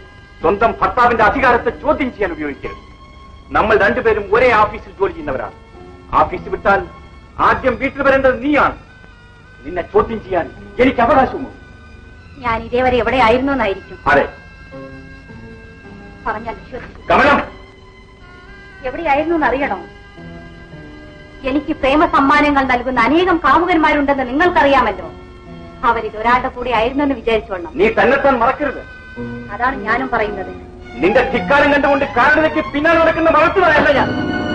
സ്വന്തം ഭർത്താവിന്റെ അധികാരത്തെ ചോദ്യം ചെയ്യാൻ ഉപയോഗിക്കരുത് നമ്മൾ രണ്ടുപേരും ഒരേ ഓഫീസിൽ ജോലി ചെയ്യുന്നവരാണ് ഓഫീസ് വിട്ടാൽ ആദ്യം വീട്ടിൽ വരേണ്ടത് നീയാണ് നിന്നെ ചോദ്യം ചെയ്യാൻ എനിക്ക് അവകാശമുണ്ട് ഞാൻ ഇതേവരെ എവിടെ ആയിരുന്നു എന്നായിരിക്കും അതെ പറഞ്ഞാൽ വിശ്വസിക്കും കമലം എവിടെയായിരുന്നു എന്നറിയണോ എനിക്ക് പ്രേമ സമ്മാനങ്ങൾ നൽകുന്ന അനേകം കാമുകന്മാരുണ്ടെന്ന് നിങ്ങൾക്കറിയാമല്ലോ അവരിൽ ഒരാളുടെ കൂടെ ആയിരുന്നെന്ന് വിചാരിച്ചോളണം നീ തന്നെത്താൻ മറക്കരുത് അതാണ് ഞാനും പറയുന്നത് നിന്റെ ധിക്കാരം കണ്ടുകൊണ്ട് കാരണതയ്ക്ക് പിന്നാലെ നടക്കുന്ന വളർത്തുന്നതല്ല ഞാൻ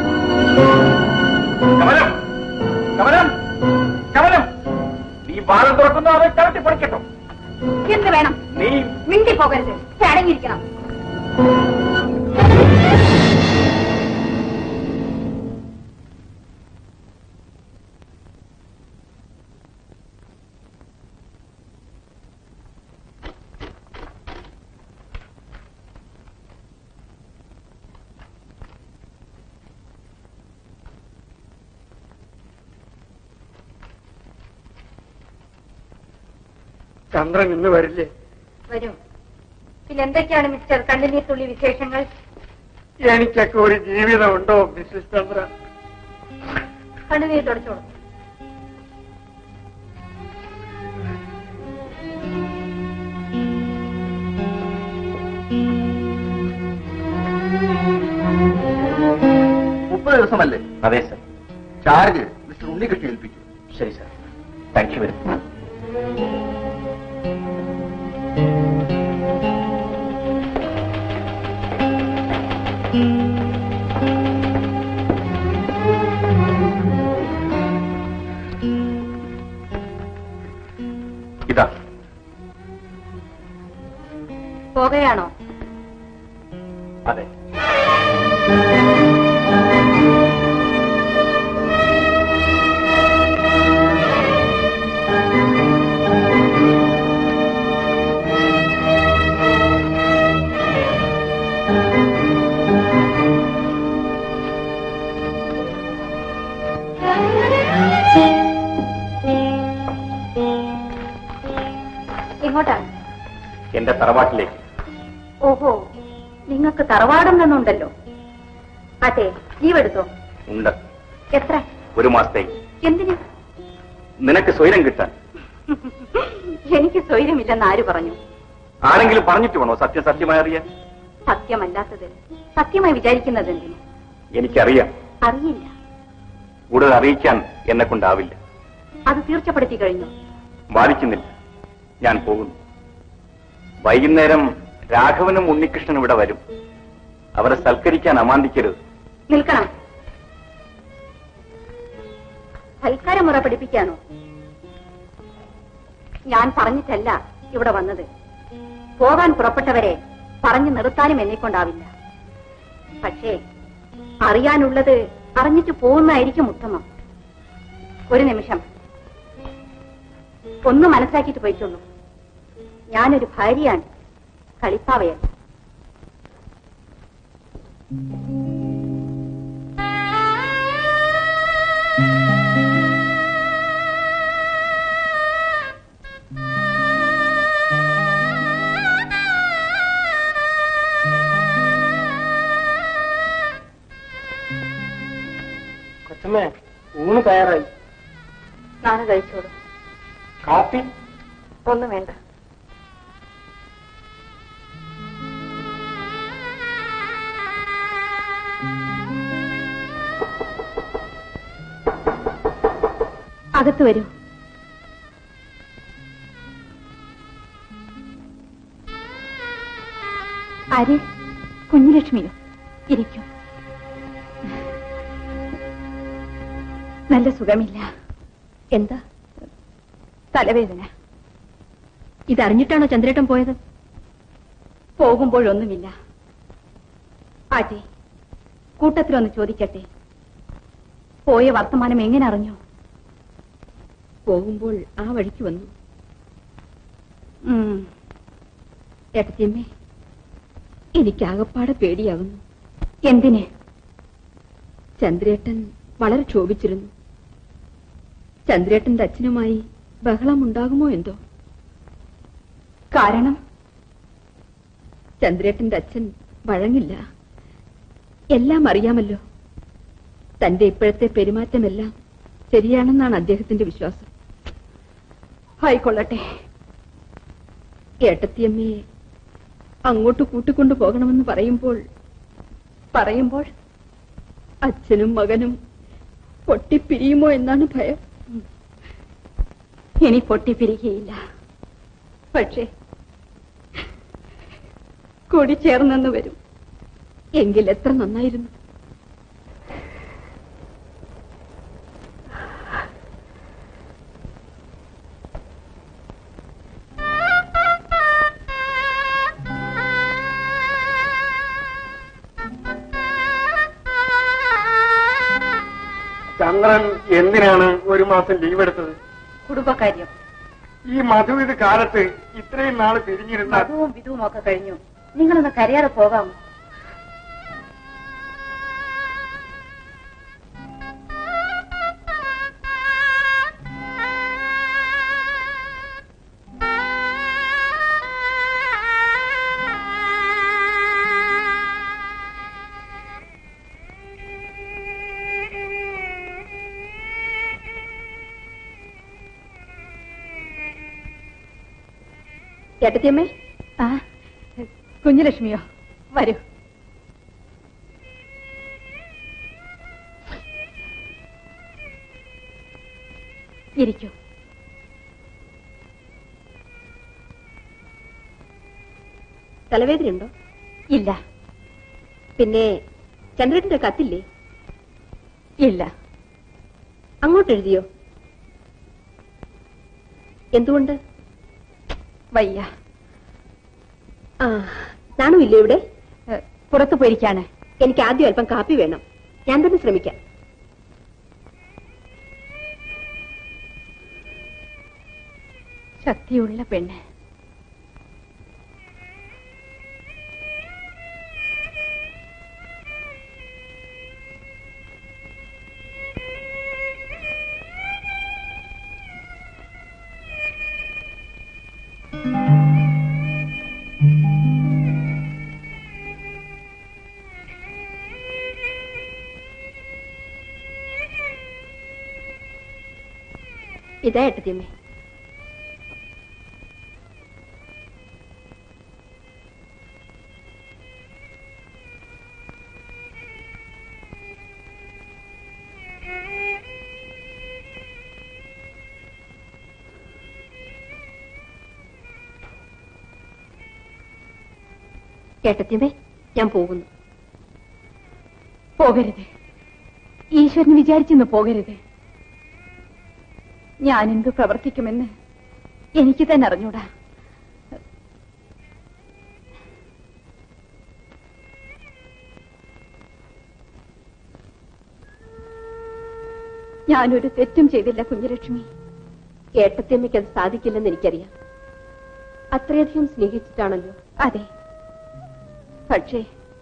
കമലം കമലം കമലം നീ വാദം തുറക്കുന്നു അവൻ ചവിട്ടി പഠിക്കട്ടോ എന്ത് വേണം നീ മിണ്ടി പോകരുത് ചടങ്ങിയിരിക്കണം ചന്ദ്രൻ ഇന്ന് വരില്ലേ വരും പിന്നെ എന്തൊക്കെയാണ് മിസ്റ്റർ കണ്ണിനീർ തുള്ളി വിശേഷങ്ങൾ എനിക്കൊക്കെ ഒരു ജീവിതമുണ്ടോ മിസ്സിസ് ചന്ദ്ര കണ്ണുനീർ തുടച്ചോളൂ മുപ്പത് ദിവസമല്ലേ അതെ സർ ചാർജ് മിസ്റ്റർ ഉണ്ണികൃഷ്ണൻ ഏൽപ്പിക്കും ശരി സർ താങ്ക് യു വെരി ഇതാ പോകുകയാണോ അതെ എങ്ങോട്ടാണ് എന്റെ തറവാട്ടിലേക്ക് ഓഹോ നിങ്ങൾക്ക് തറവാടുന്നുണ്ടല്ലോ അതെ ലീവ് എടുത്തോ ഉണ്ട് എത്ര ഒരു മാസത്തേക്ക് എന്തിന് നിനക്ക് സ്വൈരം കിട്ടാൻ എനിക്ക് സ്വൈര്യമില്ലെന്ന് ആര് പറഞ്ഞു ആരെങ്കിലും പറഞ്ഞിട്ട് വേണോ സത്യം സത്യമായി അറിയാൻ സത്യമല്ലാത്തത് സത്യമായി വിചാരിക്കുന്നത് എന്തിന് എനിക്കറിയാം അറിയില്ല കൂടുതൽ അറിയിക്കാൻ എന്നെ കൊണ്ടാവില്ല അത് തീർച്ചപ്പെടുത്തി കഴിഞ്ഞു വാദിക്കുന്നില്ല ഞാൻ പോകുന്നു വൈകുന്നേരം രാഘവനും ഉണ്ണികൃഷ്ണനും ഇവിടെ വരും അവരെ സൽക്കരിക്കാൻ അമാന്തിക്കരുത് നിൽക്കണം സൽക്കാരമുറ പഠിപ്പിക്കാനോ ഞാൻ പറഞ്ഞിട്ടല്ല ഇവിടെ വന്നത് പോകാൻ പുറപ്പെട്ടവരെ പറഞ്ഞു നിർത്താനും എന്നെക്കൊണ്ടാവില്ല പക്ഷേ അറിയാനുള്ളത് അറിഞ്ഞിട്ട് പോകുന്നതായിരിക്കും ഉത്തമം ഒരു നിമിഷം ഒന്ന് മനസ്സിലാക്കിയിട്ട് പോയിട്ടുള്ളൂ ഞാനൊരു ഭാര്യയാണ് കളിപ്പാവയല്ല കൊച്ചമ്മേ ഊണ് തയ്യാറായി നാളെ കഴിച്ചോളൂ കാപ്പി ഒന്നും വേണ്ട അകത്ത് വരൂ ആര് കുഞ്ഞുലക്ഷ്മിയോ ഇരിക്കും നല്ല സുഖമില്ല എന്താ തലവേദന ഇതറിഞ്ഞിട്ടാണോ ചന്ദ്രേട്ടൻ പോയത് പോകുമ്പോഴൊന്നുമില്ല ആട്ടെ കൂട്ടത്തിലൊന്ന് ചോദിക്കട്ടെ പോയ വർത്തമാനം എങ്ങനെ അറിഞ്ഞു പോകുമ്പോൾ ആ വഴിക്ക് വന്നു ഉം, ഏട്ടത്തിയമ്മേ എനിക്കാകപ്പാടെ പേടിയാകുന്നു എന്തിന് ചന്ദ്രേട്ടൻ വളരെ ക്ഷോഭിച്ചിരുന്നു ചന്ദ്രേട്ടന്റെ അച്ഛനുമായി ബഹളമുണ്ടാകുമോ എന്തോ കാരണം ചന്ദ്രേട്ടന്റെ അച്ഛൻ വഴങ്ങില്ല എല്ലാം അറിയാമല്ലോ തന്റെ ഇപ്പോഴത്തെ പെരുമാറ്റമെല്ലാം ശരിയാണെന്നാണ് അദ്ദേഹത്തിന്റെ വിശ്വാസം ആയിക്കൊള്ളട്ടെ ഏട്ടത്തിയമ്മയെ അങ്ങോട്ട് കൂട്ടിക്കൊണ്ടു പോകണമെന്ന് പറയുമ്പോൾ പറയുമ്പോൾ അച്ഛനും മകനും പൊട്ടിപ്പിരിയുമോ എന്നാണ് ഭയം ഇനി പൊട്ടിപ്പിരിക്കുകയില്ല പക്ഷേ കൂടി ചേർന്നെന്ന് വരും എങ്കിൽ എത്ര നന്നായിരുന്നു ചന്ദ്രൻ എന്തിനാണ് ഒരു മാസം ലീവ് എടുത്തത് കുടുംബക്കാര്യം ഈ മധുവിധ കാലത്ത് ഇത്രയും നാള് പിരിഞ്ഞിരുന്ന മധുവും വിധുവും ഒക്കെ കഴിഞ്ഞു നിങ്ങളൊന്ന് കരയാതെ പോകാമോ ഏട്ടത്തിയമ്മേ ആ കുഞ്ഞുലക്ഷ്മിയോ വരൂ ഇരിക്കൂ തലവേദനയുണ്ടോ ഇല്ല പിന്നെ ചന്ദ്രേട്ടന്റെ കത്തില്ലേ ഇല്ല അങ്ങോട്ട് എഴുതിയോ എന്തുകൊണ്ട് വയ്യ ആ നാണുമില്ലേ ഇവിടെ ഏ, പുറത്തു പോയിരിക്കാണ് എനിക്ക് ആദ്യം അല്പം കാപ്പി വേണം ഞാൻ തന്നെ ശ്രമിക്കാം ശക്തിയുള്ള പെണ്ണ് ഇതാ ഏട്ടത്തിയമ്മേ ഏട്ടത്തിയമ്മേ ഞാൻ പോകുന്നു പോകരുത് ഈശ്വരന് വിചാരിച്ചെന്ന് പോകരുത് ഞാൻ എന്തു പ്രവർത്തിക്കുമെന്ന് എനിക്ക് തന്നെ അറിഞ്ഞൂടാ ഞാനൊരു തെറ്റും ചെയ്തില്ല കുഞ്ഞലക്ഷ്മി ഏട്ടത്തിയമ്മയ്ക്ക് അത് സാധിക്കില്ലെന്ന് എനിക്കറിയാം അത്രയധികം സ്നേഹിച്ചിട്ടാണല്ലോ അതെ പക്ഷേ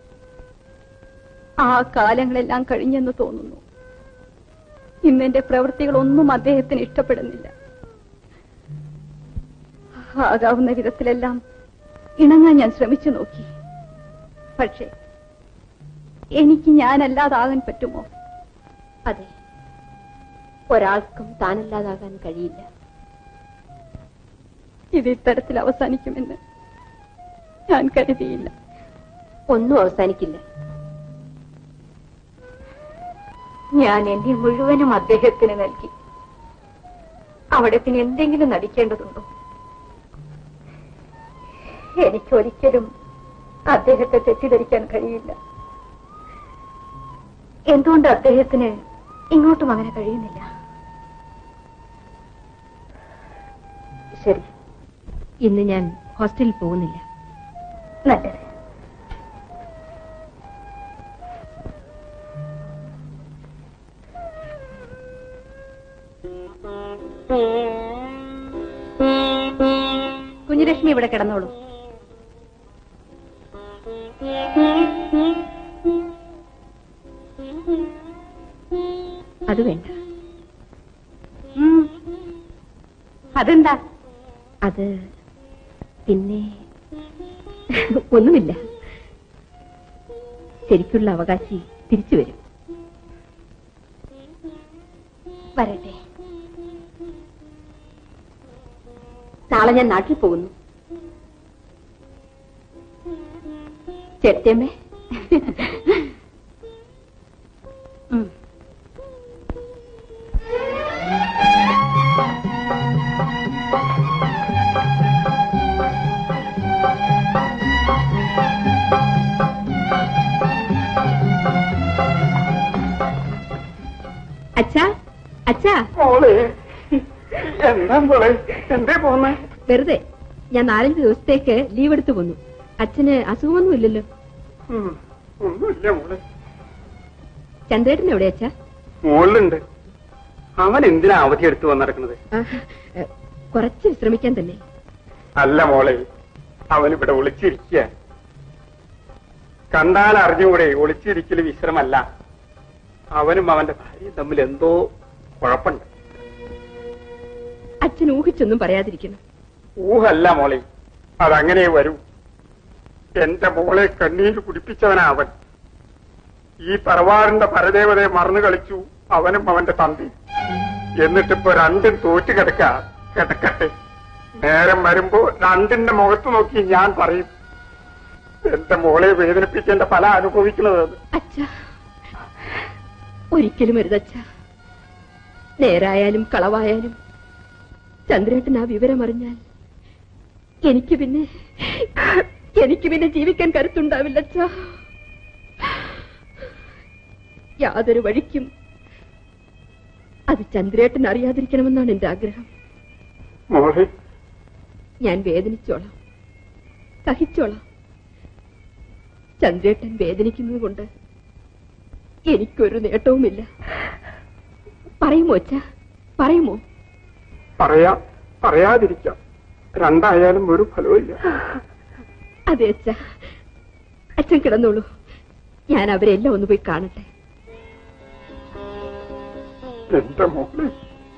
ആ കാലങ്ങളെല്ലാം കഴിഞ്ഞെന്ന് തോന്നുന്നു ഇന്നെന്റെ പ്രവൃത്തികളൊന്നും അദ്ദേഹത്തിന് ഇഷ്ടപ്പെടുന്നില്ല ആകാവുന്ന വിധത്തിലെല്ലാം ഇണങ്ങാൻ ഞാൻ ശ്രമിച്ചു നോക്കി പക്ഷേ എനിക്ക് ഞാനല്ലാതാകാൻ പറ്റുമോ അതെ ഒരാൾക്കും താനല്ലാതാകാൻ കഴിയില്ല ഇത് ഇത്തരത്തിൽ അവസാനിക്കുമെന്ന് ഞാൻ കരുതിയില്ല ഒന്നും അവസാനിക്കില്ല ഞാൻ എന്നെ മുഴുവനും അദ്ദേഹത്തിന് നൽകി അവിടെ പിന്നെ എന്തെങ്കിലും നടിക്കേണ്ടതുണ്ടോ എനിക്കൊരിക്കലും അദ്ദേഹത്തെ തെറ്റിദ്ധരിക്കാൻ കഴിയില്ല എന്തുകൊണ്ട് അദ്ദേഹത്തിന് ഇങ്ങോട്ടും അങ്ങനെ കഴിയുന്നില്ല ശരി ഇന്ന് ഞാൻ ഹോസ്റ്റലിൽ പോകുന്നില്ല നല്ലത് കുഞ്ഞുലക്ഷ്മി ഇവിടെ കിടന്നോളൂ അത് വേണ്ട ഉം. അതെന്താ അത് പിന്നെ ഒന്നുമില്ല ശരിക്കുള്ള അവകാശി തിരിച്ചു വരും വരട്ടെ നാളെ ഞാൻ നാട്ടിൽ പോകുന്നു ചെറ്റമ്മേ ഉം. അച്ഛാ അച്ഛാ മോളെ എന്താ മോളെ എന്തേ പോന്നെ വെറുതെ ഞാൻ നാലഞ്ച് ദിവസത്തേക്ക് ലീവ് എടുത്തു പോന്നു അച്ഛന് അസുഖമൊന്നും ഇല്ലല്ലോ ഉം, ഒന്നുമില്ല മോളെ ചന്ദ്രേട്ടൻ എവിടെ അച്ഛാ മുകളിലുണ്ട് അവൻ എന്തിനാ അവധി എടുത്തു വന്നിറക്കുന്നത് ആ, ഏ, കുറച്ച് വിശ്രമിക്കാൻ തന്നെ അല്ല മോളെ അവൻ ഇവിടെ ഒളിച്ചിരിക്കുക കണ്ടാൽ അറിഞ്ഞുകൂടെ ഒളിച്ചിരിക്കല് വിശ്രമല്ല അവനും അവന്റെ ഭാര്യയും തമ്മിൽ എന്തോ കുഴപ്പമുണ്ട് അച്ഛൻ ഊഹിച്ചൊന്നും പറയാതിരിക്കണം ഊഹല്ല മോളെ അതങ്ങനെ വരൂ എന്റെ മോളെ കണ്ണീര് കുടിപ്പിച്ചവനാ അവൻ ഈ തറവാറിന്റെ പരദേവതയെ മറന്നു കളിച്ചു അവനും അവന്റെ തമ്പി എന്നിട്ടിപ്പോ രണ്ടും തോറ്റു കിടക്ക കിടക്കട്ടെ നേരം വരുമ്പോ രണ്ടിന്റെ മുഖത്ത് നോക്കി ഞാൻ പറയും എന്റെ മോളെ വേദനിപ്പിക്കേണ്ട ഫല അനുഭവിക്കുന്നത് അച്ഛാ ഒരിക്കലും അരുതച്ഛ നേരായാലും കളവായാലും ചന്ദ്രേട്ടൻ ആ വിവരം അറിഞ്ഞാൽ എനിക്ക് പിന്നെ എനിക്ക് പിന്നെ ജീവിക്കാൻ കരുത്തുണ്ടാവില്ല അച്ഛാ യാതൊരു വഴിക്കും അത് ചന്ദ്രേട്ടൻ അറിയാതിരിക്കണമെന്നാണ് എന്റെ ആഗ്രഹം മോളെ ഞാൻ വേദനിച്ചോളാം സഹിച്ചോളാം ചന്ദ്രേട്ടൻ വേദനിക്കുന്നത് കൊണ്ട് എനിക്കൊരു നേട്ടവുമില്ല പറയുമോ അച്ഛ പറയുമോ പറയാ പറയാതിരിക്കാം രണ്ടായാലും ഒരു ഫലവുമില്ല അതെ അച്ഛ അച്ഛൻ കിടന്നോളൂ ഞാൻ അവരെല്ലാം ഒന്ന് പോയി കാണട്ടെ എന്റെ മോളെ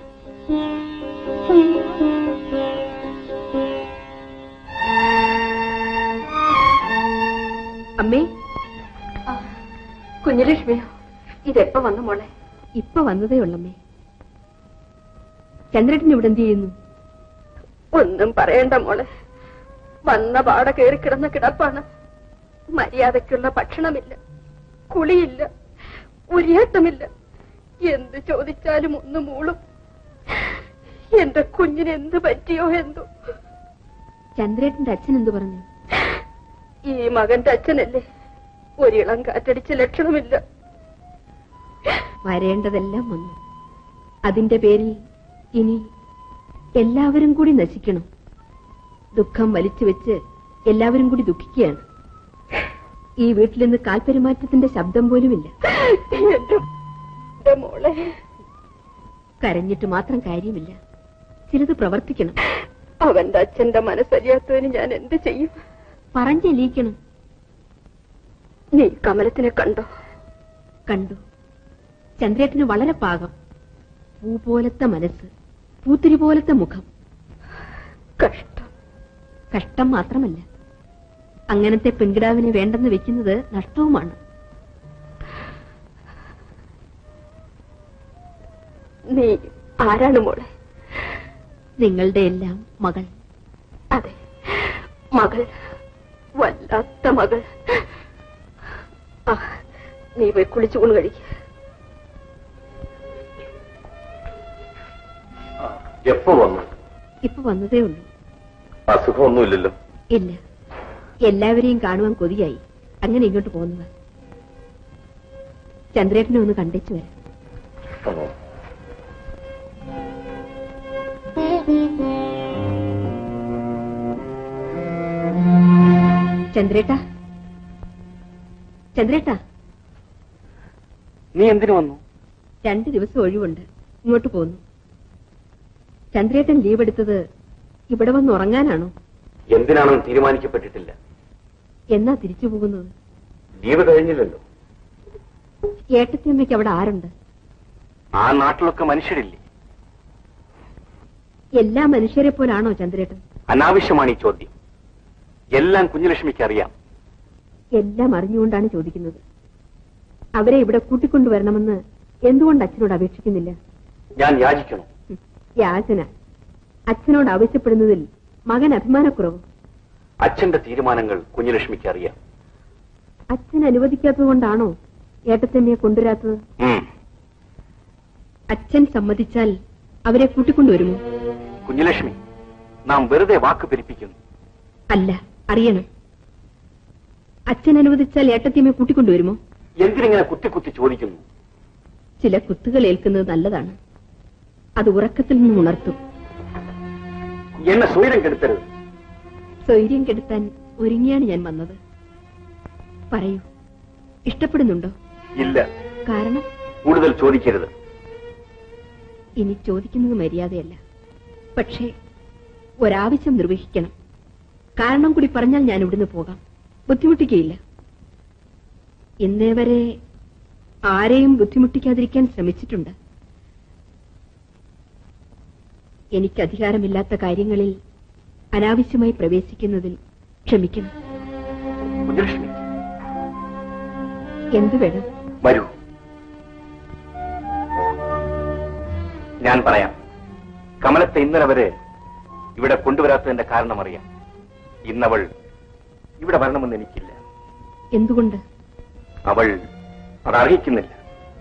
അമ്മേ കുഞ്ഞലക്ഷ്മിയോ ഇതെപ്പോ വന്നു മോളെ ഇപ്പൊ വന്നതേ ഉള്ളമ്മേ ചന്ദ്രേട്ടൻ ഇവിടെ എന്ത് ചെയ്യുന്നു ഒന്നും പറയണ്ട മോളെ വന്ന പാട കയറി കിടന്ന കിടപ്പാണ് മര്യാദയ്ക്കുള്ള ഭക്ഷണമില്ല കുളിയില്ല ഉരിയേട്ടമില്ല എന്ത് ചോദിച്ചാലും ഒന്ന് മൂളും എന്റെ കുഞ്ഞിന് എന്ത് പറ്റിയോ എന്തോ ചന്ദ്രേട്ടന്റെ അച്ഛൻ എന്ത് പറഞ്ഞു ഈ മകന്റെ അച്ഛനല്ലേ ഒരിളം കാറ്റടിച്ച ലക്ഷണമില്ല വരേണ്ടതെല്ലാം വന്നു അതിന്റെ പേരിൽ ഇനി എല്ലാവരും കൂടി നശിക്കണം ദുഃഖം വലിച്ചു വെച്ച് എല്ലാവരും കൂടി ദുഃഖിക്കുകയാണ് ഈ വീട്ടിൽ നിന്ന് കാൽപെരുമാറ്റത്തിന്റെ ശബ്ദം പോലുമില്ല മോളെ കരഞ്ഞിട്ട് മാത്രം കാര്യമില്ല ചിലത് പ്രവർത്തിക്കണം അവന്റെ അച്ഛന്റെ മനസ്സറിയാത്തതിന് ഞാൻ എന്ത് ചെയ്യും പറഞ്ഞെലീക്കണം നീ കമലത്തിനെ കണ്ടോ കണ്ടു ചന്ദ്രേട്ടന് വളരെ പാകം പൂ പോലത്തെ മനസ്സ് പൂത്തിരി പോലത്തെ മുഖം കഷ്ടം കഷ്ടം മാത്രമല്ല അങ്ങനത്തെ പെൺകിടാവിനെ വേണ്ടെന്ന് വെക്കുന്നത് നഷ്ടവുമാണ് നീ ആരാണ് മോളെ നിങ്ങളുടെ എല്ലാം മകൾ അതെ മകൾ വല്ലാത്ത മകൾ ആ നീ പോയി കുളിച്ചുകൊണ്ട് കഴിക്ക എപ്പോ വന്നു ഇപ്പൊ വന്നതേ ഉള്ളൂ അസുഖമൊന്നുമില്ലല്ലോ ഇല്ല എല്ലാവരെയും കാണുവാൻ കൊതിയായി അങ്ങനെ ഇങ്ങോട്ട് പോകുന്നത് ചന്ദ്രേട്ടനെ ഒന്ന് കണ്ടേച്ചു വരാം ചന്ദ്രേട്ട ചന്ദ്രേട്ട നീ എന്തിനു വന്നു രണ്ടു ദിവസം ഒഴിവുണ്ട് ഇങ്ങോട്ട് പോന്നു ചന്ദ്രേട്ടൻ ലീവ് എടുത്തത് ഇവിടെ വന്ന് ഉറങ്ങാനാണോ എന്തിനാണെന്ന് തീരുമാനിക്കപ്പെട്ടിട്ടില്ല എന്നാ തിരിച്ചു പോകുന്നത് ലീവ് കഴിഞ്ഞില്ലല്ലോ ഏട്ടത്തിയമ്മയ്ക്ക് അവിടെ ആരുണ്ട് ആ നാട്ടിലൊക്കെ മനുഷ്യരില്ലേ എല്ലാ മനുഷ്യരെ പോലാണോ ചന്ദ്രേട്ടൻ അനാവശ്യമാണ് ഈ ചോദ്യം എല്ലാം കുഞ്ഞുലക്ഷ്മിക്ക് അറിയാം എല്ലാം അറിഞ്ഞുകൊണ്ടാണ് ചോദിക്കുന്നത് അവരെ ഇവിടെ കൂട്ടിക്കൊണ്ടുവരണമെന്ന് എന്തുകൊണ്ട് അച്ഛനോട് അപേക്ഷിക്കുന്നില്ല ഞാൻ യാചിക്കണം ഹും, യാചന അച്ഛനോട് ആവശ്യപ്പെടുന്നതിൽ മകൻ അഭിമാനക്കുറവ് അച്ഛന്റെ തീരുമാനങ്ങൾ കുഞ്ഞുലക്ഷ്മിക്ക് അറിയാം അച്ഛൻ അനുവദിക്കാത്തതുകൊണ്ടാണോ ഏട്ടത്തമ്മയെ കൊണ്ടുവരാത്തത് ഉം. അച്ഛൻ സമ്മതിച്ചാൽ അവരെ കൂട്ടിക്കൊണ്ടുവരുമോ കുഞ്ഞുലക്ഷ്മി നാം വെറുതെ വാക്ക് പെരിപ്പിക്കുന്നു അല്ല അറിയണം അച്ഛൻ അനുവദിച്ചാൽ ഏട്ടത്തിയമ്മയെ കൂട്ടിക്കൊണ്ടുവരുമോ എന്തിനിങ്ങനെ കുത്തി കുത്തി ചോദിക്കുന്നു ചില കുത്തുകൾ ഏൽക്കുന്നത് നല്ലതാണ് അത് ഉറക്കത്തിൽ നിന്നും ഉണർത്തും എന്നെ സ്വൈരം കെടുത്തരുത് സ്വൈര്യം കെടുത്താൻ ഒരുങ്ങിയാണ് ഞാൻ വന്നത് പറയൂ ഇഷ്ടപ്പെടുന്നുണ്ടോ ഇല്ല കാരണം കൂടുതൽ ചോദിക്കരുത് ഇനി ചോദിക്കുന്നത് മര്യാദയല്ല പക്ഷേ ഒരാവശ്യം നിർവഹിക്കണം കാരണം കൂടി പറഞ്ഞാൽ ഞാൻ ഇവിടുന്ന് പോകാം ബുദ്ധിമുട്ടിക്കയില്ല ഇന്നേ വരെ ആരെയും ബുദ്ധിമുട്ടിക്കാതിരിക്കാൻ ശ്രമിച്ചിട്ടുണ്ട് എനിക്ക് അധികാരമില്ലാത്ത കാര്യങ്ങളിൽ അനാവശ്യമായി പ്രവേശിക്കുന്നതിൽ ക്ഷമിക്കണം കുഞ്ഞുലക്ഷ്മി എന്തു വേണം വരൂ ഞാൻ പറയാം കമലത്തെ ഇന്നലെ വരെ ഇവിടെ കൊണ്ടുവരാത്തതിന്റെ കാരണം അറിയാം ഇന്നവൾ ഇവിടെ വരണമെന്ന് എനിക്കില്ല എന്തുകൊണ്ട് അവൾ അതറിയിക്കുന്നില്ല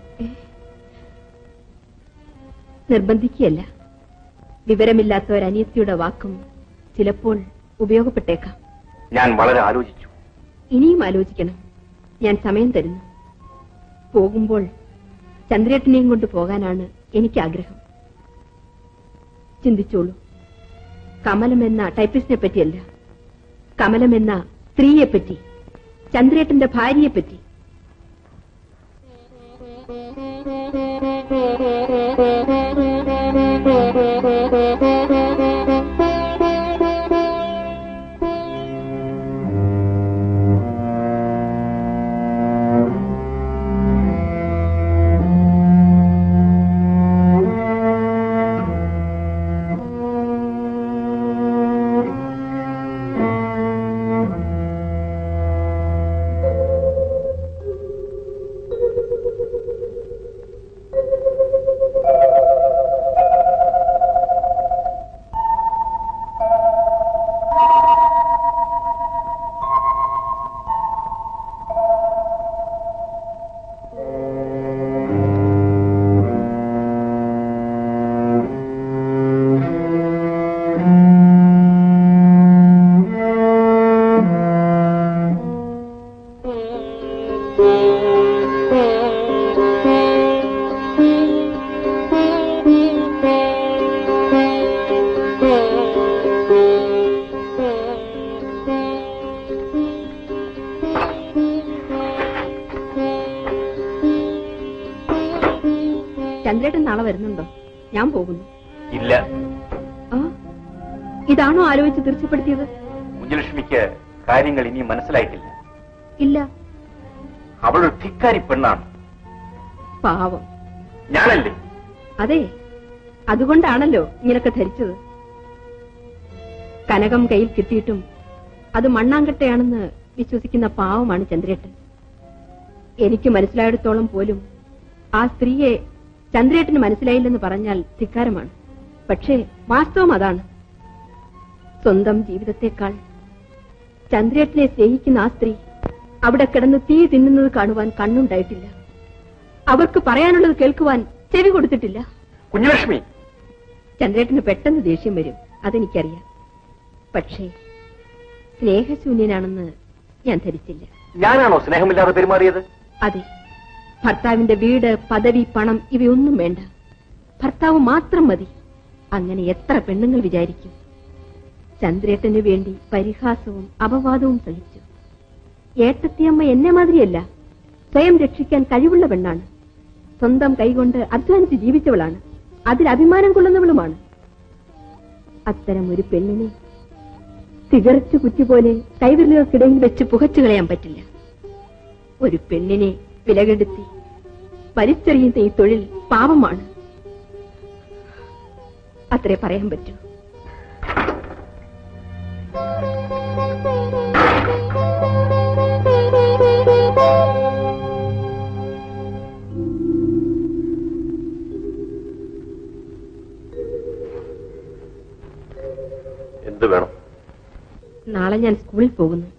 നിർബന്ധിക്കുകയല്ല വിവരമില്ലാത്ത ഒരു അനിയത്തിയുടെ വാക്കും ചിലപ്പോൾ ഉപയോഗപ്പെട്ടേക്കാം ഞാൻ വളരെ ആലോചിച്ചു ഇനിയും ആലോചിക്കണം ഞാൻ സമയം തരുന്നു പോകുമ്പോൾ ചന്ദ്രേട്ടനെയും കൊണ്ട് പോകാനാണ് എനിക്ക് ആഗ്രഹം ചിന്തിച്ചോളൂ കമലം എന്ന ടൈപ്പിസ്റ്റിനെ പറ്റിയല്ല കമലം എന്ന സ്ത്രീയെ പറ്റി ചന്ദ്രേട്ടന്റെ ഭാര്യയെ പറ്റി ചന്ദ്രേട്ടൻ നാളെ വരുന്നുണ്ടോ ഞാൻ പോകുന്നു ഇല്ല ആ ഇതാണോ ആലോചിച്ച് തീർച്ചപ്പെടുത്തിയത് കുഞ്ഞുലക്ഷ്മിക്ക് കാര്യങ്ങൾ ഇനിയും മനസ്സിലായിട്ടില്ല ഇല്ല അവൾ ഒരു ധിക്കാരി പെണ്ണാണ് പാവം ഞാനല്ലേ അതെ അതുകൊണ്ടാണല്ലോ ഇങ്ങനൊക്കെ ധരിച്ചത് കനകം കയ്യിൽ കിട്ടിയിട്ടും അത് മണ്ണാങ്കട്ടയാണെന്ന് വിശ്വസിക്കുന്ന പാവമാണ് ചന്ദ്രേട്ടൻ എനിക്ക് മനസ്സിലായിടത്തോളം പോലും ആ സ്ത്രീയെ ചന്ദ്രേട്ടന് മനസ്സിലായില്ലെന്ന് പറഞ്ഞാൽ ധിക്കാരമാണ് പക്ഷേ വാസ്തവം അതാണ് സ്വന്തം ജീവിതത്തെക്കാൾ ചന്ദ്രേട്ടനെ സ്നേഹിക്കുന്ന ആ സ്ത്രീ അവിടെ കിടന്ന് തീ തിന്നുന്നത് കാണുവാൻ കണ്ണുണ്ടായിട്ടില്ല അവർക്ക് പറയാനുള്ളത് കേൾക്കുവാൻ ചെവി കൊടുത്തിട്ടില്ല കുഞ്ഞുലക്ഷ്മി ചന്ദ്രേട്ടന് പെട്ടെന്ന് ദേഷ്യം വരും അതെനിക്കറിയാം പക്ഷേ സ്നേഹശൂന്യനാണെന്ന് ഞാൻ ധരിച്ചില്ല ഞാനാണോ സ്നേഹമില്ലാതെ പെരുമാറിയത് അതെ ഭർത്താവിന്റെ വീട് പദവി പണം ഇവയൊന്നും വേണ്ട ഭർത്താവ് മാത്രം മതി അങ്ങനെ എത്ര പെണ്ണുങ്ങൾ വിചാരിക്കും ചന്ദ്രേട്ടന് വേണ്ടി പരിഹാസവും അപവാദവും സഹിച്ചു ഏട്ടത്തിയമ്മ എന്നെ മാതിരിയല്ല സ്വയം രക്ഷിക്കാൻ കഴിവുള്ള പെണ്ണാണ് സ്വന്തം കൈകൊണ്ട് അധ്വാനിച്ച് ജീവിച്ചവളാണ് അതിൽ അഭിമാനം കൊള്ളുന്നവളുമാണ് അത്തരം ഒരു പെണ്ണിനെ സിഗരറ്റ് കുറ്റി പോലെ കൈവിരലുകൾക്കിടയിൽ വെച്ച് പുകച്ചു കളയാൻ പറ്റില്ല ഒരു പെണ്ണിനെ വിലകെടുത്തി വലിച്ചെറിയുന്ന ഈ തൊഴിൽ പാപമാണ് അത്രേ പറയാൻ പറ്റൂ Thank you. നാളെ ഞാൻ സ്കൂളിൽ പോകുന്നു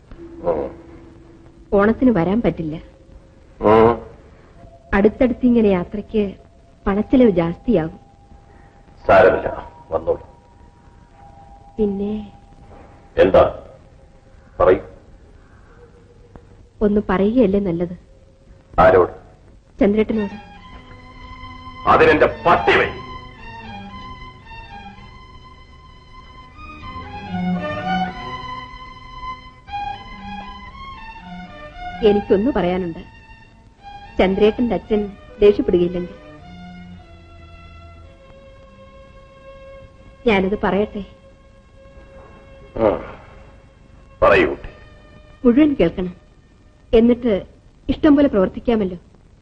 ഓണത്തിന് വരാൻ പറ്റില്ല അടുത്തടുത്ത് ഇങ്ങനെ യാത്രയ്ക്ക് പണച്ചെലവ് ജാസ്തിയാകും സാരമില്ല വന്നോളൂ പിന്നെ എന്താ പറയൂ ഒന്ന് പറയുകയല്ലേ നല്ലത് ആരോട് ചന്ദ്രേട്ടനോട് അതിനെന്റെ പട്ടി വൈ എനിക്കൊന്നു പറയാനുണ്ട് ചന്ദ്രേട്ടന്റെ അച്ഛൻ ദേഷ്യപ്പെടുകയില്ലെങ്കിൽ ഞാനത് പറയട്ടെ പറയൂ കുട്ടി മുഴുവൻ കേൾക്കണം എന്നിട്ട് ഇഷ്ടം പോലെ പ്രവർത്തിക്കാമല്ലോ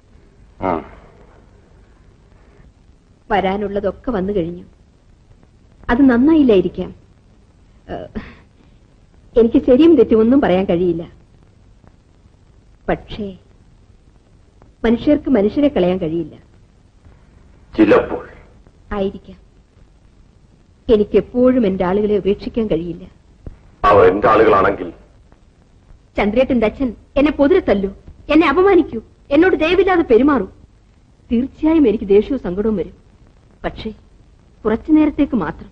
വരാനുള്ളതൊക്കെ വന്നു കഴിഞ്ഞു അത് നന്നായില്ലായിരിക്കാം ഏഹ്, എനിക്ക് ശരിയും തെറ്റും ഒന്നും പറയാൻ കഴിയില്ല പക്ഷേ മനുഷ്യർക്ക് മനുഷ്യരെ കളയാൻ കഴിയില്ല ചിലപ്പോൾ ആയിരിക്കാം എനിക്ക് എപ്പോഴും എന്റെ ആളുകളെ ഉപേക്ഷിക്കാൻ കഴിയില്ല അവർ എന്റെ ആളുകളാണെങ്കിൽ ചന്ദ്രേട്ടന്റെ അച്ഛൻ എന്നെ പൊതിരെ തല്ലൂ എന്നെ അപമാനിക്കൂ എന്നോട് ദയവില്ലാതെ പെരുമാറൂ തീർച്ചയായും എനിക്ക് ദേഷ്യവും സങ്കടവും വരും പക്ഷേ കുറച്ചു നേരത്തേക്ക് മാത്രം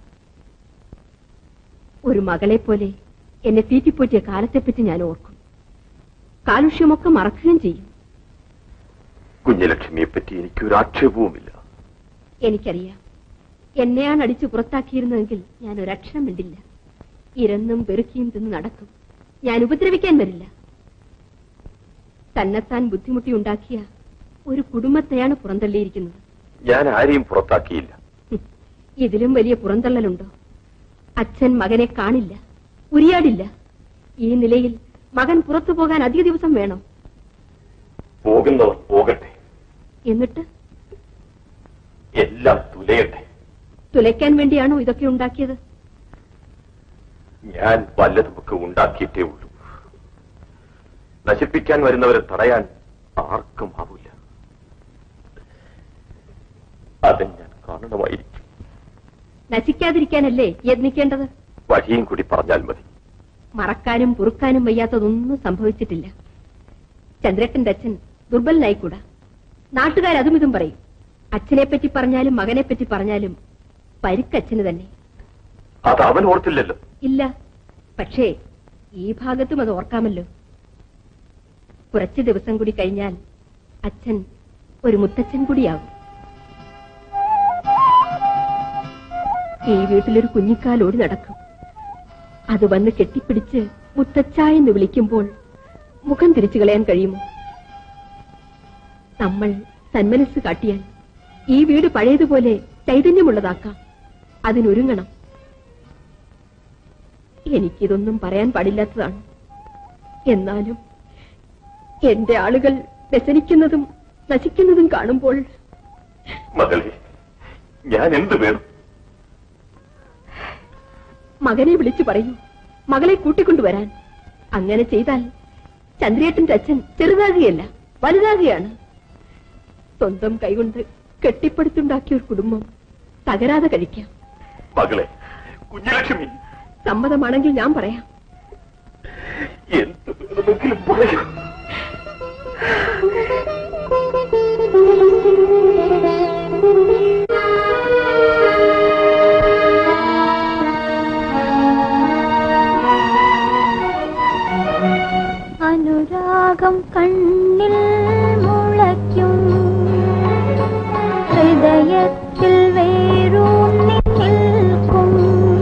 ഒരു മകളെ പോലെ എന്നെ തീറ്റിപ്പോറ്റിയ കാലത്തെപ്പറ്റി ഞാൻ ഓർക്കും കാലുഷ്യമൊക്കെ മറക്കുകയും ചെയ്യും കുഞ്ഞലക്ഷ്മിയെ പറ്റി എനിക്കൊരു ആക്ഷേപവുമില്ല എനിക്കറിയാം എന്നെയാണ് അടിച്ചു പുറത്താക്കിയിരുന്നതെങ്കിൽ ഞാൻ ഒരക്ഷരം മിണ്ടില്ല ഇരന്നും പെറുക്കിയും തിന്ന് നടക്കും ഞാൻ ഉപദ്രവിക്കാൻ വരില്ല തന്നെത്താൻ ബുദ്ധിമുട്ടി ഉണ്ടാക്കിയ ഒരു കുടുംബത്തെയാണ് പുറന്തള്ളിയിരിക്കുന്നത് ഞാൻ ആരെയും പുറത്താക്കിയില്ല ഹും, ഇതിലും വലിയ പുറന്തള്ളലുണ്ടോ അച്ഛൻ മകനെ കാണില്ല ഉരിയാടില്ല ഈ നിലയിൽ മകൻ പുറത്തു പോകാൻ അധിക ദിവസം വേണം പോകുന്നവർ പോകട്ടെ എന്നിട്ട് എല്ലാം തുലയട്ടെ തുലയ്ക്കാൻ വേണ്ടിയാണോ ഇതൊക്കെ ഉണ്ടാക്കിയത് ഞാൻ വല്ലതുമൊക്കെ ഉണ്ടാക്കിയിട്ടേ ഉള്ളൂ നശിപ്പിക്കാൻ വരുന്നവരെ തടയാൻ ആർക്കും ആവില്ല അത് ഞാൻ കാണണമായിരിക്കും നശിക്കാതിരിക്കാനല്ലേ യത്നിക്കേണ്ടത് വഴിയും കൂടി പറഞ്ഞാൽ മതി മറക്കാനും പൊറുക്കാനും വയ്യാത്തതൊന്നും സംഭവിച്ചിട്ടില്ല ചന്ദ്രേട്ടന്റെ അച്ഛൻ ദുർബലനായിക്കൂടാ നാട്ടുകാർ അതും ഇതും പറയും അച്ഛനെ പറ്റി പറഞ്ഞാലും മകനെ പറ്റി പറഞ്ഞാലും പരിക്കച്ഛന് തന്നെ അത് അവൻ ഓർത്തില്ലല്ലോ ഇല്ല പക്ഷേ ഈ ഭാഗത്തും അത് ഓർക്കാമല്ലോ കുറച്ചു ദിവസം കൂടി കഴിഞ്ഞാൽ അച്ഛൻ ഒരു മുത്തച്ഛൻ കൂടിയാകും ഈ വീട്ടിലൊരു കുഞ്ഞിക്കാൽ ഓടി നടക്കും അത് വന്ന് കെട്ടിപ്പിടിച്ച് മുത്തച്ഛായെന്ന് വിളിക്കുമ്പോൾ മുഖം തിരിച്ചു കളയാൻ കഴിയുമോ നമ്മൾ സന്മനസ് കാട്ടിയാൽ ഈ വീട് പഴയതുപോലെ ചൈതന്യമുള്ളതാക്കാം അതിനൊരുങ്ങണം എനിക്കിതൊന്നും പറയാൻ പാടില്ലാത്തതാണ് എന്നാലും എന്റെ ആളുകൾ വ്യസനിക്കുന്നതും നശിക്കുന്നതും കാണുമ്പോൾ മകളെ ഞാൻ എന്ത് വേണം മകനെ വിളിച്ചു പറയൂ മകളെ കൂട്ടിക്കൊണ്ടുവരാൻ അങ്ങനെ ചെയ്താൽ ചന്ദ്രേട്ടന്റെ അച്ഛൻ ചെറുതാകുകയല്ല വലുതാകുകയാണ് സ്വന്തം കൈകൊണ്ട് കെട്ടിപ്പടുത്തുണ്ടാക്കിയ ഒരു കുടുംബം തകരാതെ കഴിക്കാം മകളെ കുഞ്ഞലക്ഷ്മി സമ്മതമാണെങ്കിൽ ഞാൻ പറയാം എന്ത് വേണമെങ്കിലും പറയൂ അനുരാഗം കണ്ണിൽ മുളയ്ക്കും ഹൃദയത്തിൽ വേരൂന്നി നിൽക്കും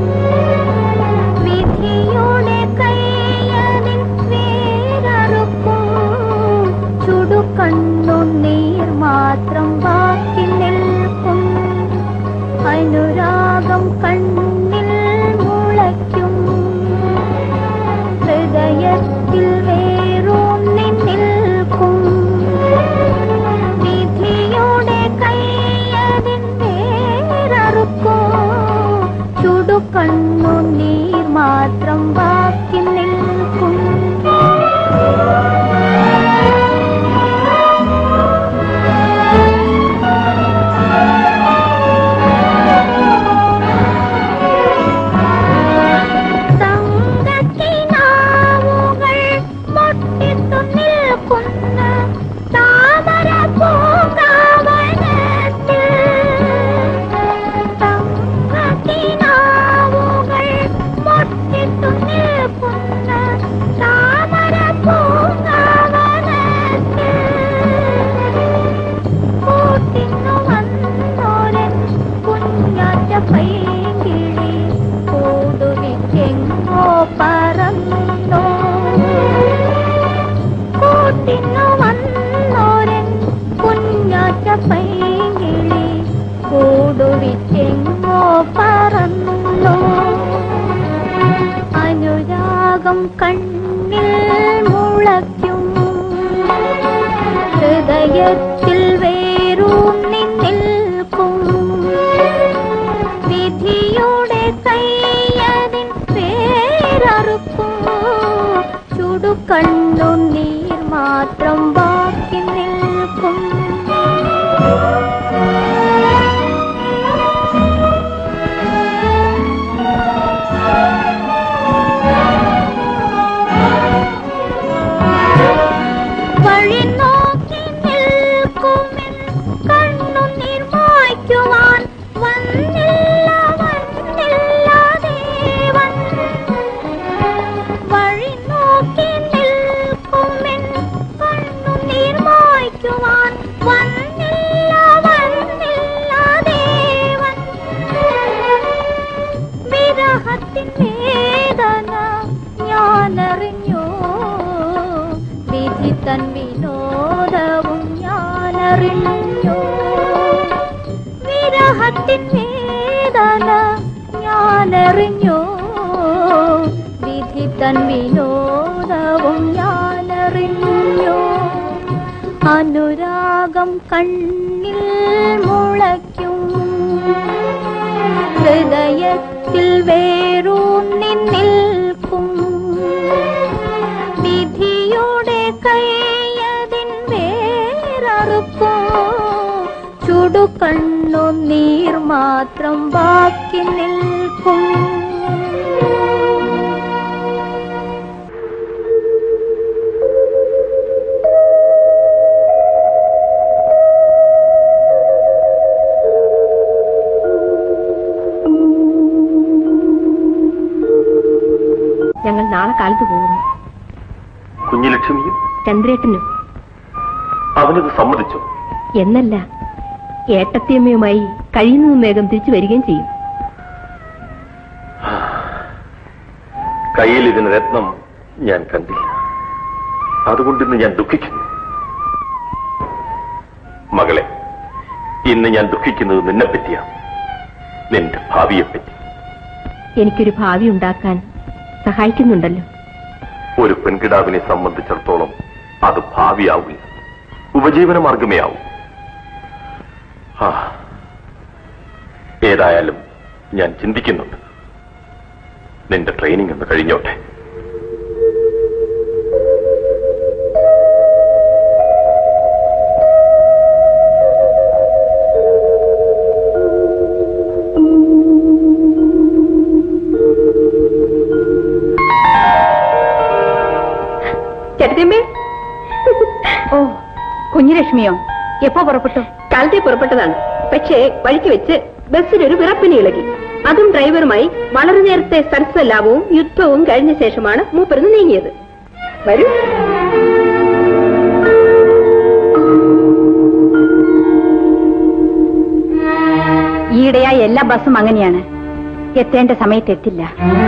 വിധിയുടെ കയ്യതിൽ വേരറുക്കും ചുടുകണ്ണു നീർ മാത്രം ബാക്കി നിൽക്കും അനുരാഗം കണ്ണിൽ മുളയ്ക്കും ഹൃദയത്തിൽ വേരൂന്നി നിൽക്കും വിധിയുടെ കയ്യതിൻ വേരറുക്കോ ചുടുകണ്ണു നീർ മാത്രം ബാക്കി നിൽക്കും എങ്ങോ പറന്നു അനുരാഗം കണ്ണിൽ മുളയ്ക്കും ഹൃദയത്തിൽ വേരൂന്നി നിൽക്കും വിധിയുടെ കയ്യതിൻ പേരറുക്കും ചുടുകണ്ണു നീർ മാത്രം ബാക്കി നിൽക്കും വഴി നോക്കി നിൽക്കുമെൻ കണ്ണു നിർമായ്ക്കുവാൻ വന്നില്ല വന്നില്ല ദേവൻ വഴി നോക്കി നിൽക്കുമെൻ കണ്ണു നിർമായ്ക്കുവാൻ വന്നില്ല വന്നില്ല ദേവൻ വിരഹത്തിൻ വേദന ഞാനറിഞ്ഞു വിധി തൻ വിനോദവും ഞാനറിഞ്ഞു വിരഹത്തിൻ വേദന ഞാനറിഞ്ഞു വിധി തൻ വിനോദവും ഞാനറിഞ്ഞു അനുരാഗം കണ്ണിൽ മുളയ്ക്കും ഹൃദയത്തിൽ വേരൂന്നി നിൽക്കും വിധിയുടെ കയ്യതിൻ വേററുക്കും ചുടുകണ്ണു നീർ മാത്രം ബാക്കി നിൽക്കും ഞങ്ങൾ നാളെ കാലത്ത് പോകുന്നു കുഞ്ഞുലക്ഷ്മിയും ചന്ദ്രേട്ടനും അവനത് സമ്മതിച്ചു എന്നല്ല ഏട്ടത്തിയമ്മയുമായി കഴിയുന്നതും വേഗം തിരിച്ചു വരികയും ചെയ്യും കയ്യിൽ ഇതിന് രത്നം ഞാൻ കണ്ടില്ല അതുകൊണ്ട് ഇന്ന് ഞാൻ ദുഃഖിക്കുന്നു മകളെ ഇന്ന് ഞാൻ ദുഃഖിക്കുന്നത് നിന്നെ പറ്റിയാണ് നിന്റെ ഭാവിയെപ്പറ്റി എനിക്കൊരു ഭാവി ഉണ്ടാക്കാൻ സഹായിക്കുന്നുണ്ടല്ലോ ഒരു പെൺകിടാവിനെ സംബന്ധിച്ചിടത്തോളം അത് ഭാവിയാവില്ല ഉപജീവന മാർഗമേ ആവും ആ, ഏതായാലും ഞാൻ ചിന്തിക്കുന്നുണ്ട് നിന്റെ ട്രെയിനിങ് ഒന്ന് കഴിഞ്ഞോട്ടെ ചേട്ടത്തിയമ്മേ ഓ കുഞ്ഞുലക്ഷ്മിയോ എപ്പോ പുറപ്പെട്ടു കാലത്തെ പുറപ്പെട്ടതാണ് പക്ഷേ വഴിക്ക് വെച്ച് ബസ്സിനൊരു വിറപ്പിന് ഇളകി അതും ഡ്രൈവറുമായി വളരെ നേരത്തെ സരസലാഭവും യുദ്ധവും കഴിഞ്ഞ ശേഷമാണ് മൂപ്പരുന്ന് നീങ്ങിയത് വരൂ ഈയിടെയായി എല്ലാ ബസ്സും അങ്ങനെയാണ് എത്തേണ്ട സമയത്ത് എത്തില്ല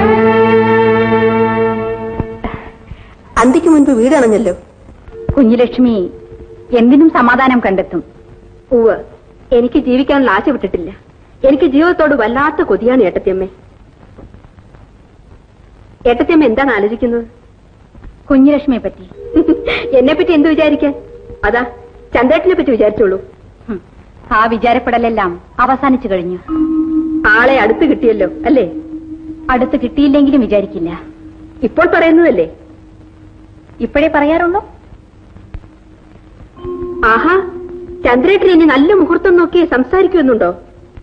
അന്തിക്ക് മുൻപ് വീട് അണഞ്ഞല്ലോ കുഞ്ഞുലക്ഷ്മി എന്തിനും സമാധാനം കണ്ടെത്തും ഉവ് എനിക്ക് ജീവിക്കാനുള്ള ആശ വിട്ടിട്ടില്ല എനിക്ക് ജീവിതത്തോട് വല്ലാത്ത കൊതിയാണ് ഏട്ടത്തിയമ്മേ ഏട്ടത്തിയമ്മ എന്താണ് ആലോചിക്കുന്നത് കുഞ്ഞുലക്ഷ്മിയെ പറ്റി എന്നെ പറ്റി എന്ത് വിചാരിക്കാൻ അതാ ചന്ദ്രേട്ടനെ പറ്റി വിചാരിച്ചോളൂ ഹും, ആ വിചാരപ്പെടലെല്ലാം അവസാനിച്ചു കഴിഞ്ഞു ആളെ അടുത്ത് കിട്ടിയല്ലോ അല്ലേ അടുത്ത് കിട്ടിയില്ലെങ്കിലും വിചാരിക്കില്ല ഇപ്പോൾ പറയുന്നതല്ലേ ഇപ്പോഴേ പറയാറുള്ളൂ ആഹാ ചന്ദ്രേട്ടൻ ഇനി നല്ല മുഹൂർത്തം നോക്കി സംസാരിക്കുന്നുണ്ടോ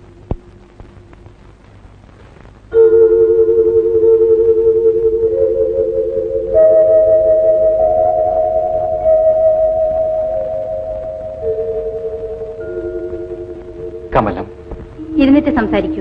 കമലം ഇരുന്നിട്ട് സംസാരിക്കൂ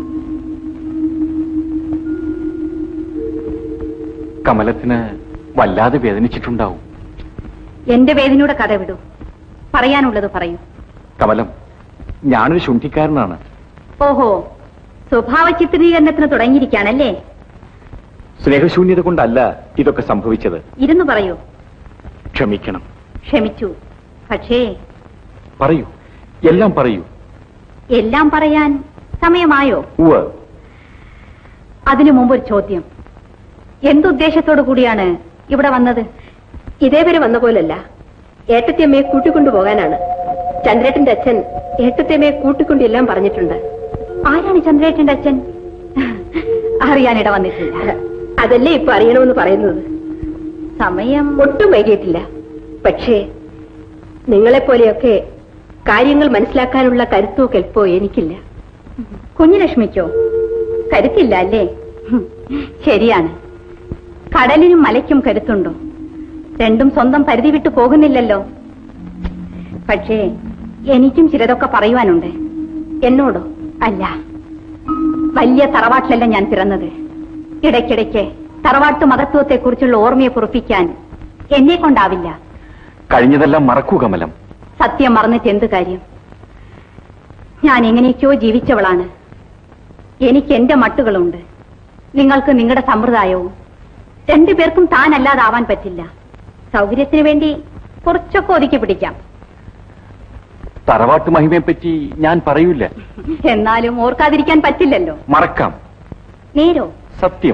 കമലത്തിന് വല്ലാതെ വേദനിച്ചിട്ടുണ്ടാവും എന്റെ വേദനയുടെ കഥ വിടൂ പറയാനുള്ളത് പറയൂ കമലം ഞാനൊരു ശുണ്ഠിക്കാരനാണ് ഓഹോ സ്വഭാവ ചിത്രീകരണത്തിന് തുടങ്ങിയിരിക്കാണല്ലേ സ്നേഹശൂന്യത കൊണ്ടല്ല ഇതൊക്കെ സംഭവിച്ചത് ഇരുന്നു പറയൂ ക്ഷമിക്കണം ക്ഷമിച്ചു പക്ഷേ പറയൂ എല്ലാം പറയൂ എല്ലാം പറയാൻ സമയമായോ ഉവ് അതിനു മുമ്പ് ഒരു ചോദ്യം എന്തുദ്ദേശത്തോടു കൂടിയാണ് ഇവിടെ വന്നത് ഇതേവരെ വന്ന പോലല്ല ഏട്ടത്തിയമ്മയെ കൂട്ടിക്കൊണ്ടുപോകാനാണ് ചന്ദ്രേട്ടന്റെ അച്ഛൻ ഏട്ടത്തിയമ്മയെ കൂട്ടിക്കൊണ്ടെല്ലാം പറഞ്ഞിട്ടുണ്ട് ആരാണ് ചന്ദ്രേട്ടന്റെ അച്ഛൻ അറിയാനിട വന്നിട്ടില്ല അതല്ലേ ഇപ്പൊ അറിയണമെന്ന് പറയുന്നത് സമയം ഒട്ടും വൈകിയിട്ടില്ല പക്ഷേ നിങ്ങളെപ്പോലെയൊക്കെ കാര്യങ്ങൾ മനസ്സിലാക്കാനുള്ള കരുത്തോ കെൽപ്പോ എനിക്കില്ല കുഞ്ഞുലക്ഷ്മിക്കോ കരുത്തില്ല അല്ലേ ഹും, ശരിയാണ് കടലിനും മലയ്ക്കും കരുത്തുണ്ടോ രണ്ടും സ്വന്തം പരിധി വിട്ടു പോകുന്നില്ലല്ലോ പക്ഷേ എനിക്കും ചിലതൊക്കെ പറയുവാനുണ്ട് എന്നോടോ അല്ല വലിയ തറവാട്ടിലല്ല ഞാൻ പിറന്നത് ഇടയ്ക്കിടയ്ക്ക് തറവാട്ട് മഹത്വത്തെ കുറിച്ചുള്ള ഓർമ്മയെ കുറിപ്പിക്കാൻ എന്നെ കൊണ്ടാവില്ല കഴിഞ്ഞതെല്ലാം മറക്കൂ കമലം സത്യം മറന്നിട്ട് എന്ത് കാര്യം ഞാൻ എങ്ങനെയൊക്കെയോ ജീവിച്ചവളാണ് എനിക്ക് എന്റെ മട്ടുകളുണ്ട് നിങ്ങൾക്ക് നിങ്ങളുടെ സമ്പ്രദായവും രണ്ടുപേർക്കും താനല്ലാതാവാൻ പറ്റില്ല സൗകര്യത്തിന് വേണ്ടി കുറച്ചൊക്കെ ഒതുക്കി പിടിക്കാം തറവാട്ട് മഹിമയെ പറ്റി ഞാൻ പറയൂല എന്നാലും ഓർക്കാതിരിക്കാൻ പറ്റില്ലല്ലോ മറക്കാം നേരോ സത്യം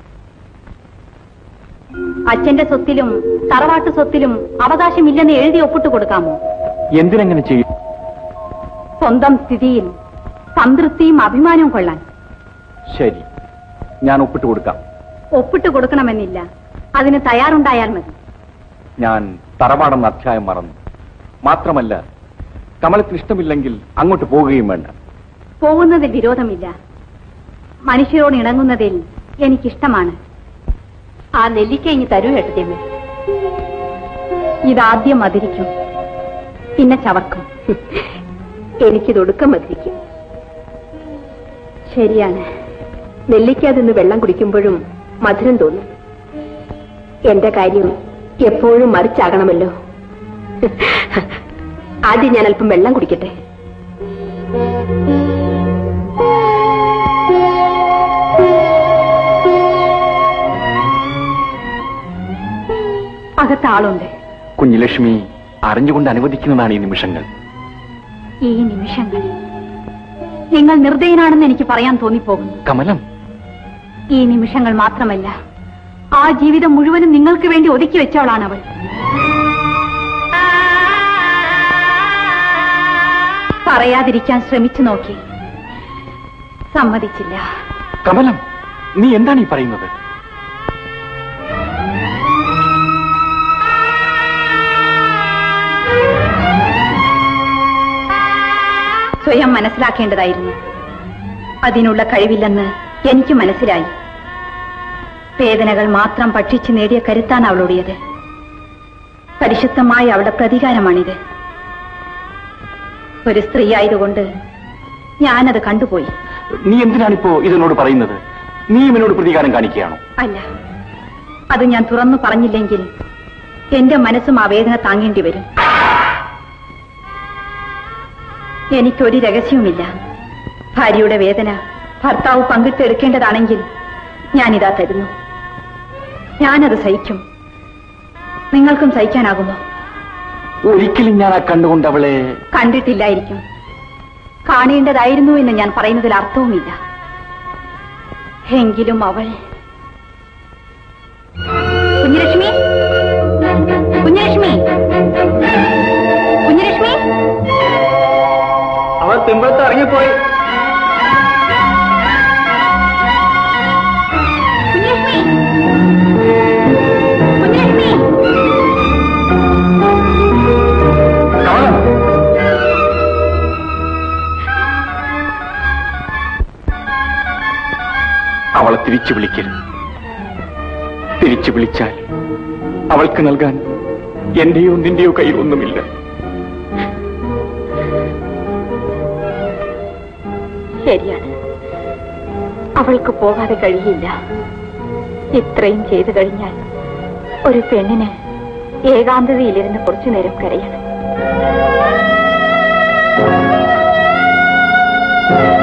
അച്ഛന്റെ സ്വത്തിലും തറവാട്ട് സ്വത്തിലും അവകാശമില്ലെന്ന് എഴുതി ഒപ്പിട്ട് കൊടുക്കാമോ എന്തിനെങ്ങനെ ചെയ്യും സ്വന്തം സ്ഥിതിയിൽ സംതൃപ്തിയും അഭിമാനവും കൊള്ളാൻ ശരി ഞാൻ ഒപ്പിട്ട് കൊടുക്കാം ഒപ്പിട്ട് കൊടുക്കണമെന്നില്ല അതിന് തയ്യാറുണ്ടായാൽ മതി ഞാൻ തറവാടെന്ന അധ്യായം മറന്നു മാത്രമല്ല കമലത്തിന് ഇഷ്ടമില്ലെങ്കിൽ അങ്ങോട്ട് പോവുകയും വേണ്ട പോകുന്നതിൽ വിരോധമില്ല മനുഷ്യരോട് ഇണങ്ങുന്നതിൽ എനിക്കിഷ്ടമാണ് ആ നെല്ലിക്ക ഇനി തരൂ ഏട്ടത്തിയമ്മേ ഇതാദ്യം മതിരിക്കും പിന്നെ ചവക്കും എനിക്കിത് ഒടുക്കം മതിരിക്കും ശരിയാണ് നെല്ലിക്ക തിന്ന് വെള്ളം കുടിക്കുമ്പോഴും മധുരം തോന്നും എന്റെ കാര്യം എപ്പോഴും മറിച്ചാകണമല്ലോ ആദ്യം ഞാൻ അല്പം വെള്ളം കുടിക്കട്ടെ അകത്ത് ആളുണ്ട് കുഞ്ഞുലക്ഷ്മി അറിഞ്ഞുകൊണ്ട് അനുവദിക്കുന്നതാണ് ഈ നിമിഷങ്ങൾ ഈ നിമിഷങ്ങൾ നിങ്ങൾ നിർദ്ദയനാണെന്ന് എനിക്ക് പറയാൻ തോന്നിപ്പോകുന്നു കമലം ഈ നിമിഷങ്ങൾ മാത്രമല്ല ആ ജീവിതം മുഴുവനും നിങ്ങൾക്ക് വേണ്ടി ഒതുക്കി വെച്ചവളാണ് അവൾ പറയാതിരിക്കാൻ ശ്രമിച്ചു നോക്കി സമ്മതിച്ചില്ല കമലം നീ എന്താണ് ഈ പറയുന്നത് സ്വയം മനസ്സിലാക്കേണ്ടതായിരുന്നു അതിനുള്ള കഴിവില്ലെന്ന് എനിക്ക് മനസ്സിലായി വേദനകൾ മാത്രം ഭക്ഷിച്ചു നേടിയ കരുത്താണ് അവളുടേത് പരിശുദ്ധമായ അവളുടെ പ്രതികാരമാണിത് ഒരു സ്ത്രീ ആയതുകൊണ്ട് ഞാനത് കണ്ടുപോയി നീ എന്തിനാണിപ്പോ ഇതിനോട് പറയുന്നത് നീയും എന്നോട് പ്രതികാരം കാണിക്കുകയാണോ അല്ല അത് ഞാൻ തുറന്നു പറഞ്ഞില്ലെങ്കിൽ എന്റെ മനസ്സും ആ വേദന താങ്ങേണ്ടി വരും എനിക്കൊരു രഹസ്യവുമില്ല ഭാര്യയുടെ വേദന ഭർത്താവ് പങ്കിട്ടെടുക്കേണ്ടതാണെങ്കിൽ ഞാനിതാ തരുന്നു ഞാനത് സഹിക്കും നിങ്ങൾക്കും സഹിക്കാനാകുമോ ഒരിക്കലും ഞാൻ ആ കണ്ടുകൊണ്ട് അവളെ കണ്ടിട്ടില്ലായിരിക്കും കാണേണ്ടതായിരുന്നു എന്ന് ഞാൻ പറയുന്നതിൽ അർത്ഥവുമില്ല എങ്കിലും അവൾ കുഞ്ഞലക്ഷ്മി കുഞ്ഞലക്ഷ്മി കുഞ്ഞലക്ഷ്മി അവൻ തിമ്പത്ത് ഇറങ്ങിപ്പോയി കുഞ്ഞലക്ഷ്മി കുഞ്ഞലക്ഷ്മി അവളെ തിരിച്ചു വിളിക്കരുത് തിരിച്ചു വിളിച്ചാൽ അവൾക്ക് നൽകാൻ എന്റെയോ നിന്റെയോ കയ്യിൽ ഒന്നുമില്ല ശരിയാണ് അവൾക്ക് പോകാതെ കഴിയില്ല ഇത്രയും ചെയ്തു കഴിഞ്ഞാൽ ഒരു പെണ്ണിന് ഏകാന്തതയിലിരുന്ന് കുറച്ചു നേരം കരയണം